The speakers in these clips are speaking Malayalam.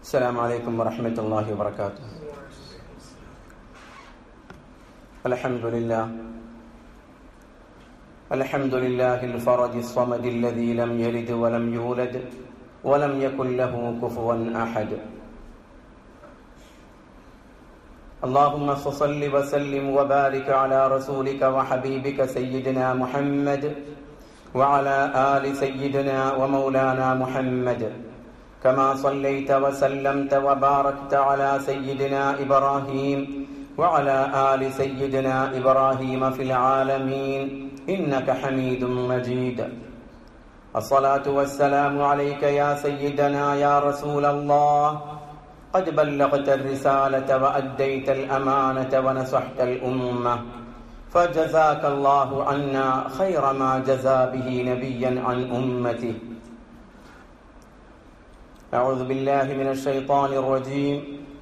السلام عليكم ورحمة الله وبركاته الحمد لله الحمد لله الفرد الصمد الذي لم يلد ولم يولد ولم يكن له كفوا أحد اللهم صل وسلم وبارك على رسولك وحبيبك سيدنا محمد وعلى آل سيدنا ومولانا محمد كما صليت وسلمت وباركت على سيدنا إبراهيم وعلى آل سيدنا إبراهيم في العالمين إنك حميد مجيد الصلاة والسلام عليك يا سيدنا يا رسول الله قد بلغت الرسالة وأديت الأمانة ونصحت الأمة فجزاك الله عنا خير ما جزى به نبيا عن أمته أعوذ بالله من الشيطان الرجيم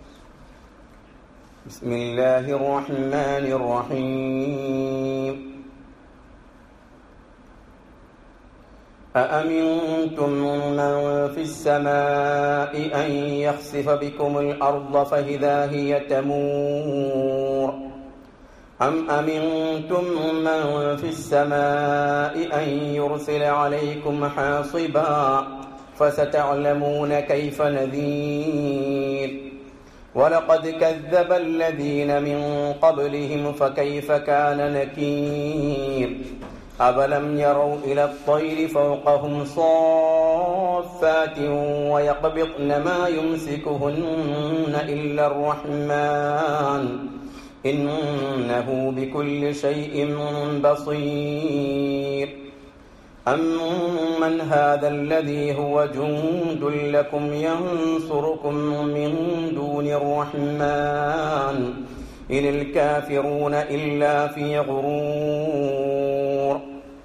بسم الله الرحمن الرحيم أأمنتم من في السماء أن يخسف بكم الأرض فإذا هي تمور أم أمنتم من في السماء أن يرسل عليكم حاصبا فستعلمون كيف نذير ولقد كذب الذين من قبلهم فكيف كان نكير أفلم يروا إلى الطير فوقهم صافات ويقبضن ما يمسكهن إلا الرحمن إنه بكل شيء بصير أمن هذا الذي هو جند لكم ينصركم من دون الرحمن إن الكافرون إلا في غرور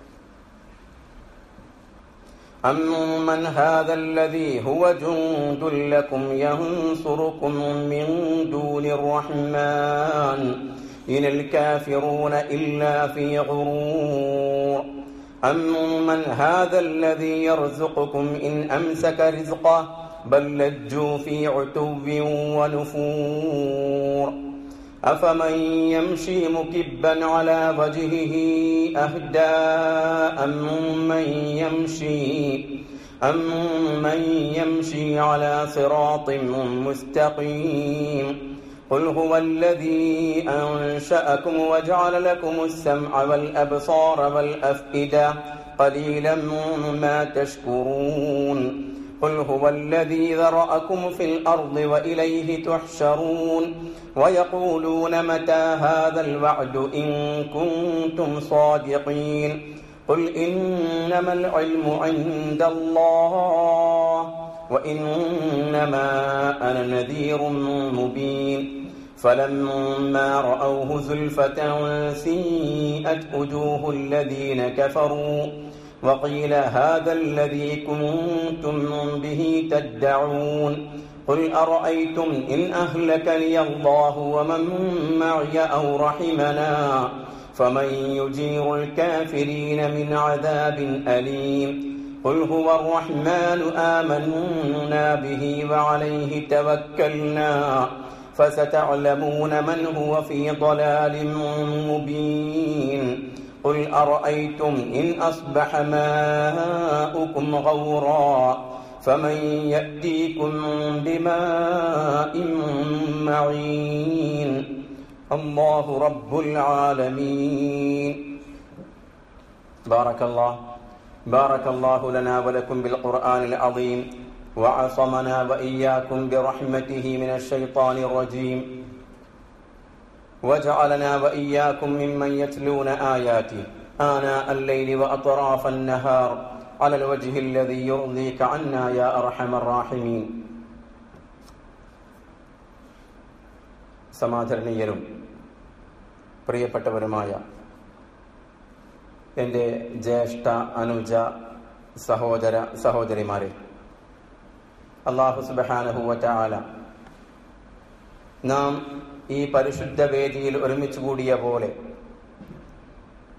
أمن هذا الذي هو جند لكم ينصركم من دون الرحمن إن الكافرون إلا في غرور أمن هذا الذي يرزقكم إن أمسك رزقه بل لجوا في عتو ونفور أفمن يمشي مكبا على وجهه أهدى أمن يمشي أمن يمشي على صراط مستقيم قل هو الذي أنشأكم وجعل لكم السمع والأبصار والأفئدة قليلا ما تشكرون قل هو الذي ذرأكم في الأرض وإليه تحشرون ويقولون متى هذا الوعد إن كنتم صادقين قل إنما العلم عند الله وإنما أنا نذير مبين فلما رأوه زلفة سيئت وجوه الذين كفروا وقيل هذا الذي كنتم به تدعون قل أرأيتم إن أهلكني الله ومن معي أو رحمنا فمن يجير الكافرين من عذاب أليم قل هو الرحمن آمنا به وعليه توكلنا فستعلمون من هو في ضلال مبين قل أرأيتم إن أصبح ماؤكم غورا فمن يأتيكم بماء معين الله رب العالمين بارك الله بارك الله لنا ولكم بالقرآن العظيم وعصمنا وإياكم برحمته من الشيطان الرجيم وجعلنا وإياكم ممن يتلون آياته آناء الليل وأطراف النهار على الوجه الذي يرضيك عنا يا أرحم الراحمين സമാദരണീയരും പ്രിയപ്പെട്ടവരുമായ എൻ്റെ ജ്യേഷ്ഠ അനുജ സഹോദര സഹോദരിമാരെ അള്ളാഹു സുബാനഹുവറ്റ ആല നാം ഈ പരിശുദ്ധ വേദിയിൽ ഒരുമിച്ച് കൂടിയ പോലെ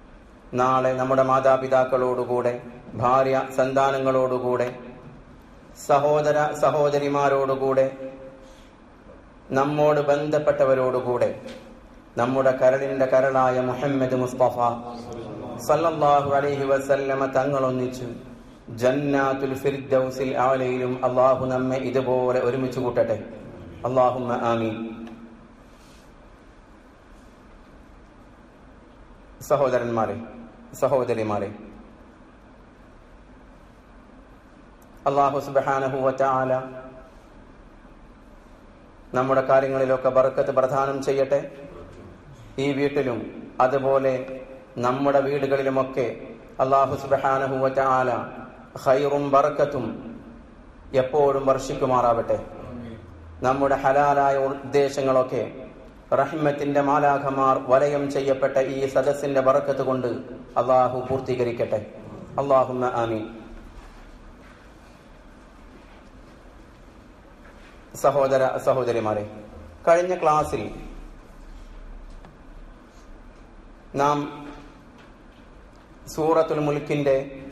നാളെ നമ്മുടെ മാതാപിതാക്കളോടുകൂടെ ഭാര്യ സന്താനങ്ങളോടുകൂടെ സഹോദര സഹോദരിമാരോടുകൂടെ നമ്മോട് ബന്ധപ്പെട്ടവരോടുകൂടെ നമ്മുടെ കരളിന്റെ കരളായ മുഹമ്മദ് മുസ്തഫ സല്ലല്ലാഹു അലൈഹി വസല്ലമ തങ്ങളൊന്നിച്ചു ജന്നാത്തുൽ ഫിർദൗസിൽ ആലയിലും അള്ളാഹു നമ്മെ ഇതുപോലെ ഒരുമിച്ച് കൂട്ടട്ടെ അള്ളാഹുമ്മ ആമീൻ സഹോദരന്മാരെ സഹോദരിമാരെ അള്ളാഹു സുബാനഹുവല നമ്മുടെ കാര്യങ്ങളിലൊക്കെ ബർക്കത്ത് പ്രദാനം ചെയ്യട്ടെ ഈ വീട്ടിലും അതുപോലെ നമ്മുടെ വീടുകളിലുമൊക്കെ അള്ളാഹു സുബാനഹുവല ഹൈറും ബർക്കത്തും എപ്പോഴും വർഷിക്കുമാറാവട്ടെ നമ്മുടെ ഹലാലായ ഉദ്ദേശങ്ങളൊക്കെ റഹ്മത്തിന്റെ മാലാഖമാർ വലയം ചെയ്യപ്പെട്ട ഈ സദസ്സിന്റെ ബറക്കത്ത് കൊണ്ട് അള്ളാഹു പൂർത്തീകരിക്കട്ടെ അള്ളാഹുമ്മ ആമീൻ സഹോദര സഹോദരിമാരെ കഴിഞ്ഞ ക്ലാസ്സിൽ നാം സൂറത്തുൽ മുൽക്കിന്റെ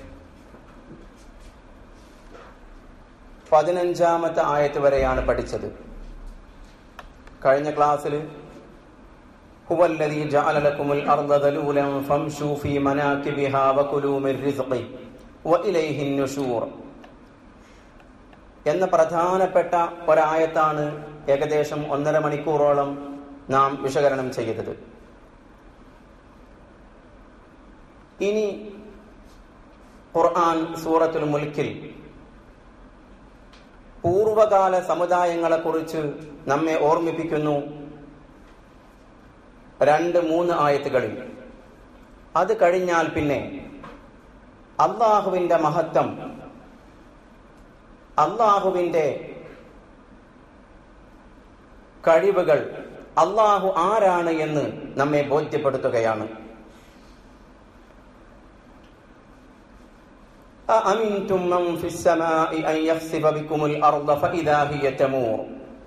പതിനഞ്ചാമത്തെ ആയത്ത് വരെയാണ് പഠിച്ചത് കഴിഞ്ഞ ക്ലാസ്സിൽ هو الذي جعل لكم الأرض ذلولا فامشوا في مناكبها وكلوا من رزقه وإليه النشور എന്ന പ്രധാനപ്പെട്ട ഒരായത്താണ് ഏകദേശം ഒന്നര മണിക്കൂറോളം നാം വിശകലനം ചെയ്തത് ഇനി ഖുർആൻ സൂറത്തുൽ മുൽക്കിൽ പൂർവകാല സമുദായങ്ങളെ കുറിച്ച് നമ്മെ ഓർമ്മിപ്പിക്കുന്നു രണ്ട് മൂന്ന് ആയത്തുകളിൽ അത് കഴിഞ്ഞാൽ പിന്നെ അള്ളാഹുവിന്റെ മഹത്വം അള്ളാഹുവിന്റെ കഴിവുകൾ അള്ളാഹു ആരാണ് എന്ന് നമ്മെ ബോധ്യപ്പെടുത്തുകയാണ് أأمنتم من في السماء أن يخسف بكم الأرض فإذا هي تمور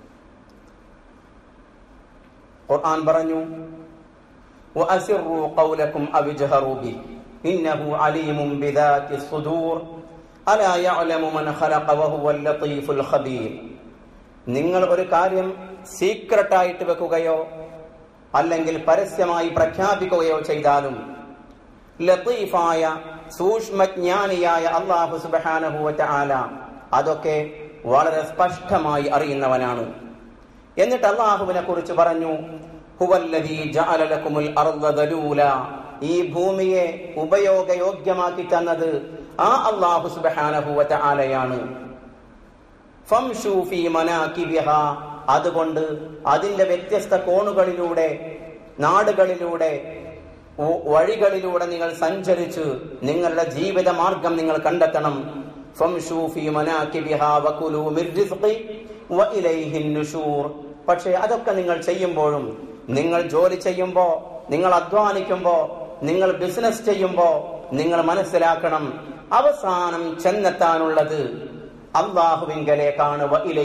ഖുർആൻ പറഞ്ഞു وأسروا قولكم أو اجهروا به إنه عليم بذات الصدور ألا يعلم من خلق وهو اللطيف الخبير നിങ്ങൾ ഒരു കാര്യം സീക്രട്ടായിട്ട് വെക്കുകയോ അല്ലെങ്കിൽ പരസ്യമായി പ്രഖ്യാപിക്കുകയോ ചെയ്താലും ലത്തീഫായ സൂക്ഷ്മജ്ഞാനിയായ അള്ളാഹു സുബാനഹുവറ്റ ആല അതൊക്കെ വളരെ സ്പഷ്ടമായി അറിയുന്നവനാണ് എന്നിട്ട് അള്ളാഹുവിനെ കുറിച്ച് പറഞ്ഞു ഹുവല്ലദീ ജഅല ലക്കുമുൽ അർദ ദലൂല ഈ ഭൂമിയെ ഉപയോഗയോഗ്യമാക്കി തന്നത് ആ അള്ളാഹു സുബ്ഹാനഹു ആലയാണ് ഫംശൂ ഫീ മനാകിബിഹ അതുകൊണ്ട് അതിന്റെ വ്യത്യസ്ത കോണുകളിലൂടെ നാടുകളിലൂടെ വഴികളിലൂടെ നിങ്ങൾ സഞ്ചരിച്ച് നിങ്ങളുടെ ജീവിത മാർഗം നിങ്ങൾ കണ്ടെത്തണം ഫംശൂ ഫീ മനാകിബിഹ വകുലൂ മിർ റിസ്ഖി വഇലൈഹിൻ നുശൂർ പക്ഷേ അതൊക്കെ നിങ്ങൾ ചെയ്യുമ്പോഴും നിങ്ങൾ ജോലി ചെയ്യുമ്പോ നിങ്ങൾ അധ്വാനിക്കുമ്പോ നിങ്ങൾ ബിസിനസ് ചെയ്യുമ്പോ നിങ്ങൾ മനസ്സിലാക്കണം അവസാനം ചെന്നെത്താനുള്ളത് അള്ളാഹുവിങ്കലേക്കാണ്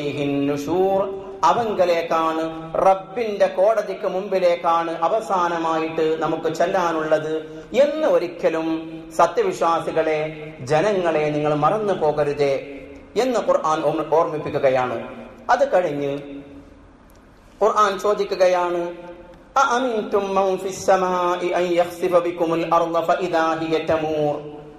അവങ്കലേക്കാണ് റബ്ബിന്റെ കോടതിക്ക് മുമ്പിലേക്കാണ് അവസാനമായിട്ട് നമുക്ക് ചെല്ലാനുള്ളത് എന്ന് ഒരിക്കലും സത്യവിശ്വാസികളെ ജനങ്ങളെ നിങ്ങൾ മറന്നു പോകരുതേ എന്ന് ഖുർആൻ ഓർമ്മിപ്പിക്കുകയാണ് അത് കഴിഞ്ഞ് ഖുർആൻ ചോദിക്കുകയാണ് أأمنتم من في السماء أن يخسف بكم الأرض فإذا هي تمور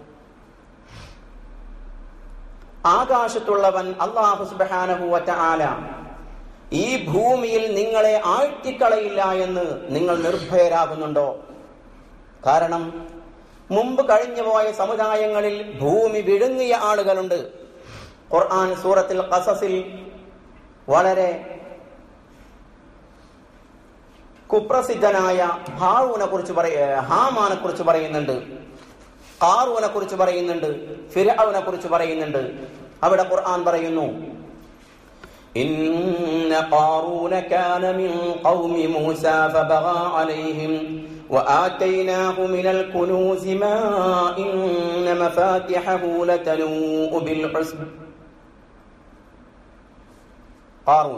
ആകാശത്തുള്ളവൻ അള്ളാഹു സുബാനഹുവറ്റ ആല ഈ ഭൂമിയിൽ നിങ്ങളെ ആഴ്ത്തിക്കളയില്ല എന്ന് നിങ്ങൾ നിർഭയരാകുന്നുണ്ടോ കാരണം മുമ്പ് കഴിഞ്ഞുപോയ സമുദായങ്ങളിൽ ഭൂമി വിഴുങ്ങിയ ആളുകളുണ്ട് ഖുർആൻ സൂറത്തിൽ ഖസസിൽ വളരെ കുപ്രസിദ്ധനായ ഹാറൂനെ കുറിച്ച് പറയ ഹാമാനെ കുറിച്ച് പറയുന്നുണ്ട് കാറൂനെ കുറിച്ച് പറയുന്നുണ്ട് ഫിരൌനെ കുറിച്ച് പറയുന്നുണ്ട് അവിടെ ഖുർആൻ പറയുന്നു إن قارون كان من قوم موسى فبغى عليهم وآتيناه من الكنوز ما إن مفاتحه لتنوء بالعصب قارون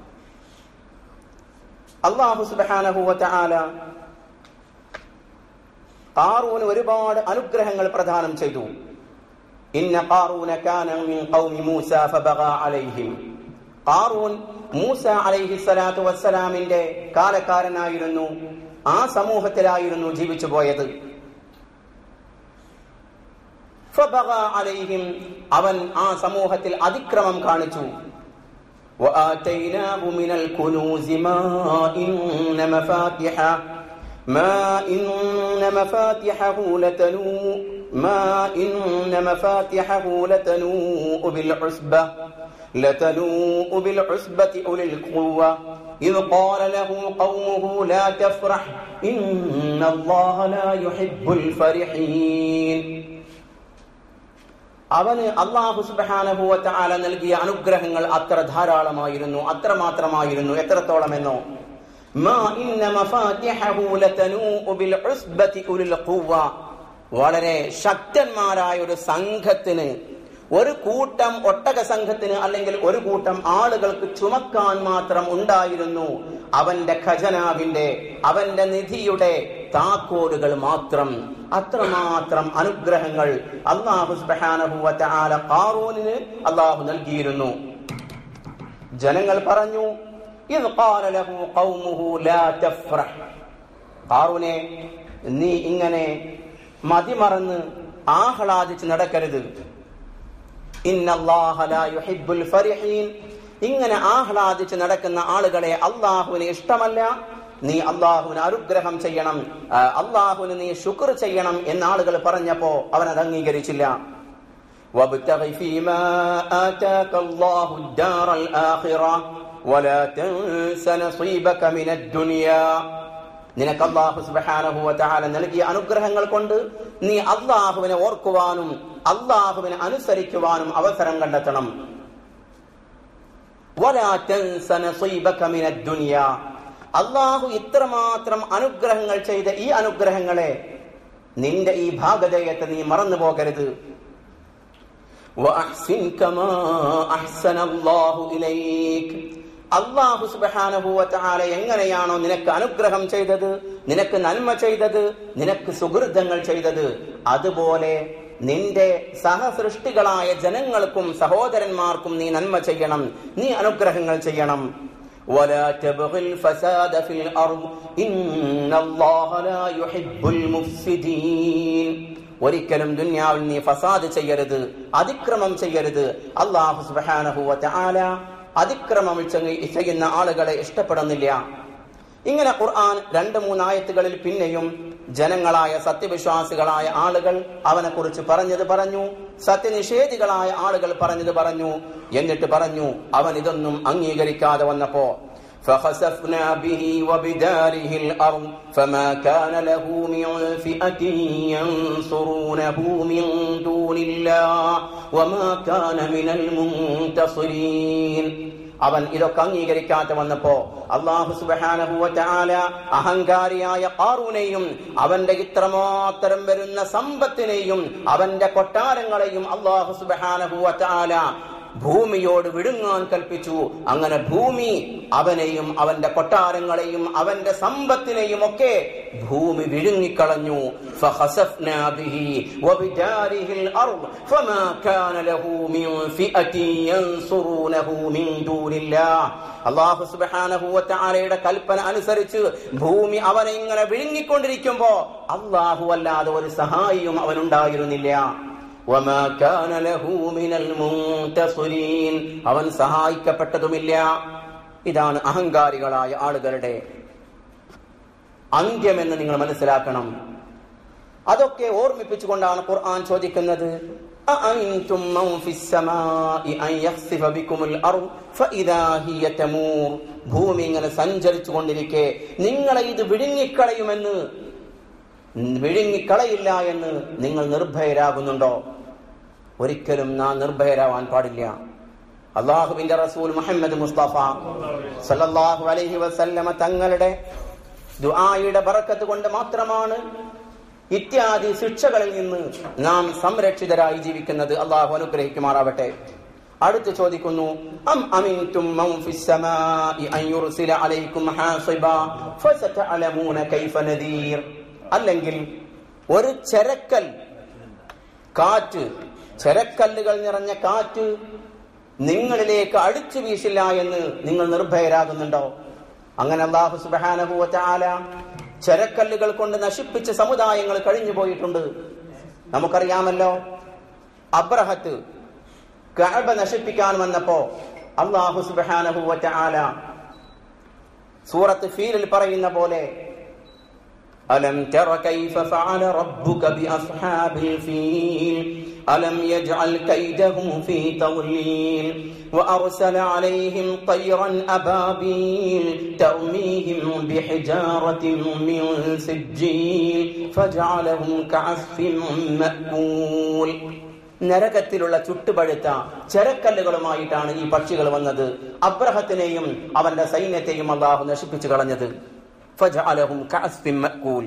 അള്ളാഹു സുബാനഹുവറ്റ ആല കാറൂന് ഒരുപാട് അനുഗ്രഹങ്ങൾ പ്രദാനം ചെയ്തു ഇന്ന ഖാറൂന കാന മിൻ ഖൗമി മൂസ ഫബഗാ അലൈഹിം ഖാറൂൻ മൂസ അലൈഹി സ്വലാത്തു വസ്സലാമിന്റെ കാലക്കാരനായിരുന്നു ആ സമൂഹത്തിലായിരുന്നു ജീവിച്ചു പോയത് ഫബഗാ അലൈഹിം അവൻ ആ സമൂഹത്തിൽ അതിക്രമം കാണിച്ചു وآتيناه من الكنوز ما إن مفاتحه ما إن مفاتحه لتنوء ما إن مفاتحه لتنوء بالعصبة لتنوء بالعصبة أولي القوة إذ قال له قومه لا تفرح إن الله لا يحب الفرحين അവന് അള്ളാഹു സുബാനഹുവറ്റ ആല നൽകിയ അനുഗ്രഹങ്ങൾ അത്ര ധാരാളമായിരുന്നു അത്ര മാത്രമായിരുന്നു എത്രത്തോളം എന്നോ വളരെ ശക്തന്മാരായ ഒരു സംഘത്തിന് ഒരു കൂട്ടം ഒട്ടക സംഘത്തിന് അല്ലെങ്കിൽ ഒരു കൂട്ടം ആളുകൾക്ക് ചുമക്കാൻ മാത്രം ഉണ്ടായിരുന്നു അവന്റെ ഖജനാവിന്റെ അവന്റെ നിധിയുടെ താക്കോലുകൾ മാത്രം അത്രമാത്രം അനുഗ്രഹങ്ങൾ അള്ളാഹു സുബാനഹുല കാറൂനിന് അള്ളാഹു നൽകിയിരുന്നു ജനങ്ങൾ പറഞ്ഞു ഇത് കാറൂനെ നീ ഇങ്ങനെ മതിമറന്ന് ആഹ്ലാദിച്ച് നടക്കരുത് ഇങ്ങനെ ആഹ്ലാദിച്ച് നടക്കുന്ന ആളുകളെ അള്ളാഹുവിന് ഇഷ്ടമല്ല നീ അള്ളാഹുവിന് അനുഗ്രഹം ചെയ്യണം അള്ളാഹുവിന് നീ ശുക്ർ ചെയ്യണം എന്ന് ആളുകൾ പറഞ്ഞപ്പോ അവൻ അത് അംഗീകരിച്ചില്ല وابتغ فيما آتاك الله الدار الآخرة ولا تنس نصيبك من الدنيا നിനക്ക് അള്ളാഹു സുബാനഹു വല നൽകിയ അനുഗ്രഹങ്ങൾ കൊണ്ട് നീ അള്ളാഹുവിനെ ഓർക്കുവാനും അള്ളാഹുവിനെ അനുസരിക്കുവാനും അവസരം കണ്ടെത്തണം അള്ളാഹു ഇത്രമാത്രം അനുഗ്രഹങ്ങൾ ചെയ്ത ഈ അനുഗ്രഹങ്ങളെ നിന്റെ ഈ ഭാഗതയത്തെ നീ മറന്നു പോകരുത് അള്ളാഹു സുബാനുഭൂവത്താലെ എങ്ങനെയാണോ നിനക്ക് അനുഗ്രഹം ചെയ്തത് നിനക്ക് നന്മ ചെയ്തത് നിനക്ക് സുഹൃതങ്ങൾ ചെയ്തത് അതുപോലെ നിന്റെ സഹസൃഷ്ടികളായ ജനങ്ങൾക്കും സഹോദരന്മാർക്കും നീ നന്മ ചെയ്യണം നീ അനുഗ്രഹങ്ങൾ ചെയ്യണം ولا تبغ الفساد في الأرض إن الله لا يحب المفسدين ഒരിക്കലും ദുന്യാവിൽ നീ ഫസാദ് ചെയ്യരുത് അതിക്രമം ചെയ്യരുത് അള്ളാഹു സുബാനഹുവ ആല അതിക്രമം ചെയ്യുന്ന ആളുകളെ ഇഷ്ടപ്പെടുന്നില്ല ഇങ്ങനെ ഖുർആൻ രണ്ട് മൂന്നായത്തുകളിൽ പിന്നെയും ജനങ്ങളായ സത്യവിശ്വാസികളായ ആളുകൾ അവനെ കുറിച്ച് പറഞ്ഞത് പറഞ്ഞു സത്യനിഷേധികളായ ആളുകൾ പറഞ്ഞത് പറഞ്ഞു എന്നിട്ട് പറഞ്ഞു അവൻ ഇതൊന്നും അംഗീകരിക്കാതെ വന്നപ്പോ فخسفنا به وبداره الأرض فما كان له من فئة ينصرونه من دون الله وما كان من المنتصرين അവൻ ഇതൊക്കെ അംഗീകരിക്കാതെ വന്നപ്പോ അള്ളാഹു സുബാനഹുല അഹങ്കാരിയായ കാറൂനെയും അവന്റെ ഇത്രമാത്രം വരുന്ന സമ്പത്തിനെയും അവന്റെ കൊട്ടാരങ്ങളെയും അള്ളാഹു സുബാനഹുല ഭൂമിയോട് വിഴുങ്ങാൻ കൽപ്പിച്ചു അങ്ങനെ ഭൂമി അവനെയും അവന്റെ കൊട്ടാരങ്ങളെയും അവന്റെ സമ്പത്തിനെയും ഒക്കെ ഭൂമി വിഴുങ്ങിക്കളഞ്ഞു അള്ളാഹു സുബാനഹുവലയുടെ കൽപ്പന അനുസരിച്ച് ഭൂമി അവനെ ഇങ്ങനെ വിഴുങ്ങിക്കൊണ്ടിരിക്കുമ്പോ അള്ളാഹു അല്ലാതെ ഒരു സഹായിയും അവനുണ്ടായിരുന്നില്ല അവൻ സഹായിക്കപ്പെട്ടതുമില്ല ഇതാണ് അഹങ്കാരികളായ ആളുകളുടെ അന്ത്യമെന്ന് നിങ്ങൾ മനസ്സിലാക്കണം അതൊക്കെ ഓർമ്മിപ്പിച്ചുകൊണ്ടാണ് ഖുർആൻ ചോദിക്കുന്നത് أأنتم من في السماء أن يخسف بكم الأرض فإذا هي تمور ഭൂമി ഇങ്ങനെ സഞ്ചരിച്ചു കൊണ്ടിരിക്കെ നിങ്ങളെ ഇത് വിഴുങ്ങിക്കളയുമെന്ന് വിഴുങ്ങിക്കളയില്ല എന്ന് നിങ്ങൾ നിർഭയരാകുന്നുണ്ടോ ഒരിക്കലും നാം നിർഭയരാവാൻ പാടില്ല അള്ളാഹുവിന്റെ റസൂൽ മുഹമ്മദ് മുസ്തഫ സല്ലല്ലാഹു അലൈഹി വസല്ലമ തങ്ങളുടെ ദുആയുടെ ബറക്കത്ത് കൊണ്ട് മാത്രമാണ് ഇത്യാദി ശിക്ഷകളിൽ നിന്ന് നാം സംരക്ഷിതരായി ജീവിക്കുന്നത് അള്ളാഹു അനുഗ്രഹിക്കുമാറാവട്ടെ അടുത്ത് ചോദിക്കുന്നു അം അമിൻതും മൻ ഫിസ് സമാഇ അൻ യുർസില അലൈക്കും ഹാസിബ ഫസതഅലമൂന കൈഫ നദീർ അല്ലെങ്കിൽ ഒരു ചെരക്കൽ കാറ്റ് ചെരക്കല്ലുകൾ നിറഞ്ഞ കാറ്റ് നിങ്ങളിലേക്ക് അടിച്ചു വീശില്ല എന്ന് നിങ്ങൾ നിർഭയരാകുന്നുണ്ടോ അങ്ങനെ അള്ളാഹു സുബാനഹുവല ചെരക്കല്ലുകൾ കൊണ്ട് നശിപ്പിച്ച സമുദായങ്ങൾ കഴിഞ്ഞു പോയിട്ടുണ്ട് നമുക്കറിയാമല്ലോ അബ്രഹത്ത് കഅബ നശിപ്പിക്കാൻ വന്നപ്പോ അള്ളാഹു സുബാനഹുവല സൂറത്ത് ഫീലിൽ പറയുന്ന പോലെ ألم تر كيف فعل ربك بأصحاب الفيل ألم يجعل كيدهم في تضليل وأرسل عليهم طيرا أبابيل ترميهم بحجارة من سجيل فجعلهم كعصف مأكول നരകത്തിലുള്ള ചുട്ടുപഴുത്ത ചെരക്കല്ലുകളുമായിട്ടാണ് ഈ പക്ഷികൾ വന്നത് അബ്രഹത്തിനെയും അവന്റെ സൈന്യത്തെയും അള്ളാഹു നശിപ്പിച്ചു കളഞ്ഞത് ഫജഅലഹും കഅസ്ഫിൻ മഅകൂൽ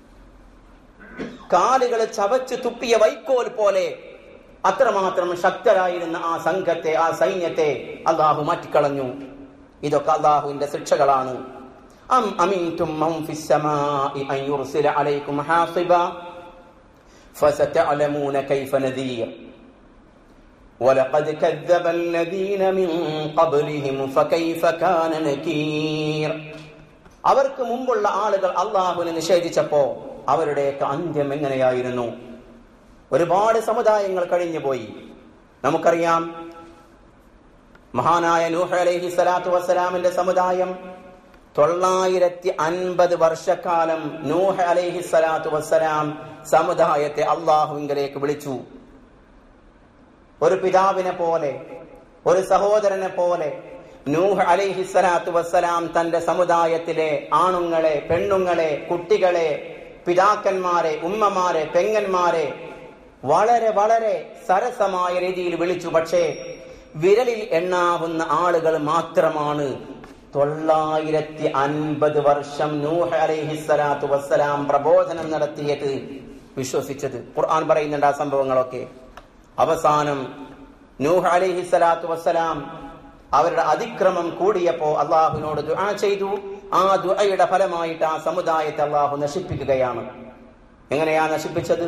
കാലുകൾ ചവച്ച് തുപ്പിയ വൈക്കോൽ പോലെ അത്രമാത്രം ശക്തരായിരുന്ന ആ സംഘത്തെ ആ സൈന്യത്തെ അള്ളാഹു മാറ്റിക്കളഞ്ഞു ഇതൊക്കെ അള്ളാഹുവിന്റെ ശിക്ഷകളാണ് അം അമിൻതും മൻ ഫിസ് സമാഇ അൻ യുർസില അലൈക്കും ഹാസിബ فستعلمون كيف نذير ولقد كذب الذين من قبلهم فكيف كان نكير അവർക്ക് മുമ്പുള്ള ആളുകൾ അള്ളാഹുവിനെ നിഷേധിച്ചപ്പോ അവരുടെയൊക്കെ അന്ത്യം എങ്ങനെയായിരുന്നു ഒരുപാട് സമുദായങ്ങൾ കഴിഞ്ഞുപോയി നമുക്കറിയാം മഹാനായ നൂഹ് അലൈഹി സ്വലാത്തു വസ്സലാമിന്റെ സമുദായം തൊള്ളായിരത്തി അൻപത് വർഷക്കാലം നൂഹ് അലൈഹി സ്വലാത്തു വസ്സലാം സമുദായത്തെ അള്ളാഹുവിങ്കലേക്ക് വിളിച്ചു ഒരു പിതാവിനെ പോലെ ഒരു സഹോദരനെ പോലെ നൂഹ് അലൈഹി സ്വലാത്തു വസ്സലാം തന്റെ സമുദായത്തിലെ ആണുങ്ങളെ പെണ്ണുങ്ങളെ കുട്ടികളെ പിതാക്കന്മാരെ ഉമ്മമാരെ പെങ്ങന്മാരെ വളരെ വളരെ സരസമായ രീതിയിൽ വിളിച്ചു പക്ഷേ വിരലിൽ എണ്ണാവുന്ന ആളുകൾ മാത്രമാണ് തൊള്ളായിരത്തി അൻപത് വർഷം നൂഹ് അലൈഹി സ്വലാത്തു വസ്സലാം പ്രബോധനം നടത്തിയത് വിശ്വസിച്ചത് ഖുർആൻ പറയുന്നുണ്ട് ആ സംഭവങ്ങളൊക്കെ അവസാനം നൂഹ് അലൈഹി സ്വലാത്തു വസ്സലാം അവരുടെ അതിക്രമം കൂടിയപ്പോ അള്ളാഹുവിനോട് ദുആ ചെയ്തു ആ ദുആയുടെ ഫലമായിട്ട് ആ സമുദായത്തെ അള്ളാഹു നശിപ്പിക്കുകയാണ് എങ്ങനെയാ നശിപ്പിച്ചത്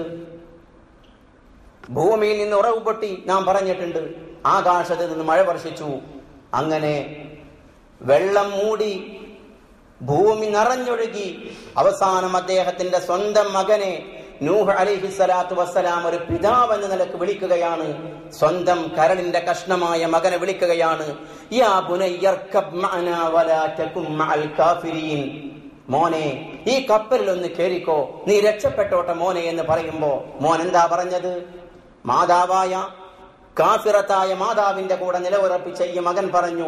ഭൂമിയിൽ നിന്ന് ഉറവ് പൊട്ടി നാം പറഞ്ഞിട്ടുണ്ട് ആകാശത്ത് നിന്ന് മഴ വർഷിച്ചു അങ്ങനെ വെള്ളം മൂടി ഭൂമി നിറഞ്ഞൊഴുകി അവസാനം അദ്ദേഹത്തിന്റെ സ്വന്തം മകനെ നൂഹ് അലിഹി സ്വലാത്തു വസ്സലാം ഒരു പിതാവ് എന്ന നിലക്ക് വിളിക്കുകയാണ് സ്വന്തം കരളിന്റെ കഷ്ണമായ മകനെ വിളിക്കുകയാണ് യാ ബുനയ്യർക്കബ് മഅനാ വലാ തകും മഅൽ കാഫിരീൻ മോനെ ഈ കപ്പലിൽ ഒന്ന് കേറിക്കോ നീ രക്ഷപ്പെട്ടോട്ടെ മോനെ എന്ന് പറയുമ്പോ മോൻ എന്താ പറഞ്ഞത് മാതാവായ കാഫിറത്തായ മാതാവിന്റെ കൂടെ നിലവുറപ്പിച്ച ഈ മകൻ പറഞ്ഞു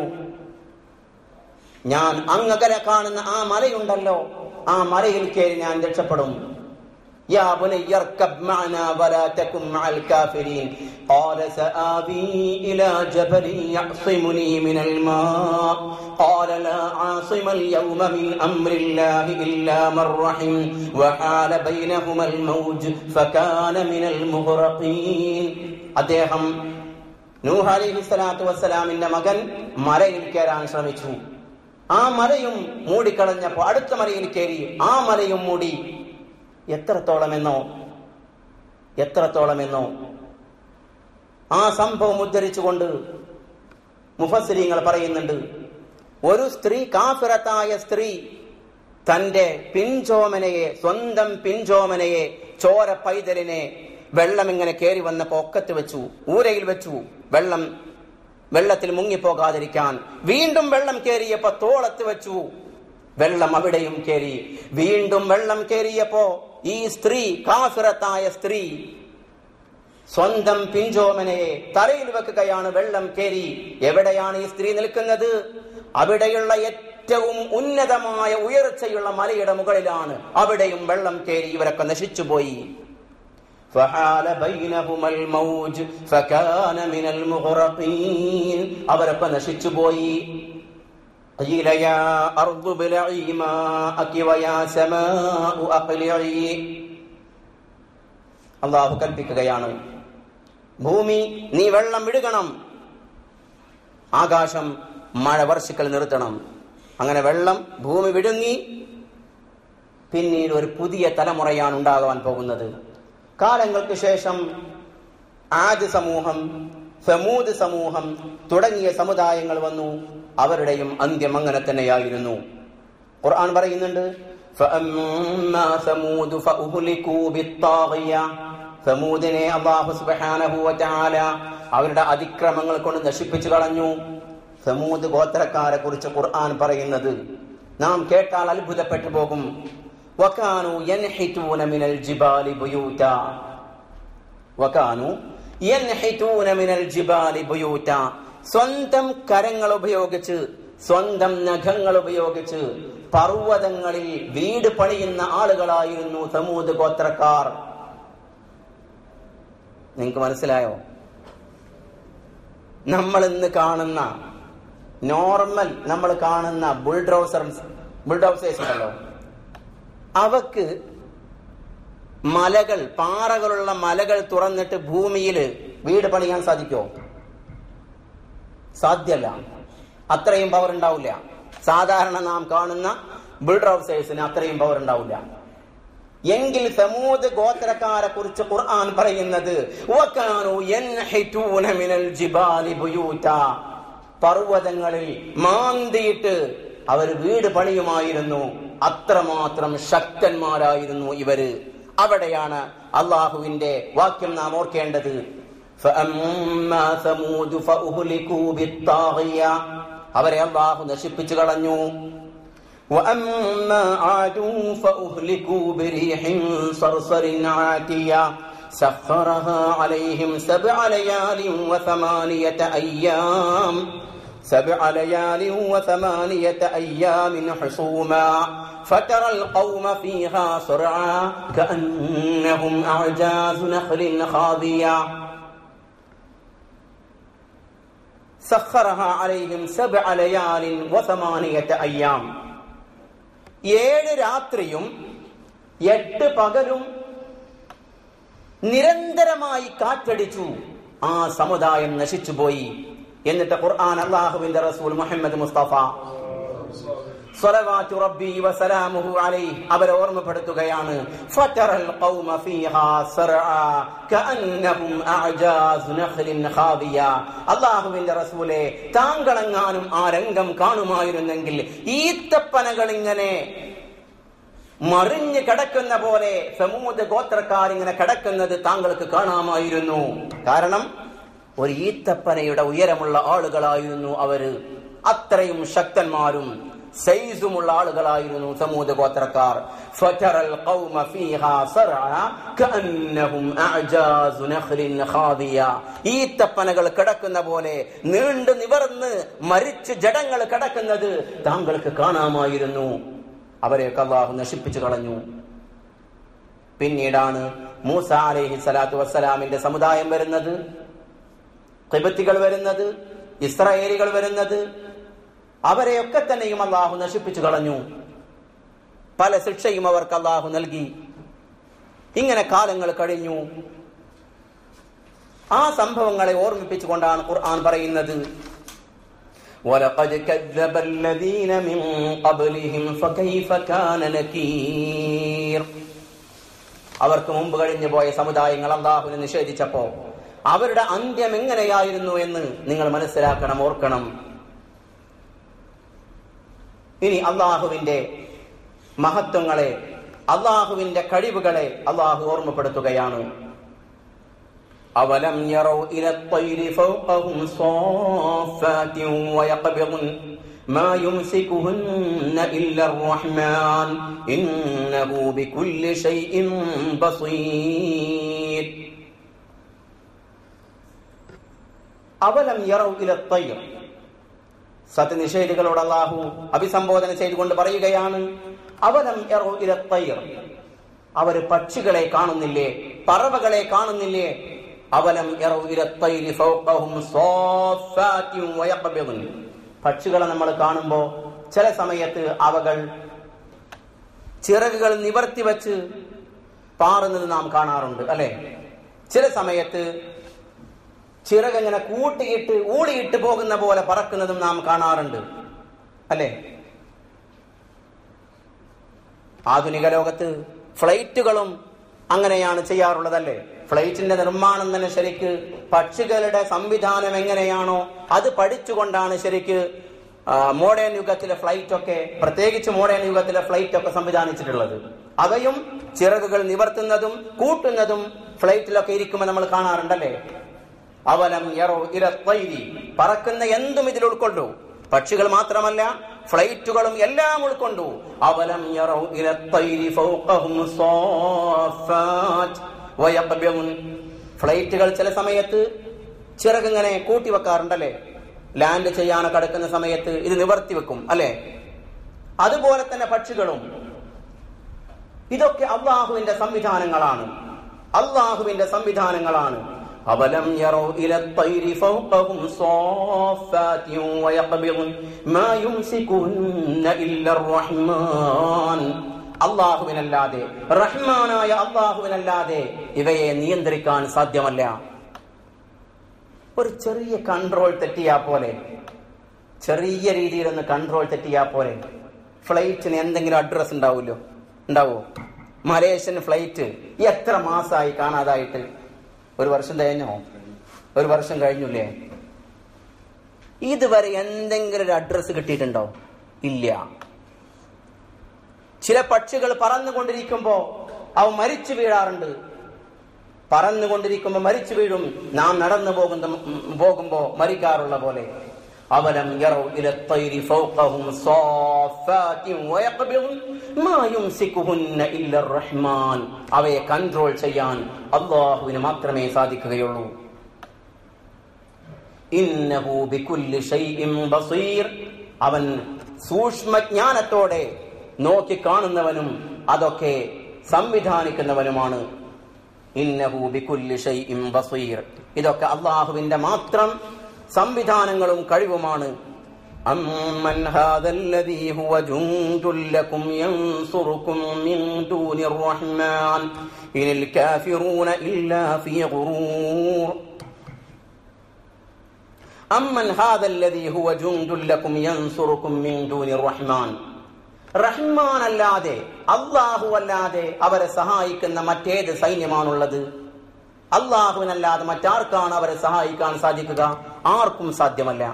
ഞാൻ അങ്ങകലെ കാണുന്ന ആ മലയുണ്ടല്ലോ ആ മലയിൽ കയറി ഞാൻ രക്ഷപ്പെടും يا بني اركب معنا ولا تكن مع الكافرين قال سآوي إلى جبل يعصمني من الماء قال لا عاصم اليوم من أمر الله إلا من رحم وحال بينهما الموج فكان من المغرقين അദ്ദേഹം നൂഹ് അലൈഹി സ്വലാത്തു വസ്സലാമിന്റെ മകൻ മലയിൽ കയറാൻ ശ്രമിച്ചു ആ മലയും മൂടിക്കളഞ്ഞപ്പോ അടുത്ത മലയിൽ കയറി ആ മലയും മൂടി എത്രത്തോളമെന്നോ എത്രത്തോളമെന്നോ ആ സംഭവം ഉദ്ധരിച്ചുകൊണ്ട് മുഫസ്സിരിങ്ങൾ പറയുന്നുണ്ട് ഒരു സ്ത്രീ കാഫിറത്തായ സ്ത്രീ തന്റെ പിൻചോമനയെ സ്വന്തം പിൻചോമനയെ ചോര പൈതലിനെ വെള്ളം ഇങ്ങനെ കയറി വന്ന പൊക്കത്ത് വെച്ചു ഊരയിൽ വെച്ചു വെള്ളം വെള്ളത്തിൽ മുങ്ങിപ്പോകാതിരിക്കാൻ വീണ്ടും വെള്ളം കയറിയപ്പോ തോളത്ത് വെച്ചു വെള്ളം അവിടെയും കയറി വീണ്ടും വെള്ളം കയറിയപ്പോ ഈ സ്ത്രീ കാഫിറത്തായ സ്ത്രീ സ്വന്തം പിഞ്ചോമനയെ തലയിൽ വെക്കുകയാണ് വെള്ളം കയറി എവിടെയാണ് ഈ സ്ത്രീ നിൽക്കുന്നത് അവിടെയുള്ള ഏറ്റവും ഉന്നതമായ ഉയർച്ചയുള്ള മലയുടെ മുകളിലാണ് അവിടെയും വെള്ളം കയറി ഇവരൊക്കെ നശിച്ചുപോയി فحال بينهما الموج فكان من المغرقين അവരൊക്കെ നശിച്ചുപോയി قيل يا أرض ابلعي ماءك ويا سماء أقلعي അള്ളാഹു കൽപ്പിക്കുകയാണ് ഭൂമി നീ വെള്ളം വിടുകണം ആകാശം മഴ വർഷിക്കൽ നിർത്തണം അങ്ങനെ വെള്ളം ഭൂമി വിടുങ്ങി പിന്നീട് ഒരു പുതിയ തലമുറയാണ് ഉണ്ടാകാൻ പോകുന്നത് കാലങ്ങൾക്ക് ശേഷം ആദ് സമൂഹം സമൂദ് സമൂഹം തുടങ്ങിയ സമുദായങ്ങൾ വന്നു അവരുടെയും അന്ത്യം അങ്ങനെ തന്നെയായിരുന്നു ഖുർആൻ പറയുന്നുണ്ട് فأما ثمود فأهلكوا بالطاغية സമൂദിനെ അള്ളാഹു സുബ്ഹാനഹു വതആല അവരുടെ അതിക്രമങ്ങൾ കൊണ്ട് നശിപ്പിച്ചു കളഞ്ഞു സമൂദ് ഗോത്രക്കാരെ കുറിച്ച് ഖുർആൻ പറയുന്നത് നാം കേട്ടാൽ അത്ഭുതപ്പെട്ടു പോകും വകാനു യൻഹിതൂന മിനൽ ജിബാലി ബുയൂത വകാനു യൻഹിതൂന മിനൽ ജിബാലി ബുയൂത സ്വന്തം കരങ്ങൾ ഉപയോഗിച്ച് സ്വന്തം നഖങ്ങൾ ഉപയോഗിച്ച് പർവ്വതങ്ങളിൽ വീട് പണിയുന്ന ആളുകളായിരുന്നു സമൂത് ഗോത്രക്കാർ നിങ്ങൾക്ക് മനസ്സിലായോ നമ്മൾ ഇന്ന് കാണുന്ന നോർമൽ നമ്മൾ കാണുന്ന ബുൾഡോസർ ബുൾഡോസേഴ്സ് ഉണ്ടല്ലോ അവക്ക് മലകൾ പാറകളുള്ള മലകൾ തുറന്നിട്ട് ഭൂമിയിൽ വീട് പണിയാൻ സാധിക്കുമോ സാധ്യല്ല അത്രയും പവർ ഉണ്ടാവില്ല സാധാരണ നാം കാണുന്ന ബിൽഡോസേഴ്സിന് അത്രയും പവർ ഉണ്ടാവില്ല എങ്കിൽ സമൂത് ഗോത്രക്കാരെ കുറിച്ച് ഖുർആൻ പറയുന്നത് വകാനു യൻഹിതൂന മിനൽ ജിബാലി ബുയൂത പർവ്വതങ്ങളിൽ മാന്തിയിട്ട് അവർ വീട് പണിയുമായിരുന്നു അത്രമാത്രം ശക്തന്മാരായിരുന്നു ഇവര് അവിടെയാണ് അള്ളാഹുവിന്റെ വാക്യം നാം ഓർക്കേണ്ടത് فأما ثمود فأهلكوا بالطاغية അവരെ അള്ളാഹു നശിപ്പിച്ചു കളഞ്ഞു وأما عاد فأهلكوا بريح صرصر عاتية سخرها عليهم سبع ليال وثمانية أيام سبع ليال وثمانية أيام حصوما فترى القوم فيها صرعا كأنهم أعجاز نخل خاضية سخرها عليهم سبع ليال وثمانية أيام ഏഴ് രാത്രിയും എട്ട് പകലും നിരന്തരമായി കാറ്റടിച്ചു ആ സമുദായം നശിച്ചുപോയി എന്നിട്ട് ഖുർആൻ അള്ളാഹുവിന്റെ റസൂൽ മുഹമ്മദ് മുസ്തഫ സ്വലവാത്തു റബ്ബി വസലാമുഹു അലൈഹി അവരെ ഓർമ്മപ്പെടുത്തുകയാണ് ഫതറൽ ഖൗമ ഫീഹാ സർആ കഅന്നഹും അഅജാസു നഖ്ലിൻ ഖാവിയ അല്ലാഹുവിന്റെ റസൂലേ താങ്കളെങ്ങാനും ആ രംഗം കാണുമായിരുന്നെങ്കിൽ ഈത്തപ്പനകൾ ഇങ്ങനെ മറിഞ്ഞ് കിടക്കുന്ന പോലെ സമൂഹ ഗോത്രക്കാർ ഇങ്ങനെ കിടക്കുന്നത് താങ്കൾക്ക് കാണാമായിരുന്നു കാരണം ഒരു ഈത്തപ്പനയുടെ ഉയരമുള്ള ആളുകളായിരുന്നു അവര് അത്രയും ശക്തന്മാരും സൈസുമുള്ള ആളുകളായിരുന്നു സമൂഹ ഗോത്രക്കാർ ഫതറൽ ഖൗമ ഫീഹാ സർഅ കഅന്നഹും അഅജാസു നഖ്ലിൻ ഖാദിയ ഈത്തപ്പനകൾ കിടക്കുന്ന പോലെ നീണ്ടു നിവർന്ന് മരിച്ച് ജഡങ്ങൾ കിടക്കുന്നത് താങ്കൾക്ക് കാണാമായിരുന്നു അവരെയൊക്കെ അള്ളാഹു നശിപ്പിച്ചു കളഞ്ഞു പിന്നീടാണ് മൂസ അലൈഹി സ്വലാത്തു വസ്സലാമിന്റെ സമുദായം വരുന്നത് കിബത്തികൾ വരുന്നത് ഇസ്രായേലികൾ വരുന്നത് അവരെയൊക്കെ തന്നെയും അള്ളാഹു നശിപ്പിച്ചു കളഞ്ഞു പല ശിക്ഷയും അവർക്ക് അള്ളാഹു നൽകി ഇങ്ങനെ കാലങ്ങൾ കഴിഞ്ഞു ആ സംഭവങ്ങളെ ഓർമ്മിപ്പിച്ചുകൊണ്ടാണ് ഖുർആൻ പറയുന്നത് ولقد كذب الذين من قبلهم فكيف كان نكير അവർക്ക് മുമ്പ് കഴിഞ്ഞു പോയ സമുദായങ്ങൾ അള്ളാഹുവിനെ നിഷേധിച്ചപ്പോ അവരുടെ അന്ത്യം എങ്ങനെയായിരുന്നു എന്ന് നിങ്ങൾ മനസ്സിലാക്കണം ഓർക്കണം ഇനി അള്ളാഹുവിന്റെ മഹത്വങ്ങളെ അള്ളാഹുവിന്റെ കഴിവുകളെ അള്ളാഹു ഓർമ്മപ്പെടുത്തുകയാണ് أولم يروا إلى الطير فوقهم صافات ويقبضن ما يمسكهن إلا الرحمن إنه بكل شيء بصير അവലം യറൗ ഇല തയ്ർ സത്യനിഷേധികളോട് അള്ളാഹു അഭിസംബോധന ചെയ്തുകൊണ്ട് പറയുകയാണ് അവലം യറൗ ഇല തയ്ർ അവര് പക്ഷികളെ കാണുന്നില്ലേ പറവകളെ കാണുന്നില്ലേ അവലം യറൗ ഇല തയ്രി ഫൗഖഹും സാഫാത്തിൻ വയഖബിദുൻ പക്ഷികളെ നമ്മൾ കാണുമ്പോ ചില സമയത്ത് അവകൾ ചിറകുകൾ നിവർത്തി വെച്ച് പാറുന്നത് നാം കാണാറുണ്ട് അല്ലെ ചില സമയത്ത് ചിറകങ്ങനെ കൂട്ടിയിട്ട് ഊളിയിട്ട് പോകുന്ന പോലെ പറക്കുന്നതും നാം കാണാറുണ്ട് അല്ലെ ആധുനിക ലോകത്ത് ഫ്ലൈറ്റുകളും അങ്ങനെയാണ് ചെയ്യാറുള്ളതല്ലേ ഫ്ലൈറ്റിന്റെ നിർമ്മാണം തന്നെ ശരിക്ക് പക്ഷികളുടെ സംവിധാനം എങ്ങനെയാണോ അത് പഠിച്ചുകൊണ്ടാണ് ശരിക്ക് മോഡേൺ യുഗത്തിലെ ഫ്ലൈറ്റ് ഒക്കെ പ്രത്യേകിച്ച് മോഡേൺ യുഗത്തിലെ ഫ്ലൈറ്റ് ഒക്കെ സംവിധാനിച്ചിട്ടുള്ളത് അവയും ചിറകുകൾ നിവർത്തുന്നതും കൂട്ടുന്നതും ഫ്ലൈറ്റിലൊക്കെ ഇരിക്കുമ്പോൾ നമ്മൾ കാണാറുണ്ടല്ലേ അവലം യറോ ഇരത്തൈരി പറക്കുന്ന എന്തും ഇതിൽ ഉൾക്കൊണ്ടു പക്ഷികൾ മാത്രമല്ല ഫ്ലൈറ്റുകളും എല്ലാം ഉൾക്കൊണ്ടു അവലം യറോ ഇരത്തൈരി ഫൗഖഹും സ്വാഫാറ്റ് വയഖ്ബിഉൻ ഫ്ലൈറ്റുകൾ ചില സമയത്ത് ചിറകിങ്ങനെ കൂട്ടി വെക്കാറുണ്ടല്ലേ ലാൻഡ് ചെയ്യാനൊക്കെ അടുക്കുന്ന സമയത്ത് ഇത് നിവർത്തി വെക്കും അല്ലെ അതുപോലെ തന്നെ പക്ഷികളും ഇതൊക്കെ അള്ളാഹുവിന്റെ സംവിധാനങ്ങളാണ് അള്ളാഹുവിന്റെ സംവിധാനങ്ങളാണ് അവലം യറോ ഇല الطير فوقهم صافات ويقبضن ما يمسكهن إلا الرحمن അള്ളാഹുവിനല്ലാതെ റഹ്മാനായ അള്ളാഹുവിനല്ലാതെ ഇവയെ നിയന്ത്രിക്കാൻ സാധ്യമല്ല ഒരു ചെറിയ കൺട്രോൾ തെറ്റിയാ പോലെ ചെറിയ രീതിയിൽ ഒന്ന് കൺട്രോൾ തെറ്റിയാ പോലെ ഫ്ലൈറ്റിന് എന്തെങ്കിലും അഡ്രസ് ഉണ്ടാവുമല്ലോ ഉണ്ടാവോ മലേഷ്യൻ ഫ്ലൈറ്റ് എത്ര മാസമായി കാണാതായിട്ട് ഒരു വർഷം കഴിഞ്ഞോ ഒരു വർഷം കഴിഞ്ഞില്ലേ ഇതുവരെ എന്തെങ്കിലും ഒരു അഡ്രസ് കിട്ടിയിട്ടുണ്ടോ ഇല്ല ചില പക്ഷികൾ പറന്നുകൊണ്ടിരിക്കുമ്പോ അവ മരിച്ചു വീഴാറുണ്ട് പറന്നുകൊണ്ടിരിക്കുമ്പോ മരിച്ചു വീഴും നാം നടന്നു പോകുന്ന പോകുമ്പോ മരിക്കാറുള്ള പോലെ അവലം യറൗ ഇല الطير فوقهم صافات ويقبضن ما يمسكهن إلا الرحمن അവയെ കൺട്രോൾ ചെയ്യാൻ അള്ളാഹുവിന് മാത്രമേ സാധിക്കുകയുള്ളൂ ഇന്നഹു ബികുല്ലി ഷൈഇൻ ബസീർ അവൻ സൂക്ഷ്മജ്ഞാനത്തോടെ നോക്കി കാണുന്നവനും അതൊക്കെ സംവിധാനിക്കുന്നവനുമാണ് ഇന്നഹു ബികുല്ലി ഷൈഇൻ ബസീർ ഇതൊക്കെ അള്ളാഹുവിന്റെ മാത്രം സംവിധാനങ്ങളും കഴിവുമാണ് أمن هذا الذي هو جند لكم ينصركم من دون الرحمن إن الكافرون إلا في غرور أمن هذا الذي هو جند لكم ينصركم من دون الرحمن റഹ്മാൻ അല്ലാതെ അള്ളാഹു അല്ലാതെ അവരെ സഹായിക്കുന്ന മറ്റേത് സൈന്യമാണുള്ളത് അള്ളാഹുവിനല്ലാതെ മറ്റാർക്കാണ് അവരെ സഹായിക്കാൻ സാധിക്കുക ആർക്കും സാധ്യമല്ല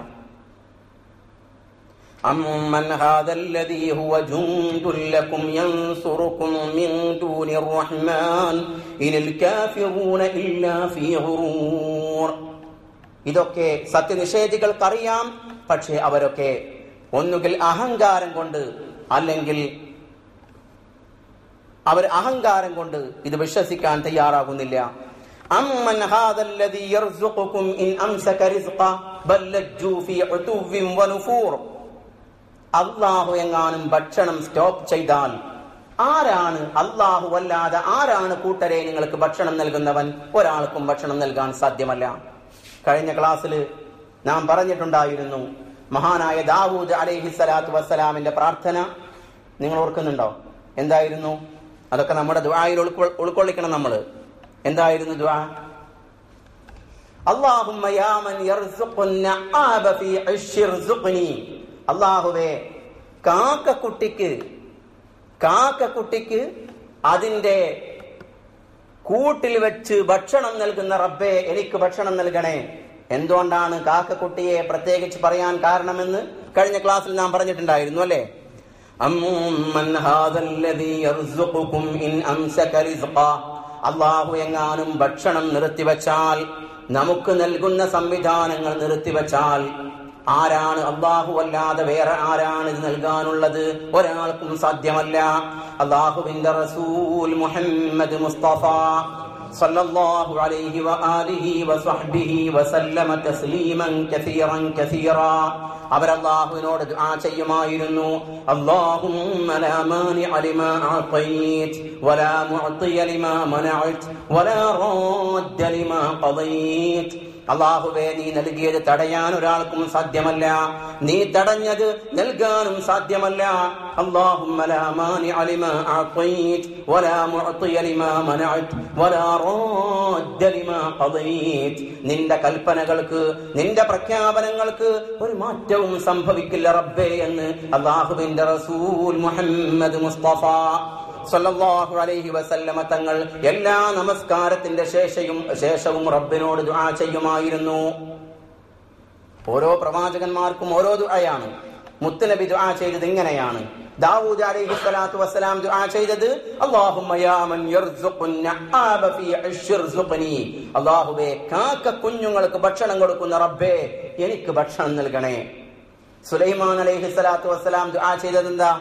أمن هذا الذي هو جند لكم ينصركم من دون الرحمن إن الكافرون إلا في غرور ഇതൊക്കെ സത്യനിഷേധികൾക്കറിയാം പക്ഷേ അവരൊക്കെ ഒന്നുകിൽ അഹങ്കാരം കൊണ്ട് അല്ലെങ്കിൽ അവർ അഹങ്കാരം കൊണ്ട് ഇത് വിശ്വസിക്കാൻ തയ്യാറാകുന്നില്ല أمن هذا الذي يرزقكم إن أمسك رزقه بل لجوا في عتو ونفور അള്ളാഹു എങ്ങാനും ഭക്ഷണം സ്റ്റോപ്പ് ചെയ്താൽ ആരാണ് അള്ളാഹു അല്ലാതെ ആരാണ് കൂട്ടരെ നിങ്ങൾക്ക് ഭക്ഷണം നൽകുന്നവൻ ഒരാൾക്കും ഭക്ഷണം നൽകാൻ സാധ്യമല്ല കഴിഞ്ഞ ക്ലാസ്സിൽ നാം പറഞ്ഞിട്ടുണ്ടായിരുന്നു മഹാനായ ദാവൂദ് അലൈഹി സ്വലാത്തു വസ്സലാമിന്റെ പ്രാർത്ഥന നിങ്ങൾ ഓർക്കുന്നുണ്ടോ എന്തായിരുന്നു അതൊക്കെ നമ്മുടെ ദുആയിൽ ഉൾക്കൊ- ഉൾക്കൊള്ളിക്കണം നമ്മൾ എന്തായിരുന്നു ദുആ اللهم يا من يرزق النعاب في عش ارزقني അള്ളാഹുവേ കാക്കക്കുട്ടിക്ക് കാക്കക്കുട്ടിക്ക് അതിന്റെ കൂട്ടിൽ വെച്ച് ഭക്ഷണം നൽകുന്ന റബ്ബെ എനിക്ക് ഭക്ഷണം നൽകണേ എന്തുകൊണ്ടാണ് കാക്കക്കുട്ടിയെ പ്രത്യേകിച്ച് പറയാൻ കാരണമെന്ന് കഴിഞ്ഞ ക്ലാസ്സിൽ നാം പറഞ്ഞിട്ടുണ്ടായിരുന്നു അല്ലേ അമ്മൻ ഹാദല്ലദീ യർസുഖുകും ഇൻ അംസക റിസ്ഖാ അള്ളാഹു എങ്ങാനും ഭക്ഷണം നിർത്തിവച്ചാൽ നമുക്ക് നൽകുന്ന സംവിധാനങ്ങൾ നിർത്തിവച്ചാൽ ആരാണ് അള്ളാഹു അല്ലാതെ വേറെ ആരാണ് ഇത് നൽകാനുള്ളത് ഒരാൾക്കും സാധ്യമല്ല അള്ളാഹുവിന്റെ റസൂൽ മുഹമ്മദ് മുസ്തഫ സല്ലല്ലാഹു അലൈഹി വആലിഹി വസഹ്ബിഹി വസല്ലമ തസ്ലീമൻ കസീറൻ കസീറാ അവർ അള്ളാഹുവിനോട് ദുആ ചെയ്യുമായിരുന്നു അല്ലാഹുമ്മ ലാ മാനിഅ ലിമാ അഅതൈത് വലാ മുഅതിയ ലിമാ മനഅത് വലാ റാദ്ദ ലിമാ ഖദൈത് അള്ളാഹുവേ നീ നൽകിയത് തടയാൻ ഒരാൾക്കും സാധ്യമല്ല നീ തടഞ്ഞത് നൽകാനും സാധ്യമല്ല اللهم لا مانع لما أعطيت ولا معطي لما منعت ولا راد لما قضيت നിന്റെ കൽപ്പനകൾക്ക് നിന്റെ പ്രഖ്യാപനങ്ങൾക്ക് ഒരു മാറ്റവും സംഭവിക്കില്ല റബ്ബേ എന്ന് അള്ളാഹുവിന്റെ റസൂൽ മുഹമ്മദ് മുസ്തഫ സല്ലല്ലാഹു അലൈഹി വസല്ലമ തങ്ങൾ എല്ലാ നമസ്കാരത്തിന്റെ ശേഷവും ശേഷവും റബ്ബിനോട് ദുആ ചെയ്യുമായിരുന്നു ഓരോ പ്രവാചകന്മാർക്കും ഓരോ ദുആയാണ് മുത്തുനബി ദുആ ചെയ്തത് ഇങ്ങനെയാണ് ദാവൂദ് അലൈഹി സ്വലാത്തു വസ്സലാം ദുആ ചെയ്തത് അല്ലാഹുമ്മ യാ മൻ യർസുഖുൻ നആബ ഫീ അശ്ർസുഖ്നി അല്ലാഹുവേ കാക്ക കുഞ്ഞുങ്ങൾക്ക് ഭക്ഷണം കൊടുക്കുന്ന റബ്ബേ എനിക്ക് ഭക്ഷണം നൽകണേ സുലൈമാൻ അലൈഹി സ്വലാത്തു വസ്സലാം ദുആ ചെയ്തത് എന്താ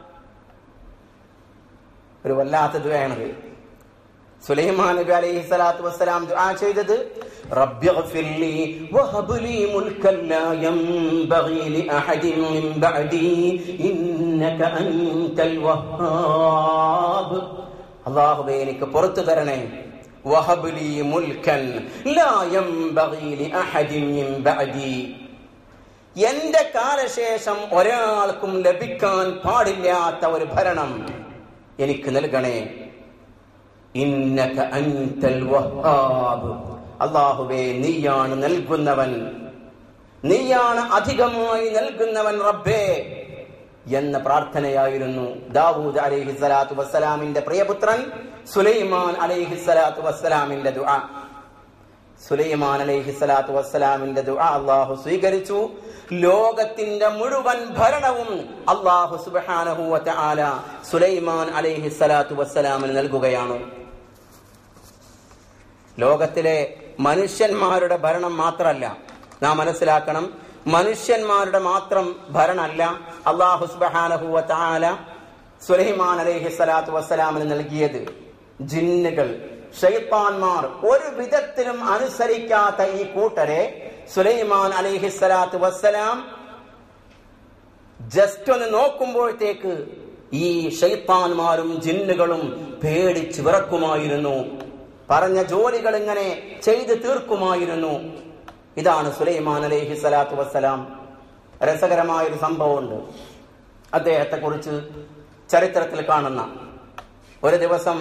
ഒരു വല്ലാത്ത ദുആയാണത് സുലൈമാൻ നബി അലൈഹി സ്വലാത്തു വസ്സലാം ദുആ ചെയ്തത് റബ്ബി اغفر لي وهب لي ملكا لا ينبغي لأحد من بعدي إنك أنت الوهاب അള്ളാഹുബേ എനിക്ക് പുറത്തു തരണേ وهب لي ملكا لا ينبغي لأحد من بعدي എന്റെ കാലശേഷം ഒരാൾക്കും ലഭിക്കാൻ പാടില്ലാത്ത ഒരു ഭരണം എനിക്ക് നൽകണേ ഇന്നക അൻതൽ വഹാബ് അള്ളാഹുവേ നീയാണ് നൽകുന്നവൻ നീയാണ് അധികമായി നൽകുന്നവൻ റബ്ബേ എന്ന പ്രാർത്ഥനയായിരുന്നു ദാവൂദ് അലൈഹി സ്വലാത്തു വസ്സലാമിന്റെ പ്രിയപുത്രൻ സുലൈമാൻ അലൈഹി സ്വലാത്തു വസ്സലാമിന്റെ ദുആ സുലൈമാൻ അലൈഹി സ്വലാത്തു വസ്സലാമിന്റെ ദുആ അള്ളാഹു സ്വീകരിച്ചു ലോകത്തിന്റെ മുഴുവൻ ഭരണവും അള്ളാഹു സുബ്ഹാനഹു വതആല സുലൈമാൻ അലൈഹി സ്വലാത്തു വസ്സലാമിന് നൽകുകയാണ് ലോകത്തിലെ മനുഷ്യന്മാരുടെ ഭരണം മാത്രമല്ല നാം മനസ്സിലാക്കണം മനുഷ്യന്മാരുടെ മാത്രം ഭരണമല്ല അള്ളാഹു സുബ്ഹാനഹു വതആല സുലൈമാൻ അലൈഹി സ്വലാത്തു വസ്സലാമിന് നൽകിയത് ജിന്നുകൾ ഷെയ്ത്താൻമാർ ഒരു വിധത്തിലും അനുസരിക്കാത്ത ഈ കൂട്ടരെ സുലൈമാൻ അലൈഹി സ്വലാത്തു വസ്സലാം ജസ്റ്റ് ഒന്ന് നോക്കുമ്പോഴത്തേക്ക് ഈ ഷെയ്ത്താൻമാരും ജിന്നുകളും പേടിച്ച് വിറക്കുമായിരുന്നു പറഞ്ഞ ജോലികൾ ഇങ്ങനെ ചെയ്തു തീർക്കുമായിരുന്നു ഇതാണ് സുലൈമാൻ അലൈഹി സ്വലാത്തു വസ്സലാം രസകരമായൊരു സംഭവമുണ്ട് അദ്ദേഹത്തെ കുറിച്ച് ചരിത്രത്തിൽ കാണുന്ന ഒരു ദിവസം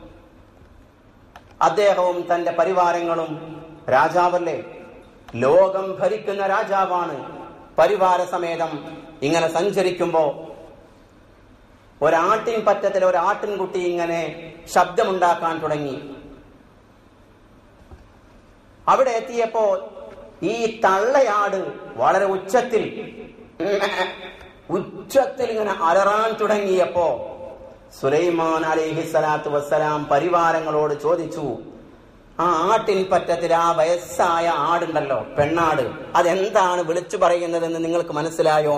അദ്ദേഹവും തന്റെ പരിവാരങ്ങളും രാജാവല്ലേ ലോകം ഭരിക്കുന്ന രാജാവാണ് പരിവാര സമേതം ഇങ്ങനെ സഞ്ചരിക്കുമ്പോ ഒരാട്ടിൻ പറ്റത്തിൽ ഒരാട്ടിൻകുട്ടി ഇങ്ങനെ ശബ്ദമുണ്ടാക്കാൻ തുടങ്ങി അവിടെ എത്തിയപ്പോ ഈ തള്ളയാട് വളരെ ഉച്ചത്തിൽ ഉച്ചത്തിൽ ഇങ്ങനെ അലറാൻ തുടങ്ങിയപ്പോ സുലൈമാൻ അലൈഹി സ്വലാത്തു വസ്സലാം പരിവാരങ്ങളോട് ചോദിച്ചു ആ ആട്ടിൻ പറ്റത്തിൽ ആ വയസ്സായ ആടുണ്ടല്ലോ പെണ്ണാട് അതെന്താണ് വിളിച്ചു പറയുന്നതെന്ന് നിങ്ങൾക്ക് മനസ്സിലായോ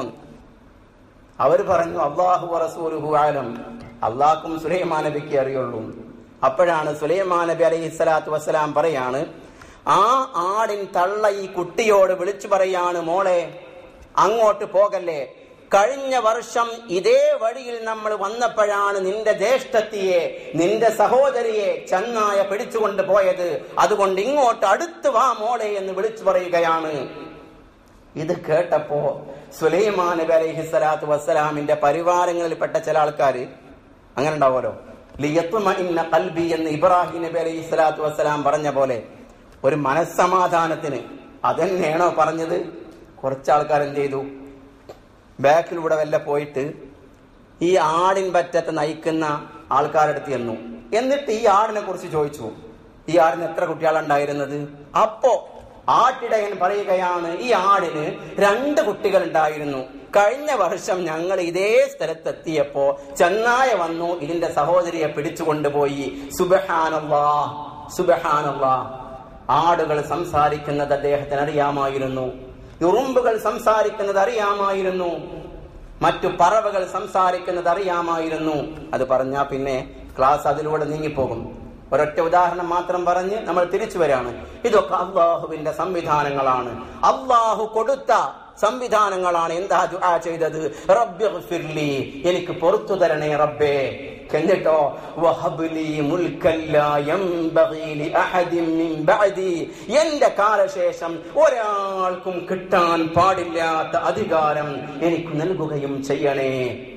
അവർ പറഞ്ഞു അള്ളാഹു റസൂലുഹു ആലം അള്ളാഹും സുലൈമാൻ നബിക്ക് അറിയുള്ളൂ അപ്പോഴാണ് സുലൈമാൻ നബി അലൈഹി സ്വലാത്തു വസ്സലാം പറയാണ് ആ ആടിൻ തള്ള ഈ കുട്ടിയോട് വിളിച്ചു പറയാണ് മോളെ അങ്ങോട്ട് പോകല്ലേ കഴിഞ്ഞ വർഷം ഇതേ വഴിയിൽ നമ്മൾ വന്നപ്പോഴാണ് നിന്റെ ജ്യേഷ്ഠത്തിയെ നിന്റെ സഹോദരിയെ ചെന്നായ പിടിച്ചുകൊണ്ട് പോയത് അതുകൊണ്ട് ഇങ്ങോട്ട് അടുത്ത് വാ മോളെ എന്ന് വിളിച്ചു പറയുകയാണ് ഇത് കേട്ടപ്പോ സുലൈമാൻ നബി അലൈഹി സ്വലാത്തു വസ്സലാമിന്റെ പരിവാരങ്ങളിൽപ്പെട്ട ചില ആൾക്കാർ അങ്ങനെ ഉണ്ടാവുമല്ലോ ലിയത്തുമഇന്ന കൽബി എന്ന് ഇബ്രാഹിം നബി അലൈഹി സ്വലാത്തു വസ്സലാം പറഞ്ഞ പോലെ ഒരു മനസ്സമാധാനത്തിന് അതന്നെയാണോ പറഞ്ഞത് കുറച്ച് ആൾക്കാർ എന്ത് ചെയ്തു ബാക്കിലൂടെ വല്ല പോയിട്ട് ഈ ആടിൻ പറ്റത്ത് നയിക്കുന്ന ആൾക്കാരെടുത്ത് ചെന്നു എന്നിട്ട് ഈ ആടിനെ കുറിച്ച് ചോദിച്ചു ഈ ആടിന് എത്ര കുട്ടികളുണ്ടായിരുന്നത് അപ്പോ ആട്ടിടയൻ പറയുകയാണ് ഈ ആടിന് രണ്ട് കുട്ടികൾ ഉണ്ടായിരുന്നു കഴിഞ്ഞ വർഷം ഞങ്ങൾ ഇതേ സ്ഥലത്തെത്തിയപ്പോ ചെന്നായ വന്നു ഇതിന്റെ സഹോദരിയെ പിടിച്ചുകൊണ്ടുപോയി സുബഹാനല്ലാ സുബഹാനല്ലാ ആടുകൾ സംസാരിക്കുന്നത് അദ്ദേഹത്തിന് അറിയാമായിരുന്നു ഉറുമ്പുകൾ സംസാരിക്കുന്നത് അറിയാമായിരുന്നു മറ്റു പറവകൾ സംസാരിക്കുന്നത് അറിയാമായിരുന്നു അത് പറഞ്ഞാ പിന്നെ ക്ലാസ് അതിലൂടെ നീങ്ങിപ്പോകും ഒരൊറ്റ ഉദാഹരണം മാത്രം പറഞ്ഞ് നമ്മൾ തിരിച്ചു വരാണ് ഇതൊക്കെ അള്ളാഹുവിന്റെ സംവിധാനങ്ങളാണ് അള്ളാഹു കൊടുത്ത സംവിധാനങ്ങളാണ് എന്താ ദുആ ചെയ്തത് റബ്ബി ഗഫിർലി എനിക്ക് പുറത്തു തരണേ റബ്ബേ എന്നിട്ടോ വഹബ്ലി മുൽക്കൻ ലാ യംബഗി ലിഅഹദിൻ മിൻ ബഅദി എന്റെ കാലശേഷം ഒരാൾക്കും കിട്ടാൻ പാടില്ലാത്ത അധികാരം എനിക്ക് നൽകുകയും ചെയ്യണേ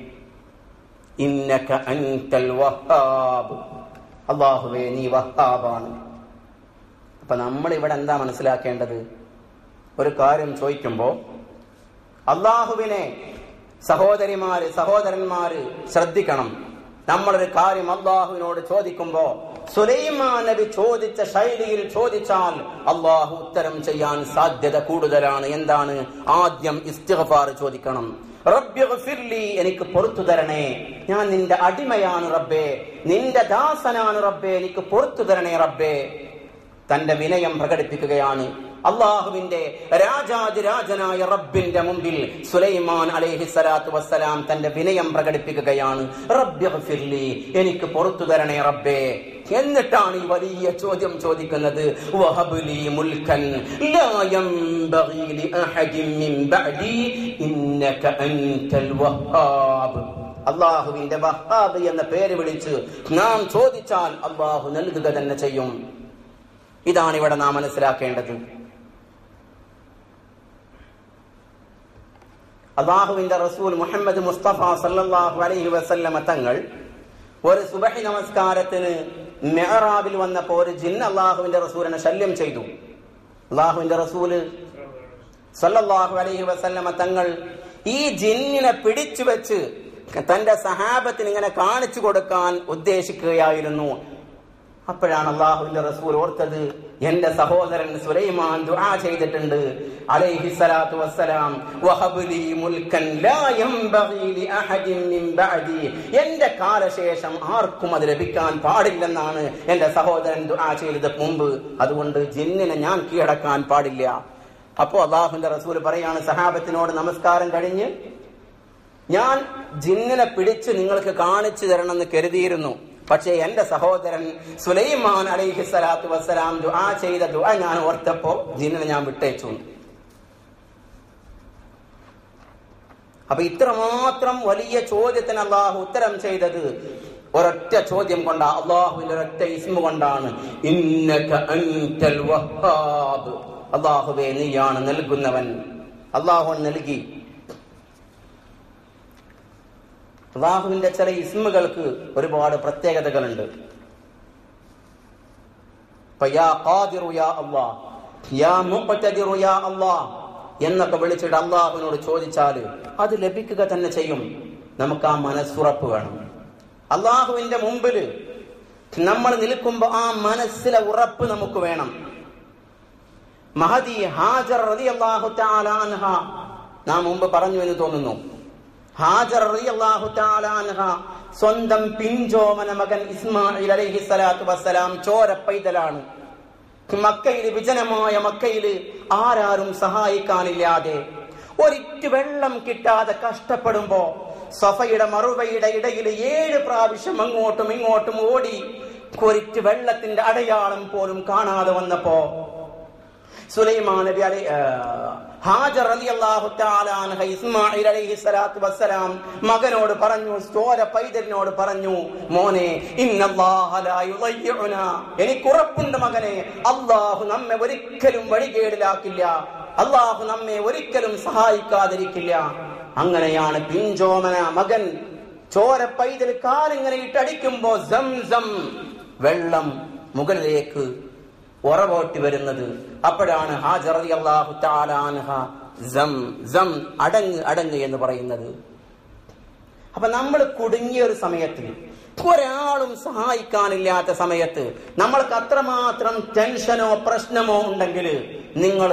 ഇന്നക അൻതൽ വഹാബ് അള്ളാഹുവേ നീ വഹാബാണ് അപ്പൊ നമ്മൾ ഇവിടെ എന്താ മനസ്സിലാക്കേണ്ടത് ഒരു കാര്യം ചോദിക്കുമ്പോ അള്ളാഹുവിനെ സഹോദരിമാര് സഹോദരന്മാര് ശ്രദ്ധിക്കണം നമ്മളൊരു കാര്യം അള്ളാഹുവിനോട് ചോദിക്കുമ്പോ സുലൈമാൻ നബി ചോദിച്ച ശൈലിയിൽ ചോദിച്ചാൽ അള്ളാഹു ഉത്തരം ചെയ്യാൻ സാധ്യത കൂടുതലാണ് എന്താണ് ആദ്യം ഇസ്തിഗ്ഫാർ ചോദിക്കണം റബ്ബി ഗഫിർലി എനിക്ക് പൊറത്തു തരണേ ഞാൻ നിന്റെ അടിമയാണ് റബ്ബേ നിന്റെ ദാസനാണ് റബ്ബേ എനിക്ക് പൊറത്തു തരണേ റബ്ബേ തന്റെ വിനയം പ്രകടിപ്പിക്കുകയാണ് അള്ളാഹുവിന്റെ രാജാതിരാജനായ റബ്ബിന്റെ മുമ്പിൽ സുലൈമാൻ അലൈഹി സ്വലാത്തു വസ്സലാം തന്റെ വിനയം പ്രകടിപ്പിക്കുകയാണ് റബ്ബി ഗഫിർലി എനിക്ക് പൊറത്തു തരണേ റബ്ബേ എന്നിട്ടാണ് ഈ വലിയ ചോദ്യം ചോദിക്കുന്നത് വഹബ്ലി മുൽക്കൻ ലാ യംബഗി ലിഅഹദിൻ മിൻ ബഅദി ഇന്നക അൻതൽ വഹാബ് അള്ളാഹുവിന്റെ വഹാബ് എന്ന പേര് വിളിച്ച് നാം ചോദിച്ചാൽ അള്ളാഹു നൽകുക തന്നെ ചെയ്യും ഇതാണ് ഇവിടെ നാം മനസ്സിലാക്കേണ്ടത് അള്ളാഹുവിന്റെ റസൂൽ മുഹമ്മദ് മുസ്തഫ സല്ലല്ലാഹു അലൈഹി വസല്ലമ തങ്ങൾ ഒരു സുബഹി നമസ്കാരത്തിന് മെഹറാബിൽ വന്നപ്പോ ഒരു ജിൻ അള്ളാഹുവിന്റെ റസൂലിനെ ശല്യം ചെയ്തു അള്ളാഹുവിന്റെ റസൂല് സല്ലല്ലാഹു അലൈഹി വസല്ലമ തങ്ങൾ ഈ ജിന്നിനെ പിടിച്ചു വെച്ച് തന്റെ സഹാബത്തിന് ഇങ്ങനെ കാണിച്ചു കൊടുക്കാൻ ഉദ്ദേശിക്കുകയായിരുന്നു അപ്പോഴാണ് അള്ളാഹുവിന്റെ റസൂൽ ഓർത്തത് എന്റെ സഹോദരൻ സുലൈമാൻ ദുആ ചെയ്തിട്ടുണ്ട് അലൈഹി സ്വലാത്തു വസ്സലാം വഹബ്ലി മുൽക്കൻ ലാ യംബഗി ലിഅഹദിൻ മിൻ ബഅദി എന്റെ കാലശേഷം ആർക്കും അത് ലഭിക്കാൻ പാടില്ലെന്നാണ് എന്റെ സഹോദരൻ ദുആ ചെയ്തത് മുമ്പ് അതുകൊണ്ട് ജിന്നിനെ ഞാൻ കീഴടക്കാൻ പാടില്ല അപ്പോ അള്ളാഹുവിന്റെ റസൂൽ പറയാണ് സഹാബത്തിനോട് നമസ്കാരം കഴിഞ്ഞ് ഞാൻ ജിന്നിനെ പിടിച്ച് നിങ്ങൾക്ക് കാണിച്ചു തരണമെന്ന് കരുതിയിരുന്നു പക്ഷേ എന്റെ സഹോദരൻ സുലൈമാൻ അലൈഹി സ്വലാത്തു വസ്സലാം ദുആ ചെയ്ത ദുആ ഞാൻ ഓർത്തപ്പോ ജിന്നിനെ ഞാൻ വിട്ടേച്ചു അപ്പൊ ഇത്രമാത്രം വലിയ ചോദ്യത്തിന് അള്ളാഹു ഉത്തരം ചെയ്തത് ഒരൊറ്റ ചോദ്യം കൊണ്ടാ അള്ളാഹുവിന്റെ ഒരൊറ്റ ഇസ്മ കൊണ്ടാണ് ഇന്നക അൻതൽ വഹാബ് അള്ളാഹുവേ നീയാണ് നൽകുന്നവൻ അള്ളാഹു നൽകി അള്ളാഹുവിന്റെ ചില ഇസ്മുകൾക്ക് ഒരുപാട് പ്രത്യേകതകളുണ്ട് ഇപ്പൊ യാ ഖാദിറു യാ അല്ലാഹ്, യാ മുഖ്തദിറു യാ അല്ലാഹ് എന്നൊക്കെ വിളിച്ചിട്ട് അള്ളാഹുവിനോട് ചോദിച്ചാല് അത് ലഭിക്കുക തന്നെ ചെയ്യും നമുക്ക് ആ മനസ്സുറപ്പ് വേണം അള്ളാഹുവിന്റെ മുമ്പില് നമ്മൾ നിൽക്കുമ്പോ ആ മനസ്സിലെ ഉറപ്പ് നമുക്ക് വേണം മഹദി ഹാജർ റതി അള്ളാഹു അൻഹ നാം മുമ്പ് പറഞ്ഞു എന്ന് തോന്നുന്നു ഹാജർ റളിയല്ലാഹു തആല അൻഹ സ്വന്തം പിഞ്ചോമന മകൻ ഇസ്മായിൽ അലൈഹി സ്വലാത്തു വസ്സലാം ചോര പൈതലാണ് മക്കയില് വിജനമായ മക്കയില് ആരാരും സഹായിക്കാനില്ലാതെ ഒരിറ്റ് വെള്ളം കിട്ടാതെ കഷ്ടപ്പെടുമ്പോ സഫയുടെ മറുവയുടെ ഇടയിൽ ഏഴ് പ്രാവശ്യം അങ്ങോട്ടും ഇങ്ങോട്ടും ഓടി ഒരിറ്റ് വെള്ളത്തിന്റെ അടയാളം പോലും കാണാതെ വന്നപ്പോ സുലൈമാൻ നബി അലൈ ആ, ഹാജർ റളിയല്ലാഹു തആല അൻഹ ഇസ്മായിൽ അലൈഹി സ്വലാത്തു വസ്സലാം മകനോട് പറഞ്ഞു ചോര പൈതലിനോട് പറഞ്ഞു മോനെ ഇന്നല്ലാഹ ലാ യുളയ്യിഉനാ എനിക്ക് ഉറപ്പുണ്ട് മകനെ അല്ലാഹു നമ്മെ ഒരിക്കലും വഴികേടിലാക്കില്ല അല്ലാഹു നമ്മെ ഒരിക്കലും സഹായിക്കാതിരിക്കില്ല അങ്ങനെയാണ് പിഞ്ചോമന മകൻ ചോര പൈതൽ കാലിങ്ങനെ ഇട്ടടിക്കുമ്പോ സംസം വെള്ളം മുകളിലേക്ക് ഉറവോട്ടി വരുന്നത് അപ്പോഴാണ് ഹാജർ അള്ളാഹു താലാൻഹ സം സം അടങ്ങ് അടങ്ങ് എന്ന് പറയുന്നത് അപ്പൊ നമ്മൾ കുടുങ്ങിയ ഒരു സമയത്ത് ഒരാളും സഹായിക്കാനില്ലാത്ത സമയത്ത് നമ്മൾക്ക് അത്രമാത്രം ടെൻഷനോ പ്രശ്നമോ ഉണ്ടെങ്കിൽ നിങ്ങൾ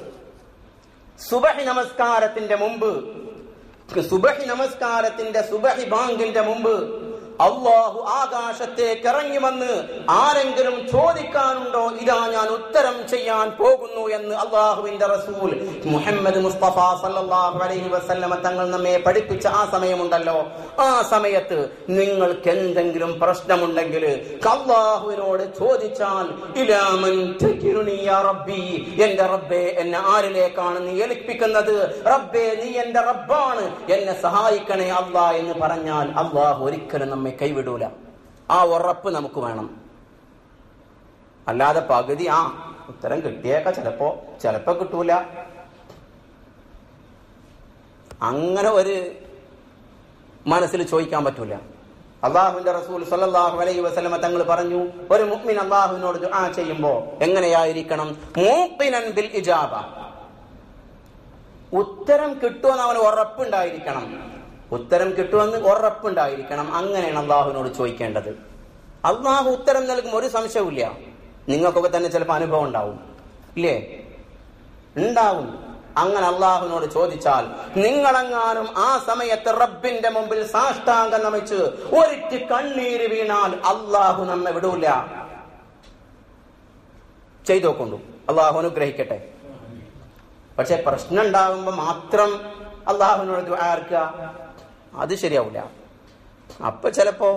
സുബഹി നമസ്കാരത്തിന്റെ മുമ്പ് സുബഹി നമസ്കാരത്തിന്റെ സുബഹി ബാങ്കിന്റെ മുമ്പ് അള്ളാഹു ആകാശത്തേക്ക് ഇറങ്ങി വന്ന് ആരെങ്കിലും ചോദിക്കാനുണ്ടോ ഇതാ ഞാൻ ഉത്തരം ചെയ്യാൻ പോകുന്നു എന്ന് അള്ളാഹുവിന്റെ റസൂൽ മുഹമ്മദ് മുസ്തഫ സല്ലല്ലാഹു അലൈഹി വസല്ലമ തങ്ങൾ നമ്മെ പഠിപ്പിച്ച ആ സമയമുണ്ടല്ലോ ആ സമയത്ത് നിങ്ങൾക്ക് എന്തെങ്കിലും പ്രശ്നമുണ്ടെങ്കിൽ അള്ളാഹുവിനോട് ചോദിച്ചാൽ ഇലാമൻ തകിരുനി യാ റബ്ബി എന്റെ റബ്ബേ എന്നെ ആരിലേക്കാണ് നീ ഏൽപ്പിക്കുന്നത് റബ്ബേ നീ എന്റെ റബ്ബാണ് എന്നെ സഹായിക്കണേ അല്ലാ എന്ന് പറഞ്ഞാൽ അള്ളാഹു ഒരിക്കലും നമ്മെ കൈവിടൂല ആ ഉറപ്പ് നമുക്ക് വേണം അല്ലാതെ പകുതി ആ ഉത്തരം കിട്ടിയേക്ക ചിലപ്പോ ചിലപ്പോ കിട്ടൂല അങ്ങനെ ഒരു മനസ്സിൽ ചോദിക്കാൻ പറ്റൂല അള്ളാഹുവിന്റെ റസൂൽ സല്ലല്ലാഹു അലൈഹി വസല്ലമ തങ്ങൾ പറഞ്ഞു ഒരു മുഅ്മിൻ അള്ളാഹുവിനോട് ദുആ ചെയ്യുമ്പോ എങ്ങനെയായിരിക്കണം മൂഖിനൻ ബിൽ ഇജാബ ഉത്തരം കിട്ടുമെന്ന് അവന് ഉറപ്പുണ്ടായിരിക്കണം ഉത്തരം കിട്ടുമെന്ന് ഉറപ്പുണ്ടായിരിക്കണം അങ്ങനെയാണ് അള്ളാഹുവിനോട് ചോദിക്കേണ്ടത് അള്ളാഹു ഉത്തരം നൽകും ഒരു സംശയവുമില്ല നിങ്ങൾക്കൊക്കെ തന്നെ ചിലപ്പോൾ അനുഭവം ഉണ്ടാവും ഇല്ലേ ഉണ്ടാവും അങ്ങനെ അള്ളാഹുവിനോട് ചോദിച്ചാൽ നിങ്ങളെങ്ങാനും ആ സമയത്ത് റബ്ബിന്റെ മുമ്പിൽ സാഷ്ടാംഗം നമിച്ച് ഒരിറ്റ് കണ്ണീര് വീണാൽ അള്ളാഹു നമ്മെ വിടൂല ചെയ്തോക്കൊണ്ടു അള്ളാഹു അനുഗ്രഹിക്കട്ടെ പക്ഷെ പ്രശ്നം ഉണ്ടാകുമ്പോ മാത്രം അള്ളാഹുവിനോട് ആർക്കുക അത് ശരിയാവില്ല അപ്പൊ ചിലപ്പോ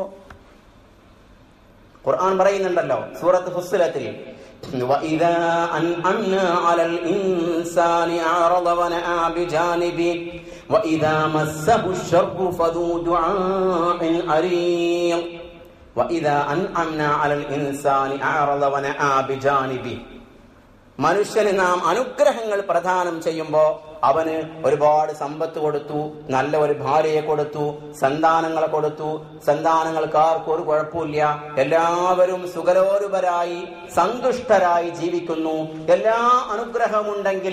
ഖുർആൻ പറയുന്നുണ്ടല്ലോ സൂറത്ത് ഫുസ്സിലത്തിൽ وإذا أنعمنا على الإنسان أعرض ونأى بجانبه وإذا مسه الشر فذو دعاء عريض وإذا أنعمنا على الإنسان أعرض ونأى بجانبه മനുഷ്യന് നാം അനുഗ്രഹങ്ങൾ പ്രദാനം ചെയ്യുമ്പോ അവന് ഒരുപാട് സമ്പത്ത് കൊടുത്തു നല്ല ഒരു ഭാര്യയെ കൊടുത്തു സന്താനങ്ങളെ കൊടുത്തു സന്താനങ്ങൾക്ക് ആർക്കും ഒരു കുഴപ്പമില്ല എല്ലാവരും സുഖലോരുപരായി സന്തുഷ്ടരായി ജീവിക്കുന്നു എല്ലാ അനുഗ്രഹമുണ്ടെങ്കിൽ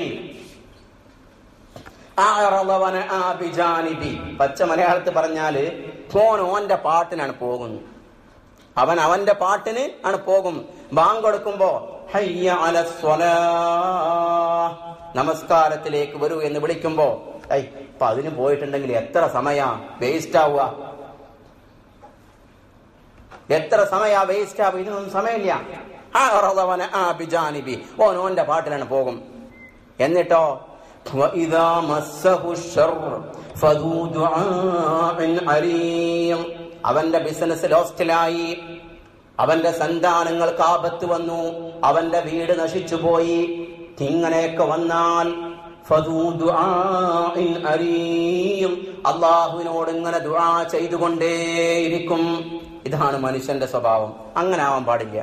ആറളവന ആബിജാനിബി. പച്ച മലയാളത്തിൽ പറഞ്ഞാല് ഫോൻ ഓന്റെ പാട്ടിനാണ് പോകുന്നു അവൻ അവന്റെ പാട്ടിന് ആണ് പോകും ബാങ്ക് കൊടുക്കുമ്പോ ഹയ്യ അല സ്വലാ. നമസ്കാരത്തിലേക്ക് വരൂ എന്ന് വിളിക്കുമ്പോ ഐ ഇപ്പൊ അതിന് പോയിട്ടുണ്ടെങ്കിൽ എത്ര സമയ വേസ്റ്റ് ആവുക എത്ര സമയ വേസ്റ്റ് ആവുക ഇതിനൊന്നും സമയമില്ല ആ റളവന ആ ബിജാനിബി ഓൻ ഓന്റെ പാട്ടിലാണ് പോകും എന്നിട്ടോ وإذا مسه الشر فذو دعاء عريض അവന്റെ ബിസിനസ് ലോസ്റ്റിലായി അവന്റെ സന്താനങ്ങൾക്ക് ആപത്ത് വന്നു അവന്റെ വീട് നശിച്ചുപോയി ഇങ്ങനെയൊക്കെ വന്നാൽ ഫദൂ ദുആഇൻ അരീം. അള്ളാഹുവിനോട് ഇങ്ങനെ ദുആ ചെയ്തുകൊണ്ടേയിരിക്കും ഇതാണ് മനുഷ്യന്റെ സ്വഭാവം അങ്ങനെ ആവാൻ പാടില്ല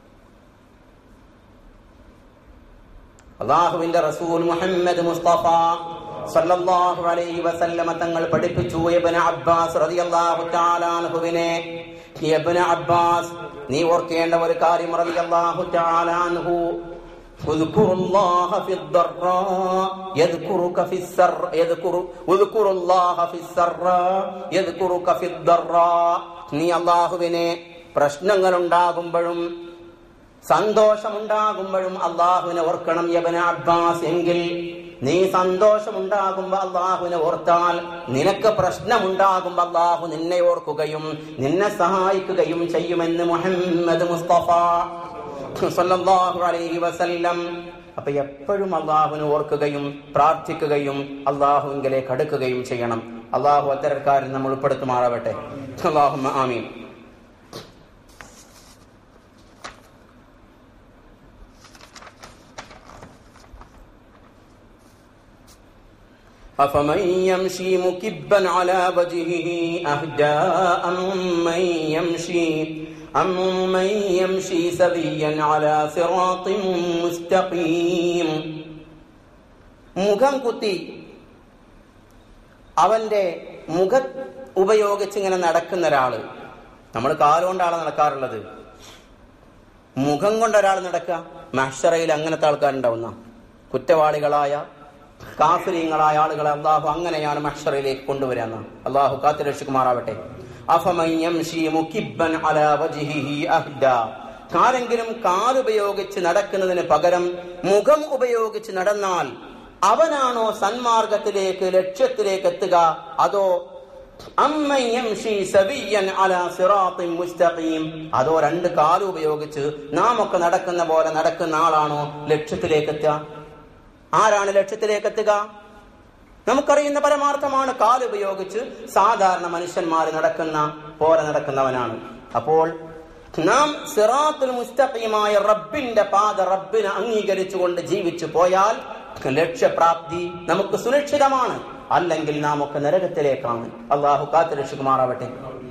അള്ളാഹുവിന്റെ റസൂൽ മുഹമ്മദ് മുസ്തഫ സല്ലല്ലാഹു അലൈഹി വസല്ലമ തങ്ങൾ പഠിപ്പിച്ചു ഇബ്നു അബ്ബാസ് റളിയല്ലാഹു തആല അൻഹുവിനെ ഇബ്നു അബ്ബാസ് നീ ഓർക്കേണ്ട ഒരു കാര്യം റളിയല്ലാഹു തആല അൻഹു اذكر الله في الضراء يذكرك في السر يذكر اذكر الله في السراء يذكرك في الضراء നീ അള്ളാഹുവിനെ പ്രശ്നങ്ങൾ ഉണ്ടാകുമ്പോഴും സന്തോഷമുണ്ടാകുമ്പോഴും അള്ളാഹുവിനെ ഓർക്കണം യബന അബ്ബാസ് എങ്കിൽ നീ സന്തോഷമുണ്ടാകുമ്പോ അള്ളാഹുവിനെ ഓർത്താൽ നിനക്ക് പ്രശ്നമുണ്ടാകുമ്പോ അള്ളാഹു നിന്നെ ഓർക്കുകയും നിന്നെ സഹായിക്കുകയും ചെയ്യുമെന്ന് മുഹമ്മദ് മുസ്തഫ സല്ലല്ലാഹു അലൈഹി വസല്ലം അപ്പൊ എപ്പോഴും അള്ളാഹുവിനെ ഓർക്കുകയും പ്രാർത്ഥിക്കുകയും അള്ളാഹുവിലേക്ക് അടുക്കുകയും ചെയ്യണം അള്ളാഹു അത്തരക്കാരിൽ നമ്മൾ ഉൾപ്പെടുത്തുമാറാവട്ടെ അള്ളാഹു ആമീൻ أفمن يمشي مكبا على وجهه أهدى أمن يمشي أمن يمشي سويا على صراط مستقيم മുഖം കുത്തി അവന്റെ മുഖ ഉപയോഗിച്ച് ഇങ്ങനെ നടക്കുന്ന ഒരാള് നമ്മൾ കാലുകൊണ്ടാണ് നടക്കാറുള്ളത് മുഖം കൊണ്ട് ഒരാൾ നടക്കുക മഹ്ഷറയിൽ അങ്ങനത്തെ ആൾക്കാരുണ്ടാവുന്ന കുറ്റവാളികളായ കാഫിര്യങ്ങളായ ആളുകളെ അള്ളാഹു അങ്ങനെയാണ് മഹ്ഷറയിലേക്ക് കൊണ്ടുവരാന്ന് അള്ളാഹു കാത്തുരക്ഷിക്കുമാറാവട്ടെ അഫമൻ യംശി മുകിബ്ബൻ അലാ വജ്ഹിഹി അഹ്ദാ. ആരെങ്കിലും കാലുപയോഗിച്ച് നടക്കുന്നതിന് പകരം മുഖം ഉപയോഗിച്ച് നടന്നാൽ അവനാണോ സന്മാർഗത്തിലേക്ക് ലക്ഷ്യത്തിലേക്ക് എത്തുക അതോ അമ്മൻ യംശി സവിയ്യൻ അലാ സിറാത്തിൻ മുസ്തഖീം. അതോ രണ്ട് കാലും ഉപയോഗിച്ച് നാം ഒക്കെ നടക്കുന്ന പോലെ നടക്കുന്ന ആളാണോ ലക്ഷ്യത്തിലേക്ക് എത്തുക ആരാണ് ലക്ഷ്യത്തിലേക്ക് എത്തുക നമുക്കറിയുന്ന പരമാർത്ഥമാണ് കാലുപയോഗിച്ച് സാധാരണ മനുഷ്യന്മാർ നടക്കുന്ന പോലെ നടക്കുന്നവനാണ് അപ്പോൾ നാം സിറാത്തുൽ മുസ്തഖീമായ റബ്ബിന്റെ പാത റബ്ബിനെ അംഗീകരിച്ചുകൊണ്ട് ജീവിച്ചു പോയാൽ ലക്ഷ്യപ്രാപ്തി നമുക്ക് സുരക്ഷിതമാണ് അല്ലെങ്കിൽ നാം ഒക്കെ നരകത്തിലേക്കാണ് അള്ളാഹു കാത്തുരക്ഷിക്കുമാറാവട്ടെ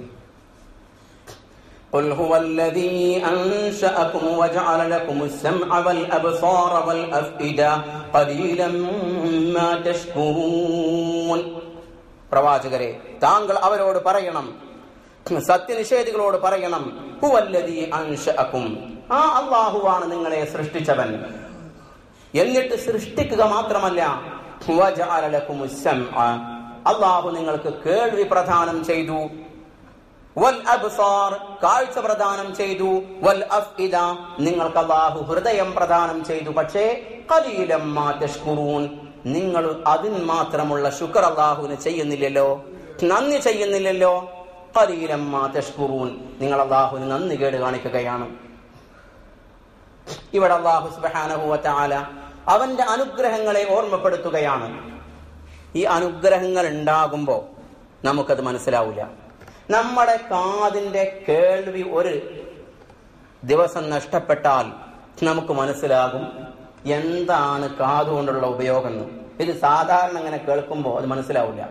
قل هو الذي أنشأكم وجعل لكم السمع والأبصار والأفئدة قليلا ما تشكرون പ്രവാചകരെ താങ്കൾ അവരോട് പറയണം സത്യനിഷേധികളോട് പറയണം ഹുവല്ലദീ അൻഷഅക്കും ആ അള്ളാഹുവാണ് നിങ്ങളെ സൃഷ്ടിച്ചവൻ എന്നിട്ട് സൃഷ്ടിക്കുക മാത്രമല്ല വജഅല ലക്കുമുസ് സമഅ. അള്ളാഹു നിങ്ങൾക്ക് കേൾവി പ്രദാനം ചെയ്തു വൽ അബ്സാർ കാഴ്ച പ്രദാനം ചെയ്തു വൽ അഫ്ഇദ നിങ്ങൾക്ക് അള്ളാഹു ഹൃദയം പ്രദാനം ചെയ്തു പക്ഷേ കലീലം മാ തഷ്കുറൂൻ നിങ്ങൾ അതിന് മാത്രമുള്ള ശുക്ർ അള്ളാഹുവിന് ചെയ്യുന്നില്ലല്ലോ നന്ദി ചെയ്യുന്നില്ലല്ലോ കലീലം മാ തഷ്കുറൂൻ നിങ്ങൾ അള്ളാഹുവിന് നന്ദി കേട് കാണിക്കുകയാണ് ഇവിടെ അള്ളാഹു സുബ്ഹാനഹു വ തആല അവന്റെ അനുഗ്രഹങ്ങളെ ഓർമ്മപ്പെടുത്തുകയാണ് ഈ അനുഗ്രഹങ്ങൾ ഉണ്ടാകുമ്പോൾ നമുക്കത് മനസ്സിലാവില്ല നമ്മുടെ കാതിന്റെ കേൾവി ഒരു ദിവസം നഷ്ടപ്പെട്ടാൽ നമുക്ക് മനസ്സിലാകും എന്താണ് കാതുകൊണ്ടുള്ള ഉപയോഗം എന്ന് ഇത് സാധാരണ അങ്ങനെ കേൾക്കുമ്പോൾ അത് മനസ്സിലാവില്ല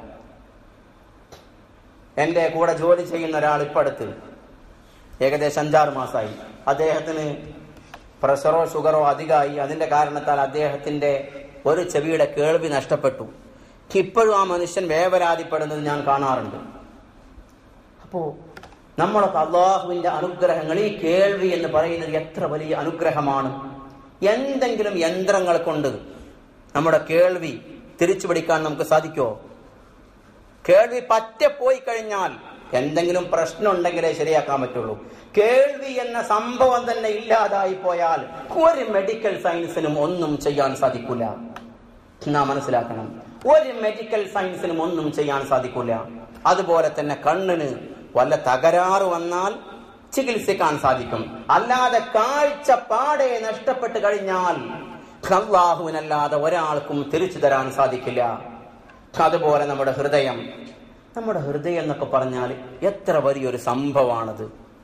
എന്റെ കൂടെ ജോലി ചെയ്യുന്ന ഒരാൾ ഇപ്പൊ അടുത്ത് ഏകദേശം അഞ്ചാറ് മാസമായി അദ്ദേഹത്തിന് പ്രഷറോ ഷുഗറോ അധികമായി അതിന്റെ കാരണത്താൽ അദ്ദേഹത്തിന്റെ ഒരു ചെവിയുടെ കേൾവി നഷ്ടപ്പെട്ടു ഇപ്പോഴും ആ മനുഷ്യൻ വേവലാതിപ്പെടുന്നത് ഞാൻ കാണാറുണ്ട് അപ്പോ നമ്മളൊക്കെ അള്ളാഹുവിന്റെ അനുഗ്രഹങ്ങൾ ഈ കേൾവി എന്ന് പറയുന്നത് എത്ര വലിയ അനുഗ്രഹമാണ് എന്തെങ്കിലും യന്ത്രങ്ങൾ കൊണ്ട് നമ്മുടെ കേൾവി തിരിച്ചു പിടിക്കാൻ നമുക്ക് സാധിക്കുമോ കേൾവി പറ്റെ പോയി കഴിഞ്ഞാൽ എന്തെങ്കിലും പ്രശ്നം ഉണ്ടെങ്കിലേ ശരിയാക്കാൻ പറ്റുള്ളൂ കേൾവി എന്ന സംഭവം തന്നെ ഇല്ലാതായി പോയാൽ ഒരു മെഡിക്കൽ സയൻസിനും ഒന്നും ചെയ്യാൻ സാധിക്കില്ല നാം മനസ്സിലാക്കണം ഒരു മെഡിക്കൽ സയൻസിനും ഒന്നും ചെയ്യാൻ സാധിക്കില്ല അതുപോലെ തന്നെ കണ്ണിന് വല്ല തകരാറ് വന്നാൽ ചികിത്സിക്കാൻ സാധിക്കും അല്ലാതെ കാഴ്ച പാടെ നഷ്ടപ്പെട്ട് കഴിഞ്ഞാൽ അള്ളാഹുവിനല്ലാതെ ഒരാൾക്കും തിരിച്ചു തരാൻ സാധിക്കില്ല അതുപോലെ നമ്മുടെ ഹൃദയം നമ്മുടെ ഹൃദയം എന്നൊക്കെ പറഞ്ഞാൽ എത്ര വലിയൊരു സംഭവമാണത്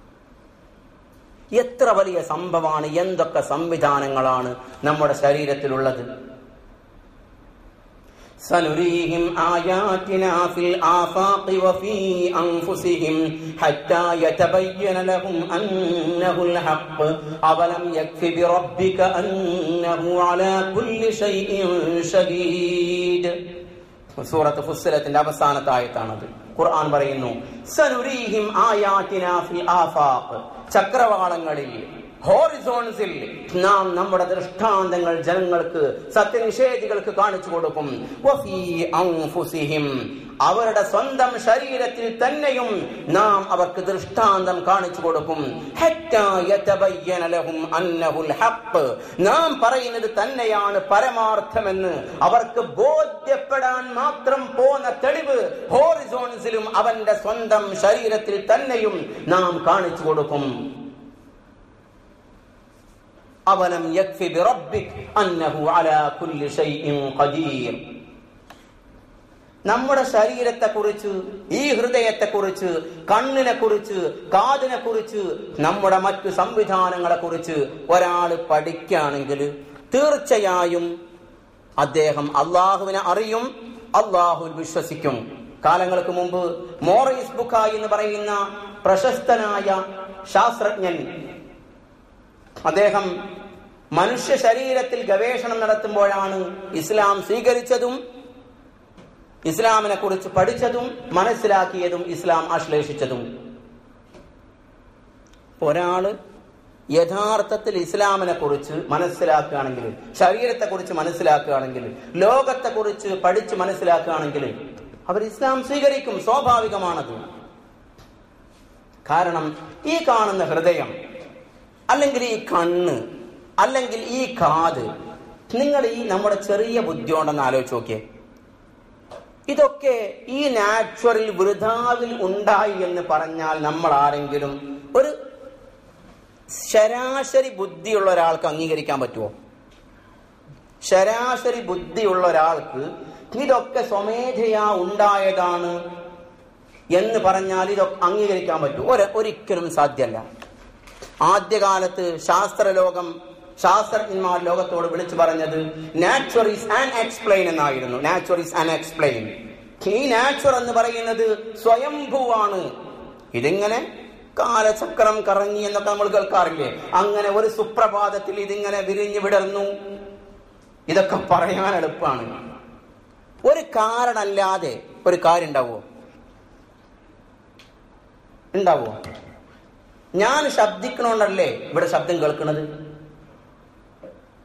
എത്ര വലിയ സംഭവമാണ് എന്തൊക്കെ സംവിധാനങ്ങളാണ് നമ്മുടെ ശരീരത്തിലുള്ളത് سنريهم آياتنا في الآفاق وفي أنفسهم حتى يتبين لهم أنه الحق أولم يكف بربك أنه على كل شيء شهيد സൂറത്ത് ഫുസ്സിലത്തിന്റെ അവസാനത്തെ ആയത്താണത് ഖുർആൻ പറയുന്നു സനുരീഹിം ആയാത്തിന ഫിൽ ആഫാഖ് ചക്രവാളങ്ങളിൽ ഹോറിസോൺസിൽ നാം നമ്മുടെ ദൃഷ്ടാന്തങ്ങൾ ജനങ്ങൾക്ക് സത്യനിഷേധികൾക്ക് കാണിച്ചു കൊടുക്കും വഫീ അൻഫുസിഹിം അവരുടെ സ്വന്തം ശരീരത്തിൽ തന്നെയും നാം അവർക്ക് ദൃഷ്ടാന്തം കാണിച്ചു കൊടുക്കും ഹത്താ യതബയ്യന ലഹും അന്നഹുൽ ഹഖ് നാം പറയുന്നത് തന്നെയാണ് പരമാർത്ഥമെന്ന് അവർക്ക് ബോധ്യപ്പെടാൻ മാത്രം പോന്ന തെളിവ് ഹോറിസോൺസിലും അവന്റെ സ്വന്തം ശരീരത്തിൽ തന്നെയും നാം കാണിച്ചു കൊടുക്കും അവലം യക്ഫി ബിറബ്ബിക് അന്നഹു അലാ കുല്ലി ഷൈഇൻ ഖദീർ നമ്മുടെ ശരീരത്തെ കുറിച്ച് ഈ ഹൃദയത്തെ കുറിച്ച് കണ്ണിനെ കുറിച്ച് കാതിനെ കുറിച്ച് നമ്മുടെ മറ്റു സംവിധാനങ്ങളെ കുറിച്ച് ഒരാൾ പഠിക്കുകയാണെങ്കിൽ തീർച്ചയായും അദ്ദേഹം അള്ളാഹുവിനെ അറിയും അള്ളാഹു വിശ്വസിക്കും കാലങ്ങൾക്ക് മുമ്പ് മോറീസ് ബുക്കായി എന്ന് പറയുന്ന പ്രശസ്തനായ ശാസ്ത്രജ്ഞൻ അദ്ദേഹം മനുഷ്യ ശരീരത്തിൽ ഗവേഷണം നടത്തുമ്പോഴാണ് ഇസ്ലാം സ്വീകരിച്ചതും ഇസ്ലാമിനെ കുറിച്ച് പഠിച്ചതും മനസ്സിലാക്കിയതും ഇസ്ലാം ആശ്ലേഷിച്ചതും ഒരാള് യഥാർത്ഥത്തിൽ ഇസ്ലാമിനെ കുറിച്ച് മനസ്സിലാക്കുകയാണെങ്കിൽ ശരീരത്തെ കുറിച്ച് മനസ്സിലാക്കുകയാണെങ്കിൽ ലോകത്തെ കുറിച്ച് പഠിച്ച് മനസ്സിലാക്കുകയാണെങ്കിൽ അവർ ഇസ്ലാം സ്വീകരിക്കും സ്വാഭാവികമാണത് കാരണം ഈ കാണുന്ന ഹൃദയം അല്ലെങ്കിൽ ഈ കണ്ണ് അല്ലെങ്കിൽ ഈ കാത് നിങ്ങൾ ഈ നമ്മുടെ ചെറിയ ബുദ്ധിയോണ്ടെന്ന് ആലോചിച്ച് നോക്കിയേ ഇതൊക്കെ ഈ നാച്ചുറൽ വൃതാവിൽ ഉണ്ടായി എന്ന് പറഞ്ഞാൽ നമ്മൾ ആരെങ്കിലും ഒരു ശരാശരി ബുദ്ധിയുള്ള ഒരാൾക്ക് അംഗീകരിക്കാൻ പറ്റുമോ ശരാശരി ബുദ്ധിയുള്ള ഒരാൾക്ക് ഇതൊക്കെ സ്വമേധയാ ഉണ്ടായതാണ് എന്ന് പറഞ്ഞാൽ ഇതൊക്കെ അംഗീകരിക്കാൻ പറ്റും ഒരു ഒരിക്കലും സാധ്യമല്ല ആദ്യകാലത്ത് ശാസ്ത്രലോകം ശാസ്ത്രജ്ഞന്മാർ ലോകത്തോട് വിളിച്ചു പറഞ്ഞത് നാച്ചുർ ഈസ് ആൻ എക്സ്പ്ലെയിൻ എന്നായിരുന്നു നാച്ചുർ ഈസ് ആൻ എക്സ്പ്ലെയിൻ ഈ നാച്ചുർ എന്ന് പറയുന്നത് സ്വയംഭൂവാണ് ഇതിങ്ങനെ കാലചക്രം കറങ്ങി എന്നൊക്കെ നമ്മൾ കേൾക്കാറില്ലേ അങ്ങനെ ഒരു സുപ്രഭാതത്തിൽ ഇതിങ്ങനെ വിരിഞ്ഞു വിടർന്നു ഇതൊക്കെ പറയാൻ എളുപ്പമാണ് ഒരു കാരണല്ലാതെ ഒരു കാര്യം ഉണ്ടാവോ ഉണ്ടാവോ ഞാൻ ശബ്ദിക്കണോണ്ടല്ലേ ഇവിടെ ശബ്ദം കേൾക്കുന്നത്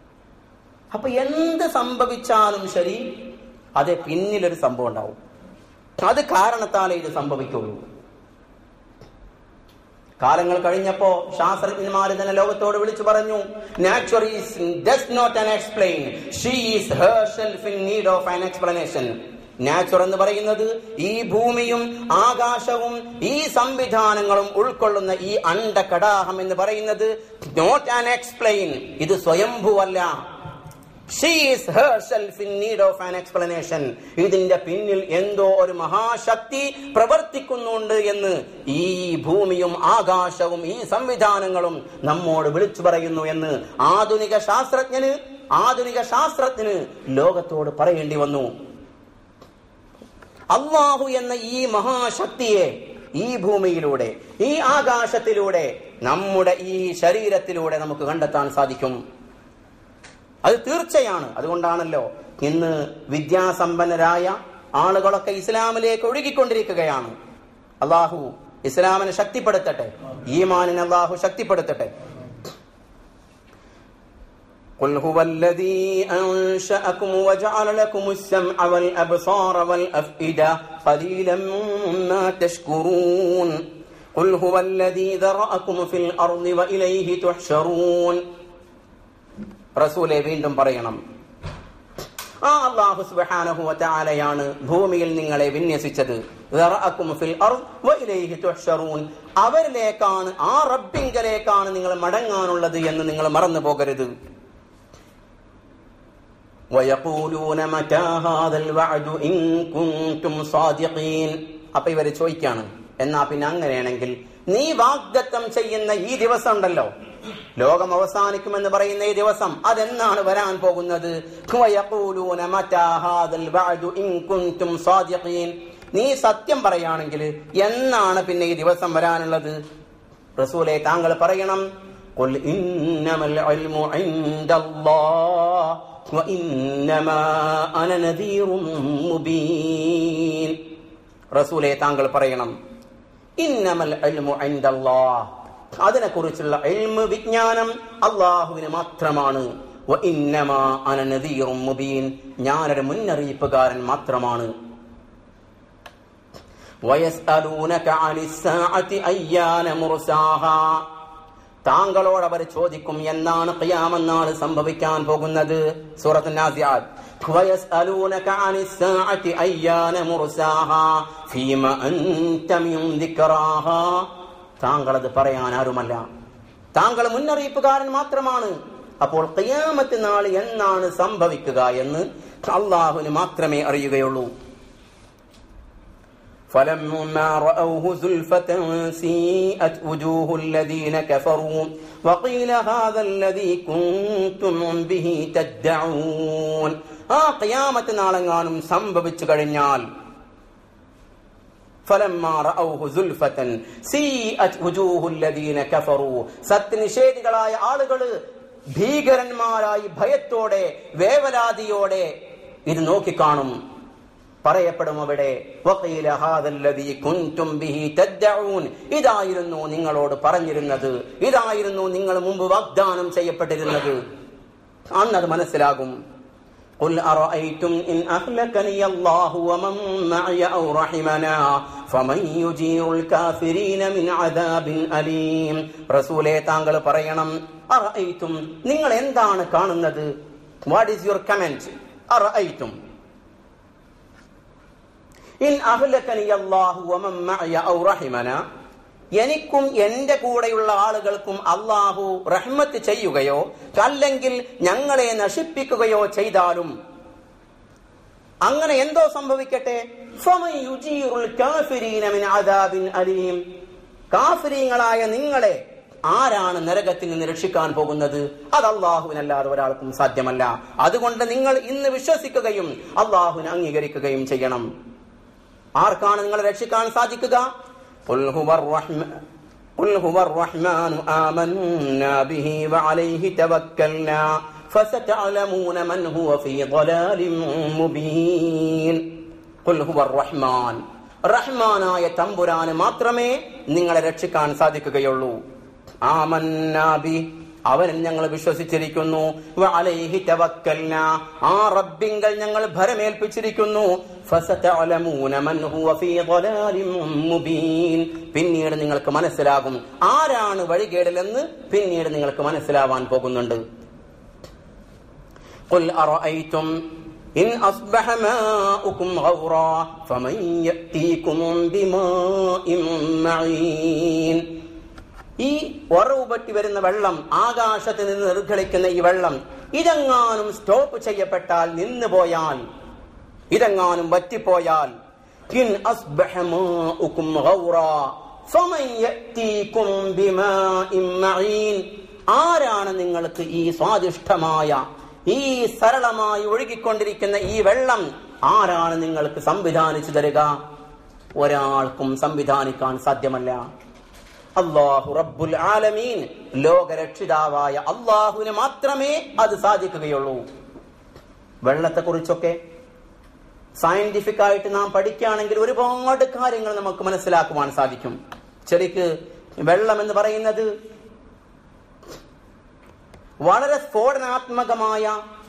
അപ്പൊ എന്ത് സംഭവിച്ചാലും ശരി അതെ പിന്നിലൊരു സംഭവം ഉണ്ടാവും അത് കാരണത്താലേ ഇത് സംഭവിക്കുള്ളൂ കാലങ്ങൾ കഴിഞ്ഞപ്പോ ശാസ്ത്രജ്ഞന്മാർ തന്നെ ലോകത്തോട് വിളിച്ചു പറഞ്ഞു natural is does not an explain she is herself in need of an explanation nature എന്ന് പറയുന്നത് ഈ ഭൂമിയും ആകാശവും ഈ സംവിധാനങ്ങളും ഉൾക്കൊള്ളുന്ന ഈ അണ്ടകടാഹം എന്ന് പറയുന്നത് നോട്ട് ആൻ എക്സ്പ്ലെയിൻ ഇത് സ്വയംഭൂവല്ല she is herself in need of an explanation ഇതിന്റെ പിന്നിൽ എന്തോ ഒരു മഹാശക്തി പ്രവർത്തിക്കുന്നുണ്ട് എന്ന് ഈ ഭൂമിയും ആകാശവും ഈ സംവിധാനങ്ങളും നമ്മോട് വിളിച്ചു പറയുന്നു എന്ന് ആധുനിക ശാസ്ത്രജ്ഞന് ആധുനിക ശാസ്ത്രജ്ഞന് ലോകത്തോട് പറയേണ്ടി വന്നു അള്ളാഹു എന്ന ഈ മഹാശക്തിയെ ഈ ഭൂമിയിലൂടെ ഈ ആകാശത്തിലൂടെ നമ്മുടെ ഈ ശരീരത്തിലൂടെ നമുക്ക് കണ്ടെത്താൻ സാധിക്കും അത് തീർച്ചയാണ് അതുകൊണ്ടാണല്ലോ ഇന്ന് വിദ്യാസമ്പന്നരായ ആളുകളൊക്കെ ഇസ്ലാമിലേക്ക് ഒഴുകിക്കൊണ്ടിരിക്കുകയാണ് അള്ളാഹു ഇസ്ലാമിനെ ശക്തിപ്പെടുത്തട്ടെ ഈമാനിനെ അള്ളാഹു ശക്തിപ്പെടുത്തട്ടെ قل هو الذي أنشأكم وجعل لكم السمع والأبصار والأفئدة قليلا ما تشكرون قل هو الذي ذرأكم في الأرض وإليه تحشرون റസൂലെ വീണ്ടും പറയണം ആ അള്ളാഹു സുബ്ഹാനഹു വതആലയാണ് ഭൂമിയിൽ നിങ്ങളെ വിന്യസിച്ചത് ദറഅക്കും ഫിൽ അർദ് വഇലൈഹി തുഹ്ശറൂൻ അവരിലേക്കാണ് ആ റബ്ബിങ്കലേക്കാണ് നിങ്ങൾ മടങ്ങാനുള്ളത് എന്ന് നിങ്ങൾ മറന്നു പോകരുത് വയഖൂലൂന മതാ ഹാദൽ വഅദു ഇൻ കുൻതും സാദിഖീൻ അപ്പൊ ഇവര് ചോദിക്കാണ് എന്നാ പിന്നെ അങ്ങനെയാണെങ്കിൽ നീ വാഗ്ദത്തം ചെയ്യുന്ന ഈ ദിവസം ഉണ്ടല്ലോ ലോകം അവസാനിക്കുമെന്ന് പറയുന്ന ഈ ദിവസം അതെന്നാണ് വരാൻ പോകുന്നത് വയഖൂലൂന മതാ ഹാദൽ വഅദു ഇൻ കുൻതും സാദിഖീൻ നീ സത്യം പറയുകയാണെങ്കിൽ എന്നാണ് പിന്നെ ഈ ദിവസം വരാനുള്ളത് റസൂലെ താങ്കൾ പറയണം قل إنما العلم عند الله وإنما أنا نذير مبين റസൂലെ താങ്കൾ പറയണം ഇന്നമൽ ഇൽമു ഇൻദല്ലാഹ് അതിനെക്കുറിച്ചുള്ള ഇൽമ് വിജ്ഞാനം അള്ളാഹുവിന് മാത്രമാണ് വ ഇന്നമാ അന നദീറും മുബീൻ ഞാനൊരു മുന്നറിയിപ്പുകാരൻ മാത്രമാണ് വയസ്അലൂനക അനിസ്സാഅതി അയ്യാന മുർസാഹാ താങ്കളോട് അവർ ചോദിക്കും എന്നാണ് ഖിയാമന്നാൾ സംഭവിക്കാൻ പോകുന്നത് സൂറത്ത് നാസിയാത്ത് ويسألونك عن الساعة أيان مرساها فيما أنت من ذكراها താങ്കൾ അത് പറയാൻ ആരുമല്ല താങ്കൾ മുന്നറിയിപ്പുകാരൻ മാത്രമാണ് അപ്പോൾ ഖിയാമത്ത് നാൾ എന്നാണ് സംഭവിക്കുക എന്ന് അള്ളാഹുവിന് മാത്രമേ അറിയുകയുള്ളൂ فلما رأوه زلفة سيئت وجوه الذين كفروا وقيل هذا الذي كنتم به تدعون ആ ഖിയാമത്ത് നാളെങ്ങാനും സംഭവിച്ചു കഴിഞ്ഞാൽ فلما رأوه زلفة سيئت وجوه الذين كفروا സത്യനിഷേധികളായ ആളുകൾ ഭീകരന്മാരായി ഭയത്തോടെ വേവലാതിയോടെ ഇത് നോക്കിക്കാണും പറയപ്പെടും അവിടെ വഖീല ഹാദല്ലദീ കുൻതും ബിഹി തദ്ദഊൻ ഇതായിരുന്നു നിങ്ങളോട് പറഞ്ഞിരുന്നത് ഇതായിരുന്നു നിങ്ങൾ മുമ്പ് വാഗ്ദാനം ചെയ്യപ്പെട്ടിരുന്നത് അന്നത് മനസ്സിലാകും قل أرأيتم إن أهلكني الله ومن معي أو رحمنا فمن يجير الكافرين من عذاب أليم റസൂലേ താങ്കൾ പറയണം അറഅയ്തും നിങ്ങൾ എന്താണ് കാണുന്നത് വാട്ട് ഈസ് യുവർ കമന്റ് അറഅയ്തും ഇൻ അഹ്ലകനി അല്ലാഹു വമൻ മഅയ ഔ റഹിമന എനിക്കും എന്റെ കൂടെയുള്ള ആളുകൾക്കും അള്ളാഹു റഹ്മത്ത് ചെയ്യുകയോ അല്ലെങ്കിൽ ഞങ്ങളെ നശിപ്പിക്കുകയോ ചെയ്താലും അങ്ങനെ എന്തോ സംഭവിക്കട്ടെ ഫമൻ യുജീറുൽ കാഫിരീന മിൻ അദാബിൻ അലീം കാഫിരീങ്ങളായ നിങ്ങളെ ആരാണ് നരകത്തിൽ നിന്ന് രക്ഷിക്കാൻ പോകുന്നത് അത് അള്ളാഹുവിനല്ലാതെ ഒരാൾക്കും സാധ്യമല്ല അതുകൊണ്ട് നിങ്ങൾ ഇന്ന് വിശ്വസിക്കുകയും അള്ളാഹുവിനെ അംഗീകരിക്കുകയും ചെയ്യണം ആർക്കാണ് നിങ്ങളെ രക്ഷിക്കാൻ സാധിക്കുക قل هو الرحمن قل هو الرحمن آمنا به وعليه توكلنا فستعلمون من هو في ضلال مبين قل هو الرحمن റഹ്മാനായ തമ്പുരാന് മാത്രമേ നിങ്ങളെ രക്ഷിക്കാൻ സാധിക്കുകയുള്ളൂ ആമന്നാബി അവനിൽ ഞങ്ങൾ വിശ്വസിച്ചിരിക്കുന്നു വഅലൈഹി തവക്കൽന ആ റബ്ബിങ്കൽ ഞങ്ങൾ ഭരമേൽപ്പിച്ചിരിക്കുന്നു فستعلمون من هو في ضلال مبين പിന്നീട് നിങ്ങൾക്ക് മനസ്സിലാകും ആരാണ് വഴികേടിലെന്ന് പിന്നീട് നിങ്ങൾക്ക് മനസ്സിലാവാൻ പോകുന്നുണ്ട് قل أرأيتم إن أصبح ماؤكم غورا فمن يأتيكم بماء معين ഈ ഉറവ് പറ്റി വരുന്ന വെള്ളം ആകാശത്ത് നിന്ന് നിർഗളിക്കുന്ന ഈ വെള്ളം ഇതെങ്ങാനും സ്റ്റോപ്പ് ചെയ്യപ്പെട്ടാൽ നിന്നു പോയാൽ ഇതെങ്ങാനും വറ്റിപ്പോയാൽ ഇൻ അസ്ബഹ മാഉകും ഗൗറാ ഫമൻ യഅതീകും ബിമാഇൻ മഈൻ ആരാണ് നിങ്ങൾക്ക് ഈ സ്വാദിഷ്ടമായ ഈ സരളമായി ഒഴുകിക്കൊണ്ടിരിക്കുന്ന ഈ വെള്ളം ആരാണ് നിങ്ങൾക്ക് സംവിധാനിച്ചു തരിക ഒരാൾക്കും സംവിധാനിക്കാൻ സാധ്യമല്ല അള്ളാഹു റബ്ബുൽ ആലമീൻ ലോകരക്ഷിതാവായ അള്ളാഹുവിന് മാത്രമേ അത് സാധിക്കുകയുള്ളൂ വെള്ളത്തെ കുറിച്ചൊക്കെ സയന്റിഫിക് ആയിട്ട് നാം പഠിക്കുകയാണെങ്കിൽ ഒരുപാട് കാര്യങ്ങൾ നമുക്ക് മനസ്സിലാക്കുവാൻ സാധിക്കും ശരിക്ക് വെള്ളം എന്ന് പറയുന്നത് വളരെ സ്ഫോടനാത്മകമായ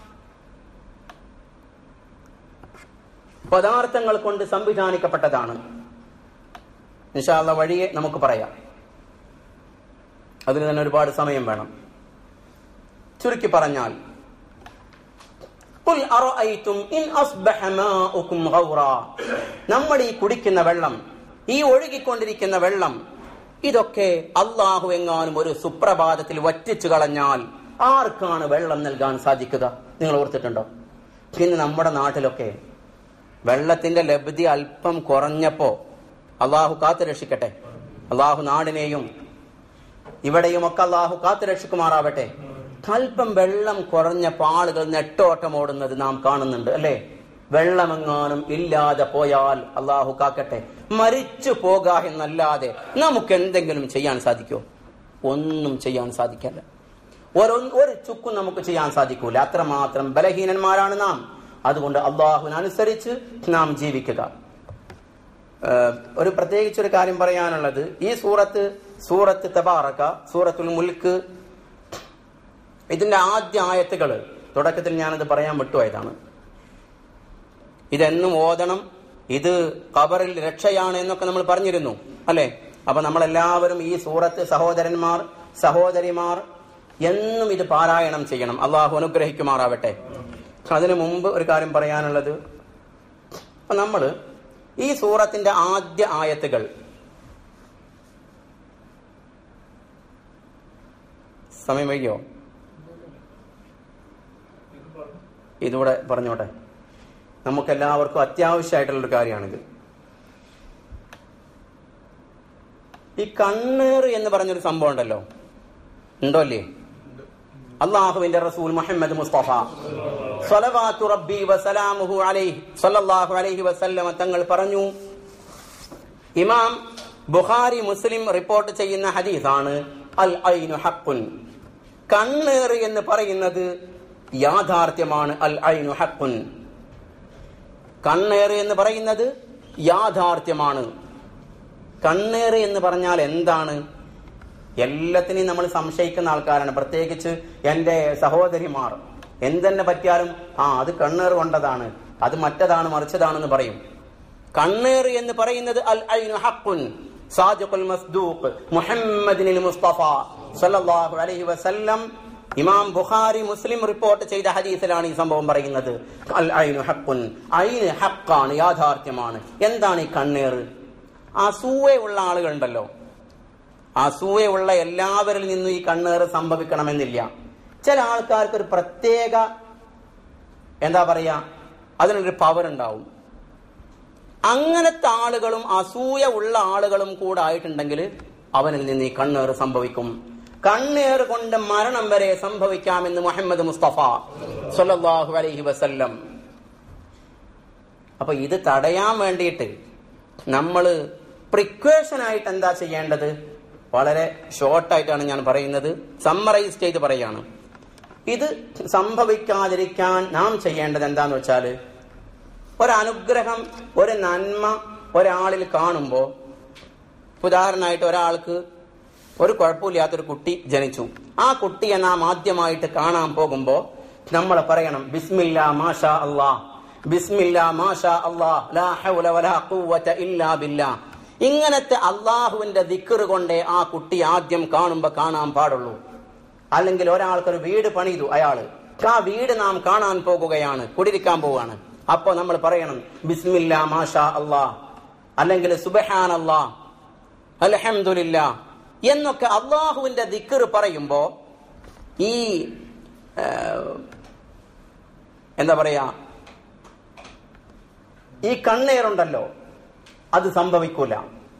പദാർത്ഥങ്ങൾ കൊണ്ട് സംവിധാനിക്കപ്പെട്ടതാണ് നിശാല വഴിയെ നമുക്ക് പറയാം അതിന് തന്നെ ഒരുപാട് സമയം വേണം ചുരുക്കി പറഞ്ഞാൽ "ഖുൽ അറഅയ്തും ഇൻ അസ്ബഹ മാഉകും ഗൗറാ." നമ്മൾ ഈ കുടിക്കുന്ന വെള്ളം ഈ ഒഴുകിക്കൊണ്ടിരിക്കുന്ന വെള്ളം ഇതൊക്കെ അള്ളാഹു എങ്ങാനും ഒരു സുപ്രഭാതത്തിൽ വറ്റിച്ചു കളഞ്ഞാൽ ആർക്കാണ് വെള്ളം നൽകാൻ സാധിക്കുക നിങ്ങൾ ഓർത്തിട്ടുണ്ടോ ഇന്ന് നമ്മുടെ നാട്ടിലൊക്കെ വെള്ളത്തിന്റെ ലബ്ധി അല്പം കുറഞ്ഞപ്പോ അള്ളാഹു കാത്തു രക്ഷിക്കട്ടെ അള്ളാഹു നാടിനെയും ഇവിടെയുമൊക്കെ അള്ളാഹു കാത്തു രക്ഷിക്കുമാറാവട്ടെ അല്പം വെള്ളം കുറഞ്ഞപ്പോ ആളുകൾ നെട്ടോട്ടം ഓടുന്നത് നാം കാണുന്നുണ്ട് അല്ലേ വെള്ളമെങ്ങാനും ഇല്ലാതെ പോയാൽ അള്ളാഹു കാക്കട്ടെ മരിച്ചു പോക എന്നല്ലാതെ നമുക്ക് എന്തെങ്കിലും ചെയ്യാൻ സാധിക്കുമോ ഒന്നും ചെയ്യാൻ സാധിക്കില്ല ഒരു ഒരു ചുക്കും നമുക്ക് ചെയ്യാൻ സാധിക്കൂല അത്രമാത്രം ബലഹീനന്മാരാണ് നാം അതുകൊണ്ട് അള്ളാഹുവിനനുസരിച്ച് നാം ജീവിക്കുക ഏഹ് ഒരു പ്രത്യേകിച്ച് ഒരു കാര്യം പറയാനുള്ളത് ഈ സൂറത്ത് സൂറത്ത് തബാറക്ക സൂറത്തുൽ മുൽക്ക് ഇതിന്റെ ആദ്യ ആയത്തുകൾ തുടക്കത്തിൽ ഞാനത് പറയാൻ വിട്ടുപോയതാണ് ഇതെന്നും ഓതണം ഇത് ഖബറിൽ രക്ഷയാണ് എന്നൊക്കെ നമ്മൾ പറഞ്ഞിരുന്നു അല്ലെ അപ്പൊ നമ്മളെല്ലാവരും ഈ സൂറത്ത് സഹോദരന്മാർ സഹോദരിമാർ എന്നും ഇത് പാരായണം ചെയ്യണം അള്ളാഹു അനുഗ്രഹിക്കുമാറാവട്ടെ അതിനു മുമ്പ് ഒരു കാര്യം പറയാനുള്ളത് അപ്പൊ നമ്മള് ഈ സൂറത്തിന്റെ ആദ്യ ആയത്തുകൾ സമയം വൈകിയോ ഇതൂടെ പറഞ്ഞോട്ടെ നമുക്കെല്ലാവർക്കും അത്യാവശ്യമായിട്ടുള്ളൊരു കാര്യമാണിത് ഈ കണ്ണേറ് എന്ന് പറഞ്ഞൊരു സംഭവം ഉണ്ടല്ലോ ഉണ്ടോ അല്ലേ അള്ളാഹുവിന്റെ റസൂൽ മുഹമ്മദ് മുസ്തഫ സ്വലവാത്തു റബ്ബി വസലാമുഹു അലൈഹി സ്വല്ലല്ലാഹു അലൈഹി വസല്ലമ തങ്ങൾ പറഞ്ഞു ഇമാം ബുഖാരി മുസ്ലിം റിപ്പോർട്ട് ചെയ്യുന്ന ഹദീസാണ് അൽ ഐനു ഹഖുൻ കണ്ണേറ് എന്ന് പറയുന്നത് യാഥാർത്ഥ്യമാണ് അൽ ഐനു ഹഖുൻ കണ്ണേറ് എന്ന് പറയുന്നത് യാഥാർത്ഥ്യമാണ് കണ്ണേറ് എന്ന് പറഞ്ഞാൽ എന്താണ് എല്ലാത്തിനെയും നമ്മൾ സംശയിക്കുന്ന ആൾക്കാരാണ് പ്രത്യേകിച്ച് എൻ്റെ സഹോദരിമാർ എന്തെന്നെ പറ്റിയാലും ആ അത് കണ്ണേറ് കൊണ്ടതാണ് അത് മറ്റതാണ് മറിച്ചതാണെന്ന് പറയും കണ്ണേറ് എന്ന് പറയുന്നത് അൽ ഐനു ഹഖുൻ സാദിഖുൽ മസ്ദൂഖ് മുഹമ്മദിനിൽ മുസ്തഫ സല്ലല്ലാഹു അലൈഹി വസല്ലം ഇമാം ബുഖാരി മുസ്ലിം റിപ്പോർട്ട് ചെയ്ത ഹദീസിലാണ് ഈ സംഭവം പറയുന്നത് അൽ ഐനു ഹഖുൻ ഐന് ഹക്കാണ് യാഥാർത്ഥ്യമാണ് എന്താണ് ഈ കണ്ണേറ് അസൂയയുള്ള ആളുകളുണ്ടല്ലോ അസൂയയുള്ള എല്ലാവരിൽ നിന്നും ഈ കണ്ണേറ് സംഭവിക്കണമെന്നില്ല ചില ആൾക്കാർക്ക് ഒരു പ്രത്യേക എന്താ പറയാ അതിനൊരു പവർ ഉണ്ടാവും അങ്ങനത്തെ ആളുകളും അസൂയ ഉള്ള ആളുകളും കൂടെ ആയിട്ടുണ്ടെങ്കിൽ അവനിൽ നിന്ന് ഈ കണ്ണേറ് സംഭവിക്കും കണ്ണേറ് കൊണ്ട് മരണം വരെ സംഭവിക്കാമെന്ന് മുഹമ്മദ് മുസ്തഫ സല്ലല്ലാഹു അലൈഹി വസല്ലം അപ്പൊ ഇത് തടയാൻ വേണ്ടിയിട്ട് നമ്മൾ പ്രിക്വേഷൻ ആയിട്ട് എന്താ ചെയ്യേണ്ടത് വളരെ ഷോർട്ടായിട്ടാണ് ഞാൻ പറയുന്നത് സമ്മറൈസ് ചെയ്ത് പറയാണ് ഇത് സംഭവിക്കാതിരിക്കാൻ നാം ചെയ്യേണ്ടത് എന്താന്ന് വെച്ചാല് ഒരനുഗ്രഹം ഒരു നന്മ ഒരാളിൽ കാണുമ്പോൾ ഉദാഹരണമായിട്ട് ഒരാൾക്ക് ഒരു കുഴപ്പമില്ലാത്തൊരു കുട്ടി ജനിച്ചു ആ കുട്ടിയെ നാം ആദ്യമായിട്ട് കാണാൻ പോകുമ്പോൾ നമ്മൾ പറയണം ബിസ്മില്ല മാഷാ അള്ളാ ബിസ്മില്ലാ മാഷാ അല്ലാഹ് ലാ ഹൗല വലാ ഖുവത ഇല്ലാ ബില്ലാ ഇങ്ങനത്തെ അള്ളാഹുവിന്റെ ദിക്കറ് കൊണ്ടേ ആ കുട്ടി ആദ്യം കാണുമ്പോ കാണാൻ പാടുള്ളൂ അല്ലെങ്കിൽ ഒരാൾക്കൊരു വീട് പണിതു അയാള് ആ വീട് നാം കാണാൻ പോകുകയാണ് കുടിരിക്കാൻ പോവുകയാണ് അപ്പൊ നമ്മൾ പറയണം ബിസ്മില്ല മാഷാ അള്ളാ അല്ലെങ്കിൽ സുബഹാൻ അള്ളാ അലഹമില്ല എന്നൊക്കെ അള്ളാഹുവിന്റെ ദിക്കറ് പറയുമ്പോ ഈ ആ, എന്താ പറയാ ഈ കണ്ണേറുണ്ടല്ലോ അത് സംഭവിക്കൂല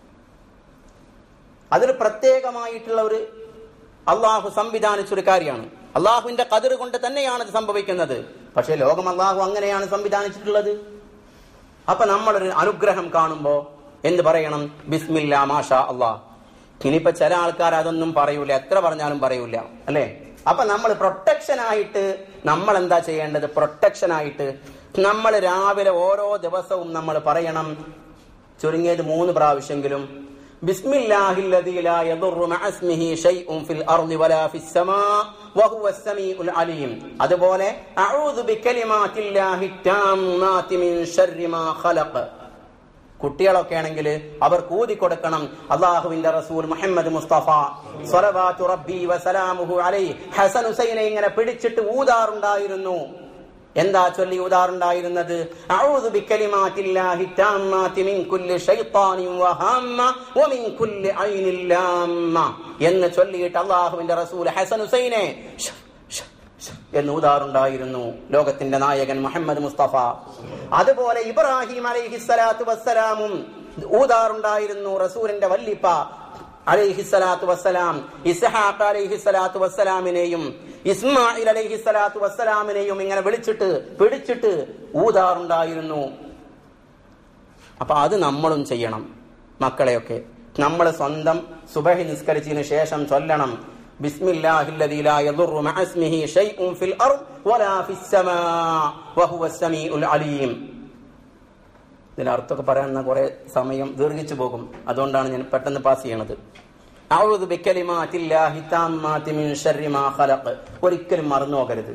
അതിന് പ്രത്യേകമായിട്ടുള്ള ഒരു അള്ളാഹു സംവിധാനിച്ചൊരു കാര്യമാണ് അള്ളാഹുവിന്റെ കതിർ കൊണ്ട് തന്നെയാണ് ഇത് സംഭവിക്കുന്നത് പക്ഷെ ലോകം അള്ളാഹു അങ്ങനെയാണ് സംവിധാനിച്ചിട്ടുള്ളത് അപ്പൊ നമ്മളൊരു അനുഗ്രഹം കാണുമ്പോ എന്ത് പറയണം ബിസ്മില്ല മാഷാ അള്ളാഹ് ഇനിയിപ്പോ ചില ആൾക്കാർ അതൊന്നും പറയൂല എത്ര പറഞ്ഞാലും പറയൂല അല്ലെ അപ്പൊ നമ്മൾ പ്രൊട്ടക്ഷൻ ആയിട്ട് നമ്മൾ എന്താ ചെയ്യേണ്ടത് പ്രൊട്ടക്ഷൻ ആയിട്ട് നമ്മൾ രാവിലെ ഓരോ ദിവസവും നമ്മൾ പറയണം ചുരുങ്ങിയത് മൂന്ന് പ്രാവശ്യമെങ്കിലും ബിസ്മില്ലാഹില്ലദീ ലാ യദുറു മഅ ഇസ്മിഹി ശൈഉൻ ഫിൽ അർളി വലാ ഫിസ് സമാ വഹുവ സമീഉൽ അലീം അതുപോലെ അഊദു ബികലിമാത്തില്ലാഹി താമ്മാതി മിൻ ശർരി മാ ഖലഖ് കുട്ടികളൊക്കെ ആണെങ്കിൽ അവർ കൂതി കൊടുക്കണം അള്ളാഹുവിന്റെ റസൂൽ മുഹമ്മദ് മുസ്തഫ സ്വലവാത്തു റബ്ബി വസലാമുഹു അലൈ ഹസൻ ഹുസൈനെ ഇങ്ങനെ പിടിച്ചിട്ട് ഊതാറുണ്ടായിരുന്നു എന്താ ചൊല്ലി ഊതാറുണ്ടായിരുന്നത് അഊദു ബികലിമാത്തില്ലാഹി താമ്മാതി മിൻ കുല്ലി ശൈത്താനിൻ വഹാമ്മ വമിൻ കുല്ലി ഐനിൻ ലാമ്മ എന്ന് ചൊല്ലിയിട്ട് അള്ളാഹുവിന്റെ റസൂൽ ഹസൻ ഹുസൈനെ ഷ്, ഷ്, ഷ് എന്ന് ഊതാറുണ്ടായിരുന്നു ലോകത്തിന്റെ നായകൻ മുഹമ്മദ് മുസ്തഫ അതുപോലെ ഇബ്രാഹിം അലൈഹിസ്സലാത്തു വസ്സലാമും ഊതാറുണ്ടായിരുന്നു റസൂലിന്റെ വല്ലിപ്പ അലൈഹിസ്സലാത്തു വസ്സലാം ഇസ്ഹാഖ് അലൈഹിസ്സലാത്തു വസ്സലാമിനെയും ഇസ്മായിൽ അലൈഹിസ്സലാത്തു വസ്സലാമിനെയും ഇങ്ങനെ വിളിച്ചിട്ട് പിടിച്ചിട്ട് ഊതാറുണ്ടായിരുന്നു അപ്പൊ അത് നമ്മളും ചെയ്യണം മക്കളെയൊക്കെ നമ്മൾ സ്വന്തം സുബഹി നിസ്കരിച്ചതിന് ശേഷം ചൊല്ലണം ബിസ്മില്ലാഹില്ലദീ ലാ യദുറു മഅ ഇസ്മിഹി ശൈഉൻ ഫിൽ അർദ് വലാ ഫിസ് സമാ വഹുവ സമീഉൽ അലീം ഇതിന്റെ അർത്ഥമൊക്കെ പറയാൻ കുറെ സമയം ദീർഘിച്ചു പോകും അതുകൊണ്ടാണ് ഞാൻ പെട്ടെന്ന് പാസ് ചെയ്യണത് അഊദു ബികലിമാത്തില്ലാഹി താമ്മാതി മിൻ ശർരി മാ ഖലഖ് ഒരിക്കലും മറന്നു പോകരുത്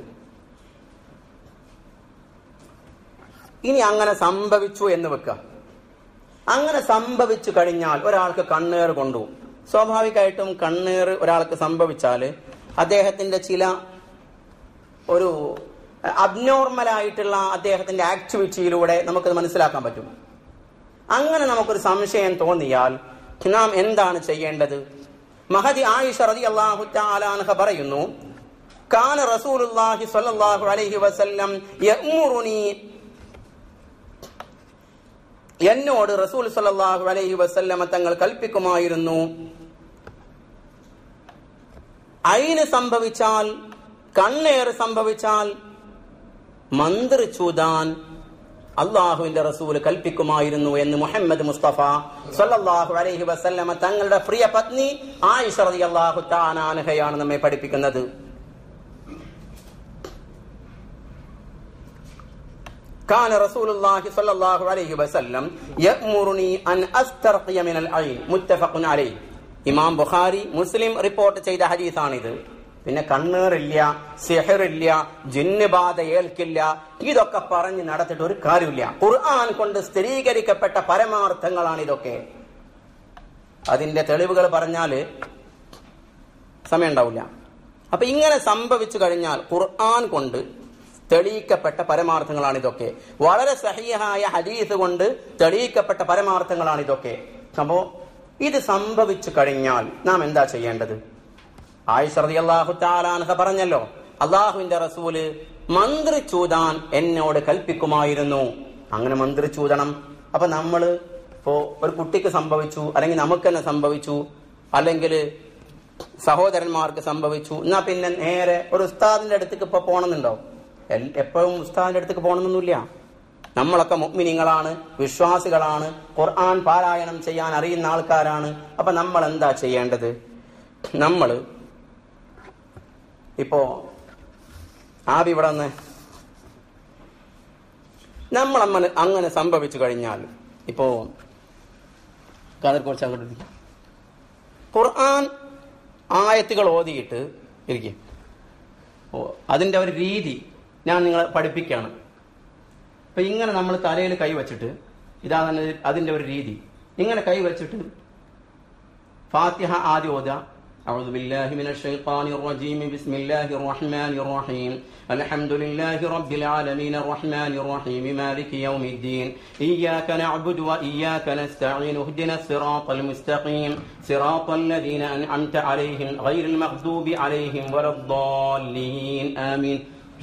ഇനി അങ്ങനെ സംഭവിച്ചു എന്ന് വെക്കുക അങ്ങനെ സംഭവിച്ചു കഴിഞ്ഞാൽ ഒരാൾക്ക് കണ്ണേർ കൊണ്ടു സ്വാഭാവികമായിട്ടും കണ്ണേർ ഒരാൾക്ക് സംഭവിച്ചാൽ അദ്ദേഹത്തിന്റെ ചില ഒരു അബ്നോർമൽ ആയിട്ടുള്ള അദ്ദേഹത്തിന്റെ ആക്ടിവിറ്റിയിലൂടെ നമുക്കത് മനസ്സിലാക്കാൻ പറ്റും അങ്ങനെ നമുക്കൊരു സംശയം തോന്നിയാൽ നാം എന്താണ് ചെയ്യേണ്ടത് മഹദി ആയിഷ റതി അള്ളാഹു താലാൻഹ പറയുന്നു കാന റസൂലുള്ളാഹി സ്വല്ലല്ലാഹു അലൈഹി വസല്ലം യഅ്മുറുനി എന്നോട് റസൂൽ സല്ലല്ലാഹു അലൈഹി വസല്ലമ തങ്ങൾ കൽപ്പിക്കുമായിരുന്നു അയിന് സംഭവിച്ചാൽ കണ്ണേറ് സംഭവിച്ചാൽ മന്ത്രിച്ചൂതാൻ അള്ളാഹുവിന്റെ റസൂൽ കൽപ്പിക്കുമായിരുന്നു എന്ന് മുഹമ്മദ് മുസ്തഫ സല്ലല്ലാഹു അലൈഹി വസല്ലമ തങ്ങളുടെ പ്രിയ പത്നി ആയിഷ റളിയല്ലാഹു താനാൻഹയാണ് നമ്മെ പഠിപ്പിക്കുന്നത് كان رسول الله صلى الله عليه وسلم يأمرني أن أسترقي من العين متفق عليه ഇമാം ബുഖാരി മുസ്ലിം റിപ്പോർട്ട് ചെയ്ത ഹദീസാണിത് പിന്നെ കണ്ണേറില്ല സിഹറില്ല ജിന്നുബാധ ഏൽക്കില്ല ഇതൊക്കെ പറഞ്ഞ് നടത്തിയിട്ട് ഒരു കാര്യമില്ല ഖുർആൻ കൊണ്ട് സ്ഥിരീകരിക്കപ്പെട്ട പരമാർത്ഥങ്ങളാണ് ഇതൊക്കെ അതിന്റെ തെളിവുകൾ പറഞ്ഞാല് സമയം ഉണ്ടാവില്ല അപ്പൊ ഇങ്ങനെ സംഭവിച്ചു കഴിഞ്ഞാൽ ഖുർആൻ കൊണ്ട് തെളിയിക്കപ്പെട്ട പരമാർത്ഥങ്ങളാണ് ഇതൊക്കെ വളരെ സഹിയായ ഹദീസ് കൊണ്ട് തെളിയിക്കപ്പെട്ട പരമാർത്ഥങ്ങളാണ് ഇതൊക്കെ അപ്പോ ഇത് സംഭവിച്ചു കഴിഞ്ഞാൽ നാം എന്താ ചെയ്യേണ്ടത് ആയിഷ റളിയല്ലാഹു തആലാൻഹ പറഞ്ഞല്ലോ അള്ളാഹുവിന്റെ റസൂല് മന്ത്രി ചൂതാൻ എന്നോട് കൽപ്പിക്കുമായിരുന്നു അങ്ങനെ മന്ത്രി ചൂതണം അപ്പൊ നമ്മള് ഇപ്പോ ഒരു കുട്ടിക്ക് സംഭവിച്ചു അല്ലെങ്കിൽ നമുക്ക് തന്നെ സംഭവിച്ചു അല്ലെങ്കിൽ സഹോദരന്മാർക്ക് സംഭവിച്ചു എന്നാ പിന്നെ നേരെ ഒരു ഉസ്താദിന്റെ അടുത്തേക്ക് ഇപ്പൊ പോണമെന്നുണ്ടോ എൽ- എപ്പോഴും ഉസ്താദിന്റെ അടുത്തേക്ക് പോകണമെന്നൊന്നുമില്ല നമ്മളൊക്കെ മുഗ്മിനിങ്ങളാണ് വിശ്വാസികളാണ് ഖുർആൻ പാരായണം ചെയ്യാൻ അറിയുന്ന ആൾക്കാരാണ് അപ്പൊ നമ്മൾ എന്താ ചെയ്യേണ്ടത് നമ്മൾ ഇപ്പോ ആബി ഇവിടെ നിന്ന് നമ്മൾ അങ്ങനെ അങ്ങനെ സംഭവിച്ചു കഴിഞ്ഞാൽ ഇപ്പോ കഥ കുറച്ച് അങ്ങോട്ട് ഇരിക്ക്. ഖുർആൻ ആയത്തുകൾ ഓതിയിട്ട് ഇരിക്കും ഓ അതിന്റെ ഒരു രീതി ഞാൻ നിങ്ങളെ പഠിപ്പിക്കുകയാണ് അപ്പൊ ഇങ്ങനെ നമ്മൾ തലയിൽ കൈ വെച്ചിട്ട് ഇതാണ് അതിന്റെ ഒരു രീതി ഇങ്ങനെ കൈ വെച്ചിട്ട് ഫാത്തിഹ ആദ്യം ഓതുക أعوذ بالله من الشيطان الرجيم بسم الله الرحمن الرحيم الحمد لله رب العالمين الرحمن الرحيم مالك يوم الدين إياك نعبد وإياك نستعين اهدنا الصراط المستقيم صراط الذين أنعمت عليهم غير المغضوب عليهم ولا الضالين آمين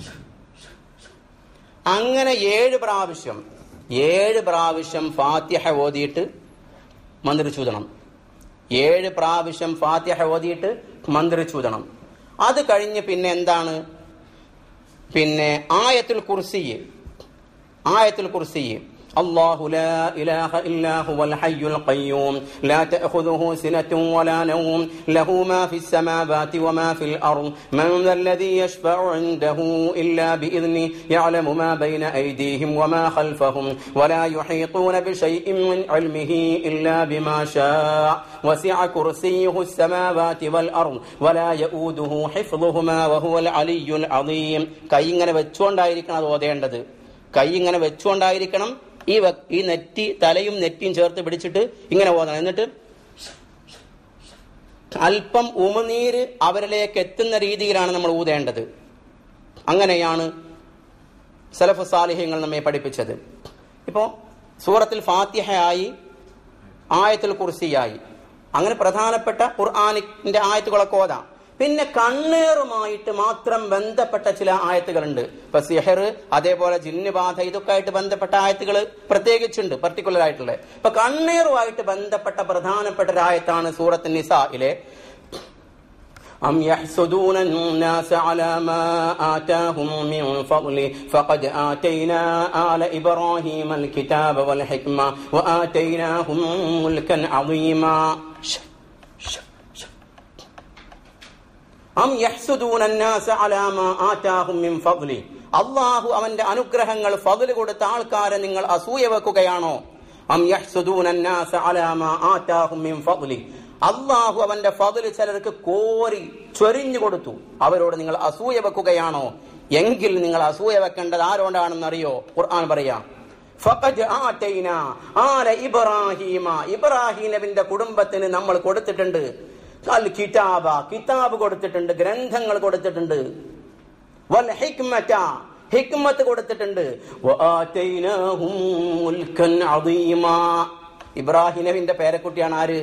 അങ്ങനെ ഏഴ് പ്രാവശ്യം ഏഴ് പ്രാവശ്യം ഫാത്തിഹ ഓതിയിട്ട് മന്ത്രിച്ചൂതണം ഏഴ് പ്രാവശ്യം ഫാത്തിഹ ഓതിയിട്ട് മന്ത്രിച്ചൂതണം അത് കഴിഞ്ഞ് പിന്നെ എന്താണ് പിന്നെ ആയത്തുൽ കുർസി ആയത്തുൽ കുർസി الله لا إله إلا هو الحي القيوم لا تأخذه سنة ولا نوم له ما في السماوات وما في الأرض من ذا الذي يشفع عنده إلا بإذنه يعلم ما بين أيديهم وما خلفهم ولا يحيطون بشيء من علمه إلا بما شاء وسع كرسيه السماوات والأرض ولا يؤوده حفظهما وهو العلي العظيم കൈ ഇങ്ങനെ വെച്ചുകൊണ്ടായിരിക്കണം അത് ഓതേണ്ടത് കൈ ഇങ്ങനെ വെച്ചുകൊണ്ടായിരിക്കണം ഈ വ- ഈ നെറ്റി തലയും നെറ്റിയും ചേർത്ത് പിടിച്ചിട്ട് ഇങ്ങനെ ഓതണം എന്നിട്ട് അല്പം ഉമിനീര് അവരിലേക്ക് എത്തുന്ന രീതിയിലാണ് നമ്മൾ ഊതേണ്ടത് അങ്ങനെയാണ് സലഫ് സാലിഹ്യങ്ങൾ നമ്മെ പഠിപ്പിച്ചത് ഇപ്പോ സൂറത്തിൽ ഫാത്തിഹയായി ആയത്തുൽ കുർസിയായി അങ്ങനെ പ്രധാനപ്പെട്ട ഖുർആാനിന്റെ ആയത്തുകളൊക്കെ ഓതാം പിന്നെ കണ്ണേറുമായിട്ട് മാത്രം ബന്ധപ്പെട്ട ചില ആയത്തുകളുണ്ട് ഇപ്പൊ സിഹർ അതേപോലെ ജിന്നുബാധ ഇതൊക്കെ ആയിട്ട് ബന്ധപ്പെട്ട ആയത്തുകൾ പ്രത്യേകിച്ചുണ്ട് പർട്ടിക്കുലർ ആയിട്ടുള്ള ഇപ്പൊ കണ്ണേറുമായിട്ട് ബന്ധപ്പെട്ട പ്രധാനപ്പെട്ട ഒരു ആയത്താണ് സൂറത്ത് നിസായിലെ أم يحسدون الناس على ما آتاهم من فضله فقد آتينا آل إبراهيم الكتاب والحكمة وآتيناهم ملكا عظيما അം യഹ്സുദൂന الناس على ما آتاهم من فضله അള്ളാഹു അവന്റെ അനുഗ്രഹങ്ങൾ ഫضല് കൊടുത്ത ആൾക്കാരെ നിങ്ങൾ അസൂയ വെക്കുകയാണോ അം യഹ്സുദൂന الناس على ما آتاهم من فضله അള്ളാഹു അവന്റെ ഫضല് ചിലർക്ക് കോരി ചൊരിഞ്ഞു കൊടുത്തു അവരോട് നിങ്ങൾ അസൂയ വെക്കുകയാണോ എങ്കിൽ നിങ്ങൾ അസൂയ വെക്കേണ്ടത് ആരോടാണെന്ന് അറിയോ ഖുർആൻ പറയാം ഫഖദ് ആതൈന ആല ഇബ്രാഹീമ ഇബ്രാഹിം നബിന്റെ കുടുംബത്തിന് നമ്മൾ കൊടുത്തിട്ടുണ്ട് അൽ കിതാബ കിതാബ് കൊടുത്തിട്ടുണ്ട് ഗ്രന്ഥങ്ങൾ കൊടുത്തിട്ടുണ്ട് വൽ ഹിക്മത ഹിക്മത്ത് കൊടുത്തിട്ടുണ്ട് വആതൈനാഹും മുൽക്കൻ അദീമ ഇബ്രാഹിം നബിന്റെ പേരക്കുട്ടിയാണ് ആര്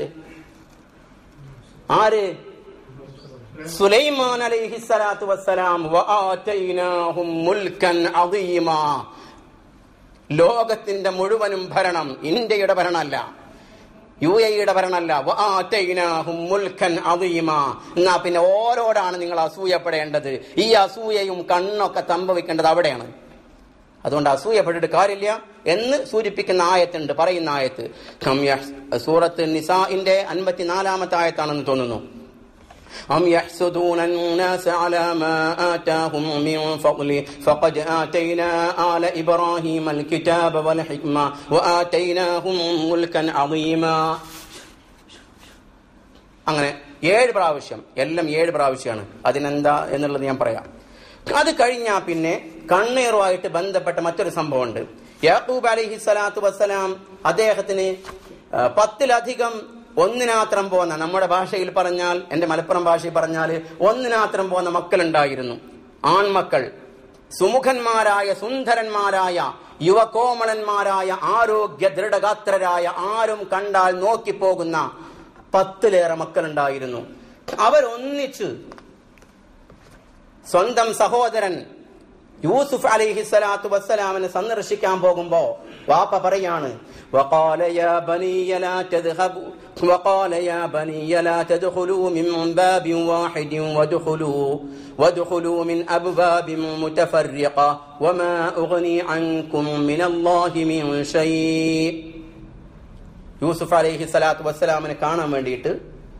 ആര് സുലൈമാൻ അലൈഹി സ്വലാത്തു വസ്സലാം വആതൈനാഹും മുൽക്കൻ അദീമ ലോകത്തിന്റെ മുഴുവനും ഭരണം ഇന്ത്യയുടെ ഭരണമല്ല യു എയുടെ ഭരണമല്ല വആതൈനാഹും മുൽക്കൻ അദീമ എന്നാ പിന്നെ ഓരോടാണ് നിങ്ങൾ അസൂയപ്പെടേണ്ടത് ഈ അസൂയയും കണ്ണൊക്കെ സംഭവിക്കേണ്ടത് അവിടെയാണ് അതുകൊണ്ട് അസൂയപ്പെട്ടിട്ട് കാര്യമില്ല എന്ന് സൂചിപ്പിക്കുന്ന ആയത്തുണ്ട് പറയുന്ന ആയത്ത് കം യഹ്- സൂറത്ത് നിസാഇന്റെ അൻപത്തിനാലാമത്തെ ആയത്താണെന്ന് തോന്നുന്നു أم يحسدون الناس على ما آتاهم من فضله فقد آتينا آل إبراهيم الكتاب والحكمة وآتيناهم ملكا عظيما അങ്ങനെ ഏഴ് പ്രാവശ്യം എല്ലാം ഏഴ് പ്രാവശ്യമാണ് അതിനെന്താ എന്നുള്ളത് ഞാൻ പറയാം അത് കഴിഞ്ഞാൽ പിന്നെ കണ്ണീറുമായിട്ട് ബന്ധപ്പെട്ട മറ്റൊരു സംഭവമുണ്ട് യാക്കൂബ് അലൈഹി സ്വലാത്തു വസ്സലാം അദ്ദേഹത്തിന് ആ, പത്തിലധികം ഒന്നിനാത്രം പോകുന്ന നമ്മുടെ ഭാഷയിൽ പറഞ്ഞാൽ എന്റെ മലപ്പുറം ഭാഷയിൽ പറഞ്ഞാൽ ഒന്നിനാത്രം പോകുന്ന മക്കളുണ്ടായിരുന്നു ആൺമക്കൾ സുമുഖന്മാരായ സുന്ദരന്മാരായ യുവകോമളന്മാരായ ആരോഗ്യ ദൃഢഗാത്രരായ ആരും കണ്ടാൽ നോക്കിപ്പോകുന്ന പത്തിലേറെ മക്കളുണ്ടായിരുന്നു അവരൊന്നിച്ച് സ്വന്തം സഹോദരൻ യൂസുഫ് അലൈഹി സ്വലാത്തു വസ്സലാമിനെ സന്ദർശിക്കാൻ പോകുമ്പോ വാപ്പ പറയാണ് وقال يا بني لا تذهبوا وقال يا بني لا تدخلوا من باب واحد وادخلوا وادخلوا من أبواب متفرقة وما أغني عنكم من الله من شيء യൂസുഫ് അലൈഹി സ്വലാത്തു വസ്സലാമിനെ കാണാൻ വേണ്ടിയിട്ട്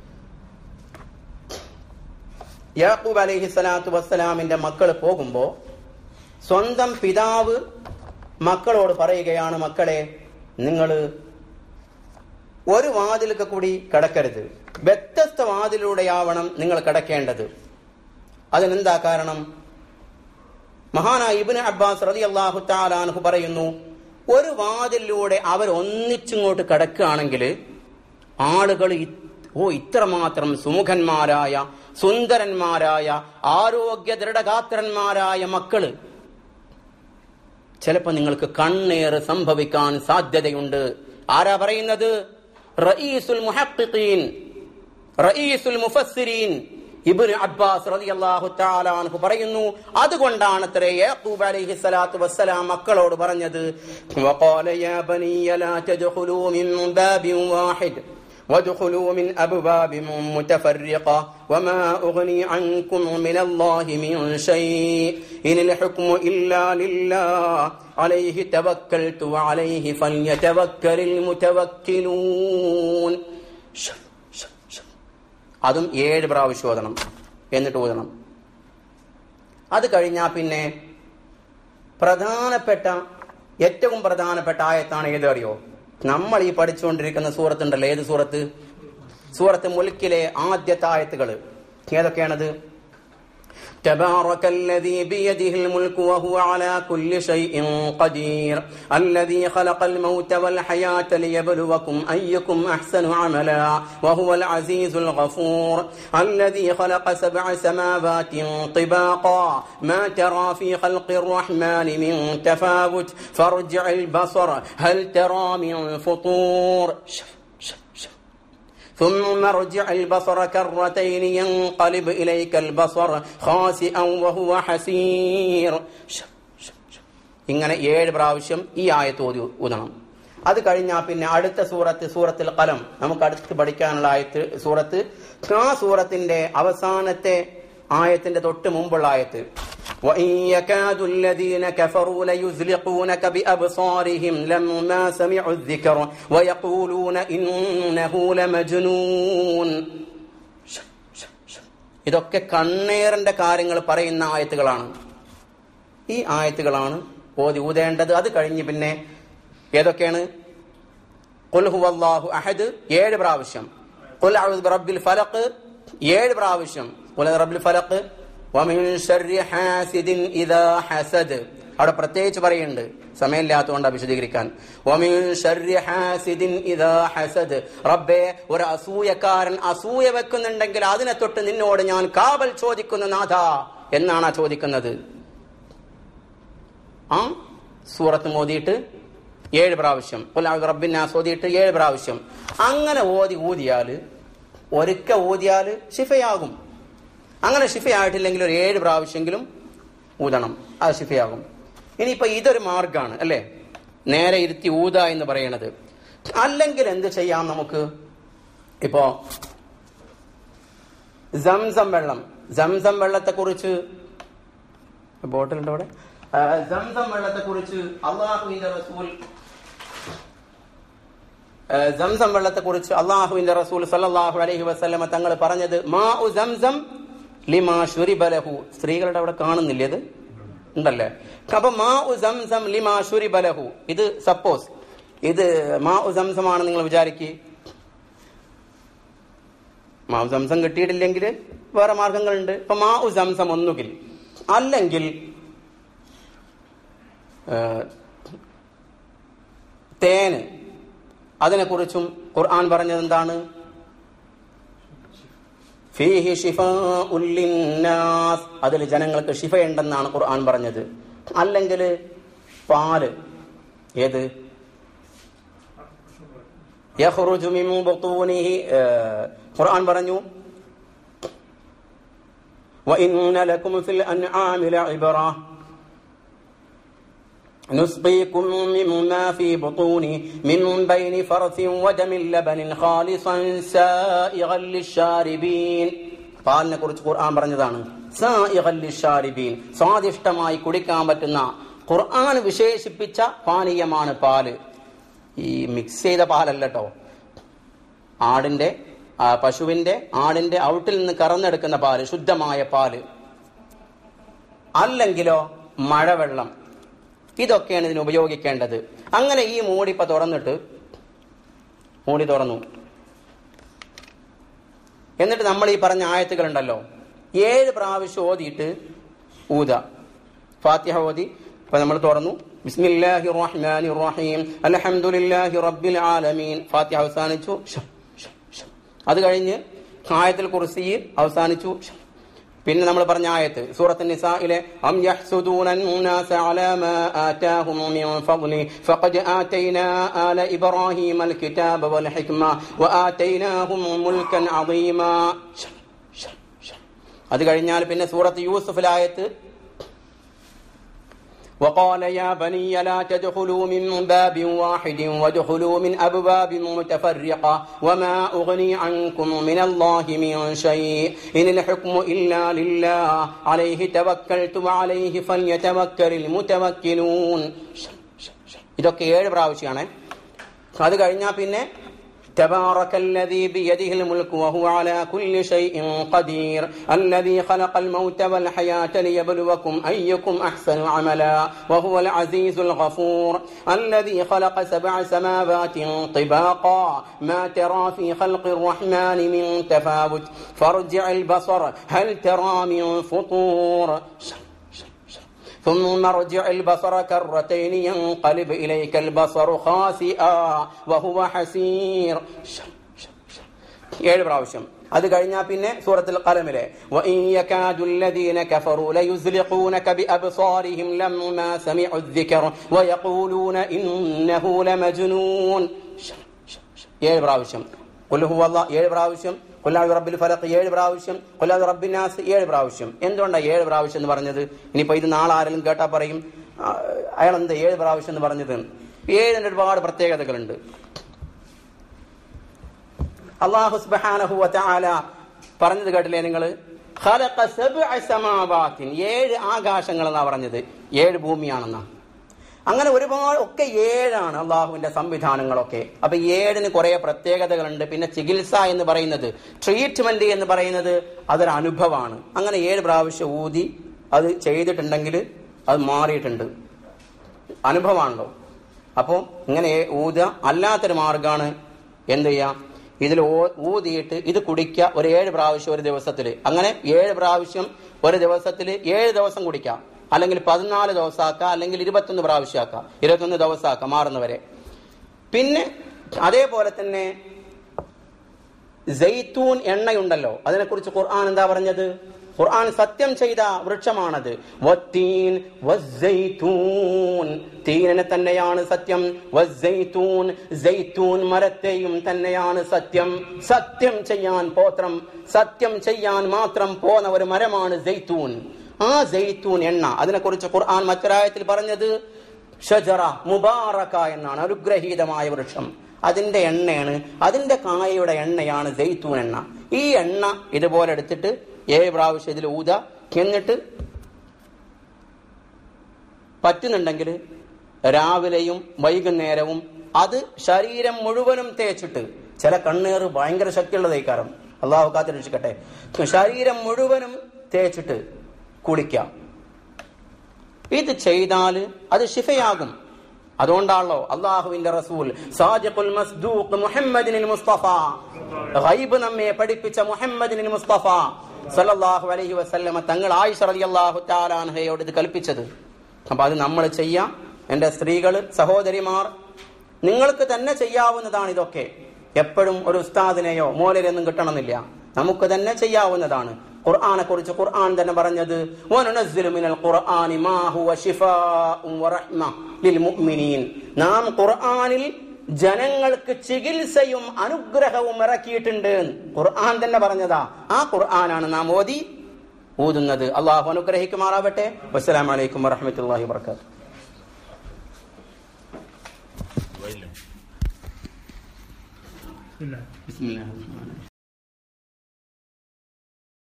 യാക്കൂബ് അലൈഹി സ്വലാത്തു വസ്സലാമിന്റെ മക്കൾ പോകുമ്പോ സ്വന്തം പിതാവ് മക്കളോട് പറയുകയാണ് മക്കളെ നിങ്ങൾ ഒരു വാതിലൊക്കെ കൂടി കടക്കരുത് വ്യത്യസ്ത വാതിലൂടെയാവണം നിങ്ങൾ കടക്കേണ്ടത് അതിനെന്താ കാരണം മഹാനായ ഇബ്നു അബ്ബാസ് റളിയല്ലാഹു തആല അൻഹു പറയുന്നു ഒരു വാതിലൂടെ അവർ ഒന്നിച്ചിങ്ങോട്ട് കിടക്കുകയാണെങ്കിൽ ആളുകൾ ഇ- ഓ ഇത്രമാത്രം സുമുഖന്മാരായ സുന്ദരന്മാരായ ആരോഗ്യ ദൃഢഗാത്രന്മാരായ മക്കള് ചിലപ്പോ നിങ്ങൾക്ക് കണ്ണേറ് സംഭവിക്കാൻ സാധ്യതയുണ്ട് ആരാ പറയുന്നത് റഈസുൽ മുഹഖിഖീൻ റഈസുൽ മുഫസ്സിരീൻ ഇബ്നു അബ്ബാസ് റളിയല്ലാഹു തആല അൻഹു പറയുന്നു അതുകൊണ്ടാണ് അത്രേ യാഖൂബ് അലൈഹി സ്വലാത്തു വസ്സലാം മക്കളോട് പറഞ്ഞത് വഖാല യാ ബനിയ ലാ തദ്ഖുലൂ മിൻ ബാബിൻ വാഹിദ് وادخلوا من أبواب متفرقة وما أغني عنكم من الله من شيء إن الحكم إلا لله عليه توكلت وعليه فليتوكل المتوكلون ഷ്, ഷ്, ഷ്. അതും ഏഴ് പ്രാവശ്യം ഓതണം എന്നിട്ട് ഓതണം അത് കഴിഞ്ഞാൽ പിന്നെ പ്രധാനപ്പെട്ട ഏറ്റവും പ്രധാനപ്പെട്ട ആയത്താണ് ഏത് അറിയോ നമ്മൾ ഈ പഠിച്ചുകൊണ്ടിരിക്കുന്ന സൂറത്തുണ്ടല്ലോ ഏത് സൂറത്ത് സൂറത്ത് മുൽക്കിലെ ആദ്യത്തെ ആയത്തുകൾ ഏതൊക്കെയാണത് تبارك الذي بيده الملك وهو على كل شيء قدير الذي خلق الموت والحياة ليبلوكم أيكم أحسن عملا وهو العزيز الغفور الذي خلق سبع سماوات طباقا ما ترى في خلق الرحمن من تفاوت فارجع البصر هل ترى من فطور شف شف شف ثم ارجع البصر كرتين ينقلب إليك البصر خاسئا وهو حسير شف شف شف. ഇങ്ങനെ ഏഴ് പ്രാവശ്യം ഈ ആയത്ത് ഓതി ഊതണം അത് കഴിഞ്ഞാൽ പിന്നെ അടുത്ത സൂറത്ത് സൂറത്തിൽ കലം നമുക്ക് അടുത്ത് പഠിക്കാനുള്ള ആയത്ത് സൂറത്ത് ആ സൂറത്തിന്റെ അവസാനത്തെ ആയത്തിന്റെ തൊട്ട് മുമ്പുള്ള ആയത്ത് وإن يكاد الذين كفروا ليزلقونك بأبصارهم لما سمعوا الذكر ويقولون إنه لمجنون ഷ്, ഷ്, ഷ്. ഇതൊക്കെ കണ്ണേറിന്റെ കാര്യങ്ങൾ പറയുന്ന ആയത്തുകളാണ് ഈ ആയത്തുകളാണ് ഓതി ഊതേണ്ടത് അത് കഴിഞ്ഞ് പിന്നെ ഏതൊക്കെയാണ് ഖുൽ ഹുവല്ലാഹു അഹദ് ഏഴ് പ്രാവശ്യം ഖുൽ അഊദു ബിറബ്ബിൽ ഫലഖ് ഏഴ് പ്രാവശ്യം ഖുൽ റബ്ബിൽ ഫലഖ് വമിൻ ശർരി ഹാസിദിൻ ഇദാ ഹസദ് അവിടെ പ്രത്യേകിച്ച് പറയുന്നുണ്ട് സമയമില്ലാത്തതുകൊണ്ട് വിശദീകരിക്കാൻ വമിൻ ശർരി ഹാസിദിൻ ഇദാ ഹസദ് റബ്ബേ ഒരു അസൂയക്കാരൻ അസൂയ വെക്കുന്നുണ്ടെങ്കിൽ അതിനെ തൊട്ട് നിന്നോട് ഞാൻ കാവൽ ചോദിക്കുന്നു നാഥ എന്നാണ് ആ ചോദിക്കുന്നത് ആ സൂറത്ത് മോദിയിട്ട് ഏഴ് പ്രാവശ്യം റബ്ബിനാസ് ഓതിയിട്ട് ഏഴ് പ്രാവശ്യം അങ്ങനെ ഓതി ഊതിയാല് ഒരിക്ക ഊതിയാല് ഷിഫയാകും അങ്ങനെ ഷിഫയായിട്ടില്ലെങ്കിൽ ഒരു ഏഴ് പ്രാവശ്യമെങ്കിലും ഊതണം അത് ഷിഫയാകും ഇനിയിപ്പോ ഇതൊരു മാർഗാണ് അല്ലേ നേരെ ഇരുത്തി ഊത എന്ന് പറയണത് അല്ലെങ്കിൽ എന്ത് ചെയ്യാം നമുക്ക് ഇപ്പോ സംസം വെള്ളം സംസം വെള്ളത്തെ കുറിച്ച് ബോട്ടിലുണ്ട് അവിടെ ആ, സംസം വെള്ളത്തെ കുറിച്ച് അള്ളാഹുവിന്റെ റസൂൽ ആ, സംസം വെള്ളത്തെ കുറിച്ച് അള്ളാഹുവിന്റെ റസൂൽ സല്ലല്ലാഹു അലൈഹി വസല്ലമ തങ്ങൾ പറഞ്ഞത് മാ ഉ സംസം ലിമാ ശുരിബലഹു സ്ത്രീകളുടെ അവിടെ കാണുന്നില്ലേ ഇത് ഉണ്ടല്ലേ അപ്പൊ മാ ഉ സംസം ലിമാ ശുരിബലഹു ഇത് സപ്പോസ് ഇത് മാ ഉ സംസമാണ് നിങ്ങൾ വിചാരിക്കുക മാ ഉ സംസം കിട്ടിയിട്ടില്ലെങ്കിൽ വേറെ മാർഗങ്ങളുണ്ട് ഇപ്പൊ മാ ഉ സംസം ഒന്നുകിൽ അല്ലെങ്കിൽ ഏഹ്, തേന് അതിനെക്കുറിച്ചും ഖുർആൻ പറഞ്ഞത് എന്താണ് ഫീഹി ശിഫാഉൻ ലിന്നാസ് അതിൽ ജനങ്ങൾക്ക് ശിഫയുണ്ടെന്നാണ് ഖുർആൻ പറഞ്ഞത് അല്ലെങ്കിൽ പാല് ഏത് യഖ്റുജു മിൻ ബുത്തൂനിഹി ഏഹ്, ഖുർആൻ പറഞ്ഞു وإن لكم في الأنعام لعبرة نسقيكم مما في بطونه من بين فرث ودم لبن خالصا سائغا للشاربين പാലിനെ കുറിച്ച് ഖുർആൻ പറഞ്ഞതാണ് സായിഗൻ ലിശാരിബീൻ സ്വാദിഷ്ടമായി കുടിക്കാൻ പറ്റുന്ന ഖുർആൻ വിശേഷിപ്പിച്ച പാനീയമാണ് പാല് ഈ മിക്സ് ചെയ്ത പാലല്ല കേട്ടോ ആടിന്റെ ആ, പശുവിന്റെ ആടിന്റെ ഔട്ടിൽ നിന്ന് കറന്നെടുക്കുന്ന പാല് ശുദ്ധമായ പാല് അല്ലെങ്കിലോ മഴവെള്ളം ഇതൊക്കെയാണ് ഇതിന് ഉപയോഗിക്കേണ്ടത് അങ്ങനെ ഈ മൂടി ഇപ്പൊ തുറന്നിട്ട് മൂടി തുറന്നു എന്നിട്ട് നമ്മൾ ഈ പറഞ്ഞ ആയത്തുകളുണ്ടല്ലോ ഏഴ് പ്രാവശ്യം ഓതിയിട്ട് ഊത ഫാത്തിഹ ഓതി ഇപ്പൊ നമ്മൾ തുറന്നു ബിസ്മില്ലാഹി റഹ്മാനി റഹീം അൽഹംദുലില്ലാഹി റബ്ബിൽ ആലമീൻ ഫാത്തിഹ അവസാനിച്ചു ഷം, ഷം, ഷം. അത് കഴിഞ്ഞ് ആയത്തിൽ കുർസി അവസാനിച്ചു ഷം. പിന്നെ നമ്മൾ പറഞ്ഞ ആയത്ത് സൂറത്ത് നിസായിലെ അം യഹ്സുദൂന الناس على ما آتاهم من فضله فقد آتينا آل إبراهيم الكتاب والحكمة وآتيناهم ملكا عظيما ഷം, ഷം, ഷം. അത് കഴിഞ്ഞാൽ പിന്നെ സൂറത്ത് യൂസുഫിലായത്ത് وقال يا بني لا تدخلوا من باب واحد وادخلوا من أبواب متفرقة وما أغني عنكم من الله من شيء إن الحكم إلا لله عليه توكلت وعليه فليتوكل المتوكلون ഇതൊക്കെ ഏഴ് പ്രാവശ്യമാണ് അത് കഴിഞ്ഞാൽ പിന്നെ تبارك الذي بيده الملك وهو على كل شيء قدير الذي خلق الموت والحياة ليبلوكم أيكم أحسن عملا وهو العزيز الغفور الذي خلق سبع سماوات طباقا ما ترى في خلق الرحمن من تفاوت فارجع البصر هل ترى من فطور ثم ارجع البصر كرتين ينقلب إليك البصر خاسئا وهو حسير ഏഴ് പ്രാവശ്യം അത് കഴിഞ്ഞാൽ പിന്നെ സൂറത്തുൽ ഖലമിലെ وإن يكاد الذين كفروا ليزلقونك بأبصارهم لما سمعوا الذكر ويقولون إنه لمجنون ഏഴ് പ്രാവശ്യം قل هو الله ഏഴ് പ്രാവശ്യം കൊല്ലാതെ റബ്ബിൽ ഫലക്ക് ഏഴ് പ്രാവശ്യം കൊല്ലാതെ റബ്ബിനാസ് ഏഴ് പ്രാവശ്യം എന്തുകൊണ്ടാണ് ഏഴ് പ്രാവശ്യം എന്ന് പറഞ്ഞത് ഇനിയിപ്പോ ഇത് നാളെ ആരെങ്കിലും കേട്ടാ പറയും ആ, അയാൾ എന്താ ഏഴ് പ്രാവശ്യം എന്ന് പറഞ്ഞത് ഏഴിന് ഒരുപാട് പ്രത്യേകതകളുണ്ട് അള്ളാഹു സുബ്ഹാനഹു വതആല പറഞ്ഞത് കേട്ടില്ലേ നിങ്ങൾ ഖലഖ സബ്അ സമാവാത്തിൻ ഏഴ് ആകാശങ്ങൾ എന്നാ പറഞ്ഞത് ഏഴ് ഭൂമിയാണെന്നാ അങ്ങനെ ഒരുപാട് ഒക്കെ ഏഴാണ് അള്ളാഹുവിന്റെ സംവിധാനങ്ങളൊക്കെ അപ്പൊ ഏഴിന് കുറെ പ്രത്യേകതകളുണ്ട് പിന്നെ ചികിത്സ എന്ന് പറയുന്നത് ട്രീറ്റ്മെന്റ് എന്ന് പറയുന്നത് അതൊരു അനുഭവമാണ് അങ്ങനെ ഏഴ് പ്രാവശ്യം ഊതി അത് ചെയ്തിട്ടുണ്ടെങ്കിൽ അത് മാറിയിട്ടുണ്ട് അനുഭവമാണല്ലോ അപ്പോൾ ഇങ്ങനെ ഊത അല്ലാത്തൊരു മാർഗമാണ് എന്ത് ചെയ്യാം ഇതിൽ ഓ- ഊതിയിട്ട് ഇത് കുടിക്കുക ഒരു ഏഴ് പ്രാവശ്യം ഒരു ദിവസത്തിൽ അങ്ങനെ ഏഴ് പ്രാവശ്യം ഒരു ദിവസത്തിൽ ഏഴ് ദിവസം കുടിക്കാം അല്ലെങ്കിൽ പതിനാല് ദിവസമാക്കാം അല്ലെങ്കിൽ ഇരുപത്തൊന്ന് പ്രാവശ്യമാക്കാം ഇരുപത്തൊന്ന് ദിവസമാക്കാം മാറുന്നവരെ പിന്നെ അതേപോലെ തന്നെ ജെയ്ത്തൂൻ എണ്ണയുണ്ടല്ലോ അതിനെക്കുറിച്ച് ഖുർആൻ എന്താ പറഞ്ഞത് ഖുർആൻ സത്യം ചെയ്ത വൃക്ഷമാണത് വത്തീൻ വസ്സൈത്തൂൻ. തീനിനെ തന്നെയാണ് സത്യം വസ്സൈത്തൂൻ. സൈത്തൂൻ മരത്തെയും തന്നെയാണ് സത്യം സത്യം ചെയ്യാൻ പോത്രം സത്യം ചെയ്യാൻ മാത്രം പോന്ന ഒരു മരമാണ് ജെയ്ത്തൂൻ ആ ജെയ്ത്തൂൻ എണ്ണ അതിനെക്കുറിച്ച് ഖുർആൻ മറ്റൊരായത്തിൽ പറഞ്ഞത് ഷജറ മുബാറക എന്നാണ് അനുഗ്രഹീതമായ വൃക്ഷം അതിന്റെ എണ്ണയാണ് അതിന്റെ കായയുടെ എണ്ണയാണ് ജെയ്ത്തൂൻ എണ്ണ ഈ എണ്ണ ഇതുപോലെ എടുത്തിട്ട് ഏഴ് പ്രാവശ്യം ഇതിൽ ഊത എന്നിട്ട് പറ്റുന്നുണ്ടെങ്കിൽ രാവിലെയും വൈകുന്നേരവും അത് ശരീരം മുഴുവനും തേച്ചിട്ട് ചില കണ്ണേറ് ഭയങ്കര ശക്തിയുള്ള തേക്കാരം അള്ളാഹു കാത്ത് രക്ഷിക്കട്ടെ ശരീരം മുഴുവനും തേച്ചിട്ട് കുളിക്കാം ഇത് ചെയ്താൽ അത് ഷിഫയാകും അതുകൊണ്ടാണല്ലോ അള്ളാഹുവിന്റെ റസൂൽ സാദിഖുൽ മസ്ദൂഖ് മുഹമ്മദിനിൽ മുസ്തഫ ഗൈബ് നമ്മെ പഠിപ്പിച്ച മുഹമ്മദിനിൽ മുസ്തഫ സല്ലല്ലാഹു അലൈഹി വസല്ലമ തങ്ങൾ ആയിഷ റളിയല്ലാഹു തആല അൻഹയോട് ഇത് കൽപ്പിച്ചത് അപ്പൊ അത് നമ്മൾ ചെയ്യാം എന്റെ സ്ത്രീകള് സഹോദരിമാർ നിങ്ങൾക്ക് തന്നെ ചെയ്യാവുന്നതാണ് ഇതൊക്കെ എപ്പോഴും ഒരു ഉസ്താദിനെയോ മോലരെയൊന്നും കിട്ടണമെന്നില്ല നമുക്ക് തന്നെ ചെയ്യാവുന്നതാണ് ഖുർആനെ കുറിച്ച് ഖുർആൻ തന്നെ പറഞ്ഞത് "വനുനസ്സിലു മിനൽ ഖുർആനി മാ ഹുവ ശിഫാഉൻ വറഹ്മ ലിൽ മുഅ്മിനീൻ." നാം ഖുർആനിൽ ജനങ്ങൾക്ക് ചികിത്സയും അനുഗ്രഹവും ഇറക്കിയിട്ടുണ്ട് ഖുർആൻ തന്നെ പറഞ്ഞതാ ആ ഖുർആനാണ് നാം ഓതി ഊതുന്നത് അള്ളാഹു അനുഗ്രഹിക്കുമാറാവട്ടെ വസ്സലാമലൈക്കും വറഹമത്തല്ലാഹി വർക്കാത്തു ഇല്ല ബിസ്മില്ലാഹിർ റഹ്മാനിർ റഹീം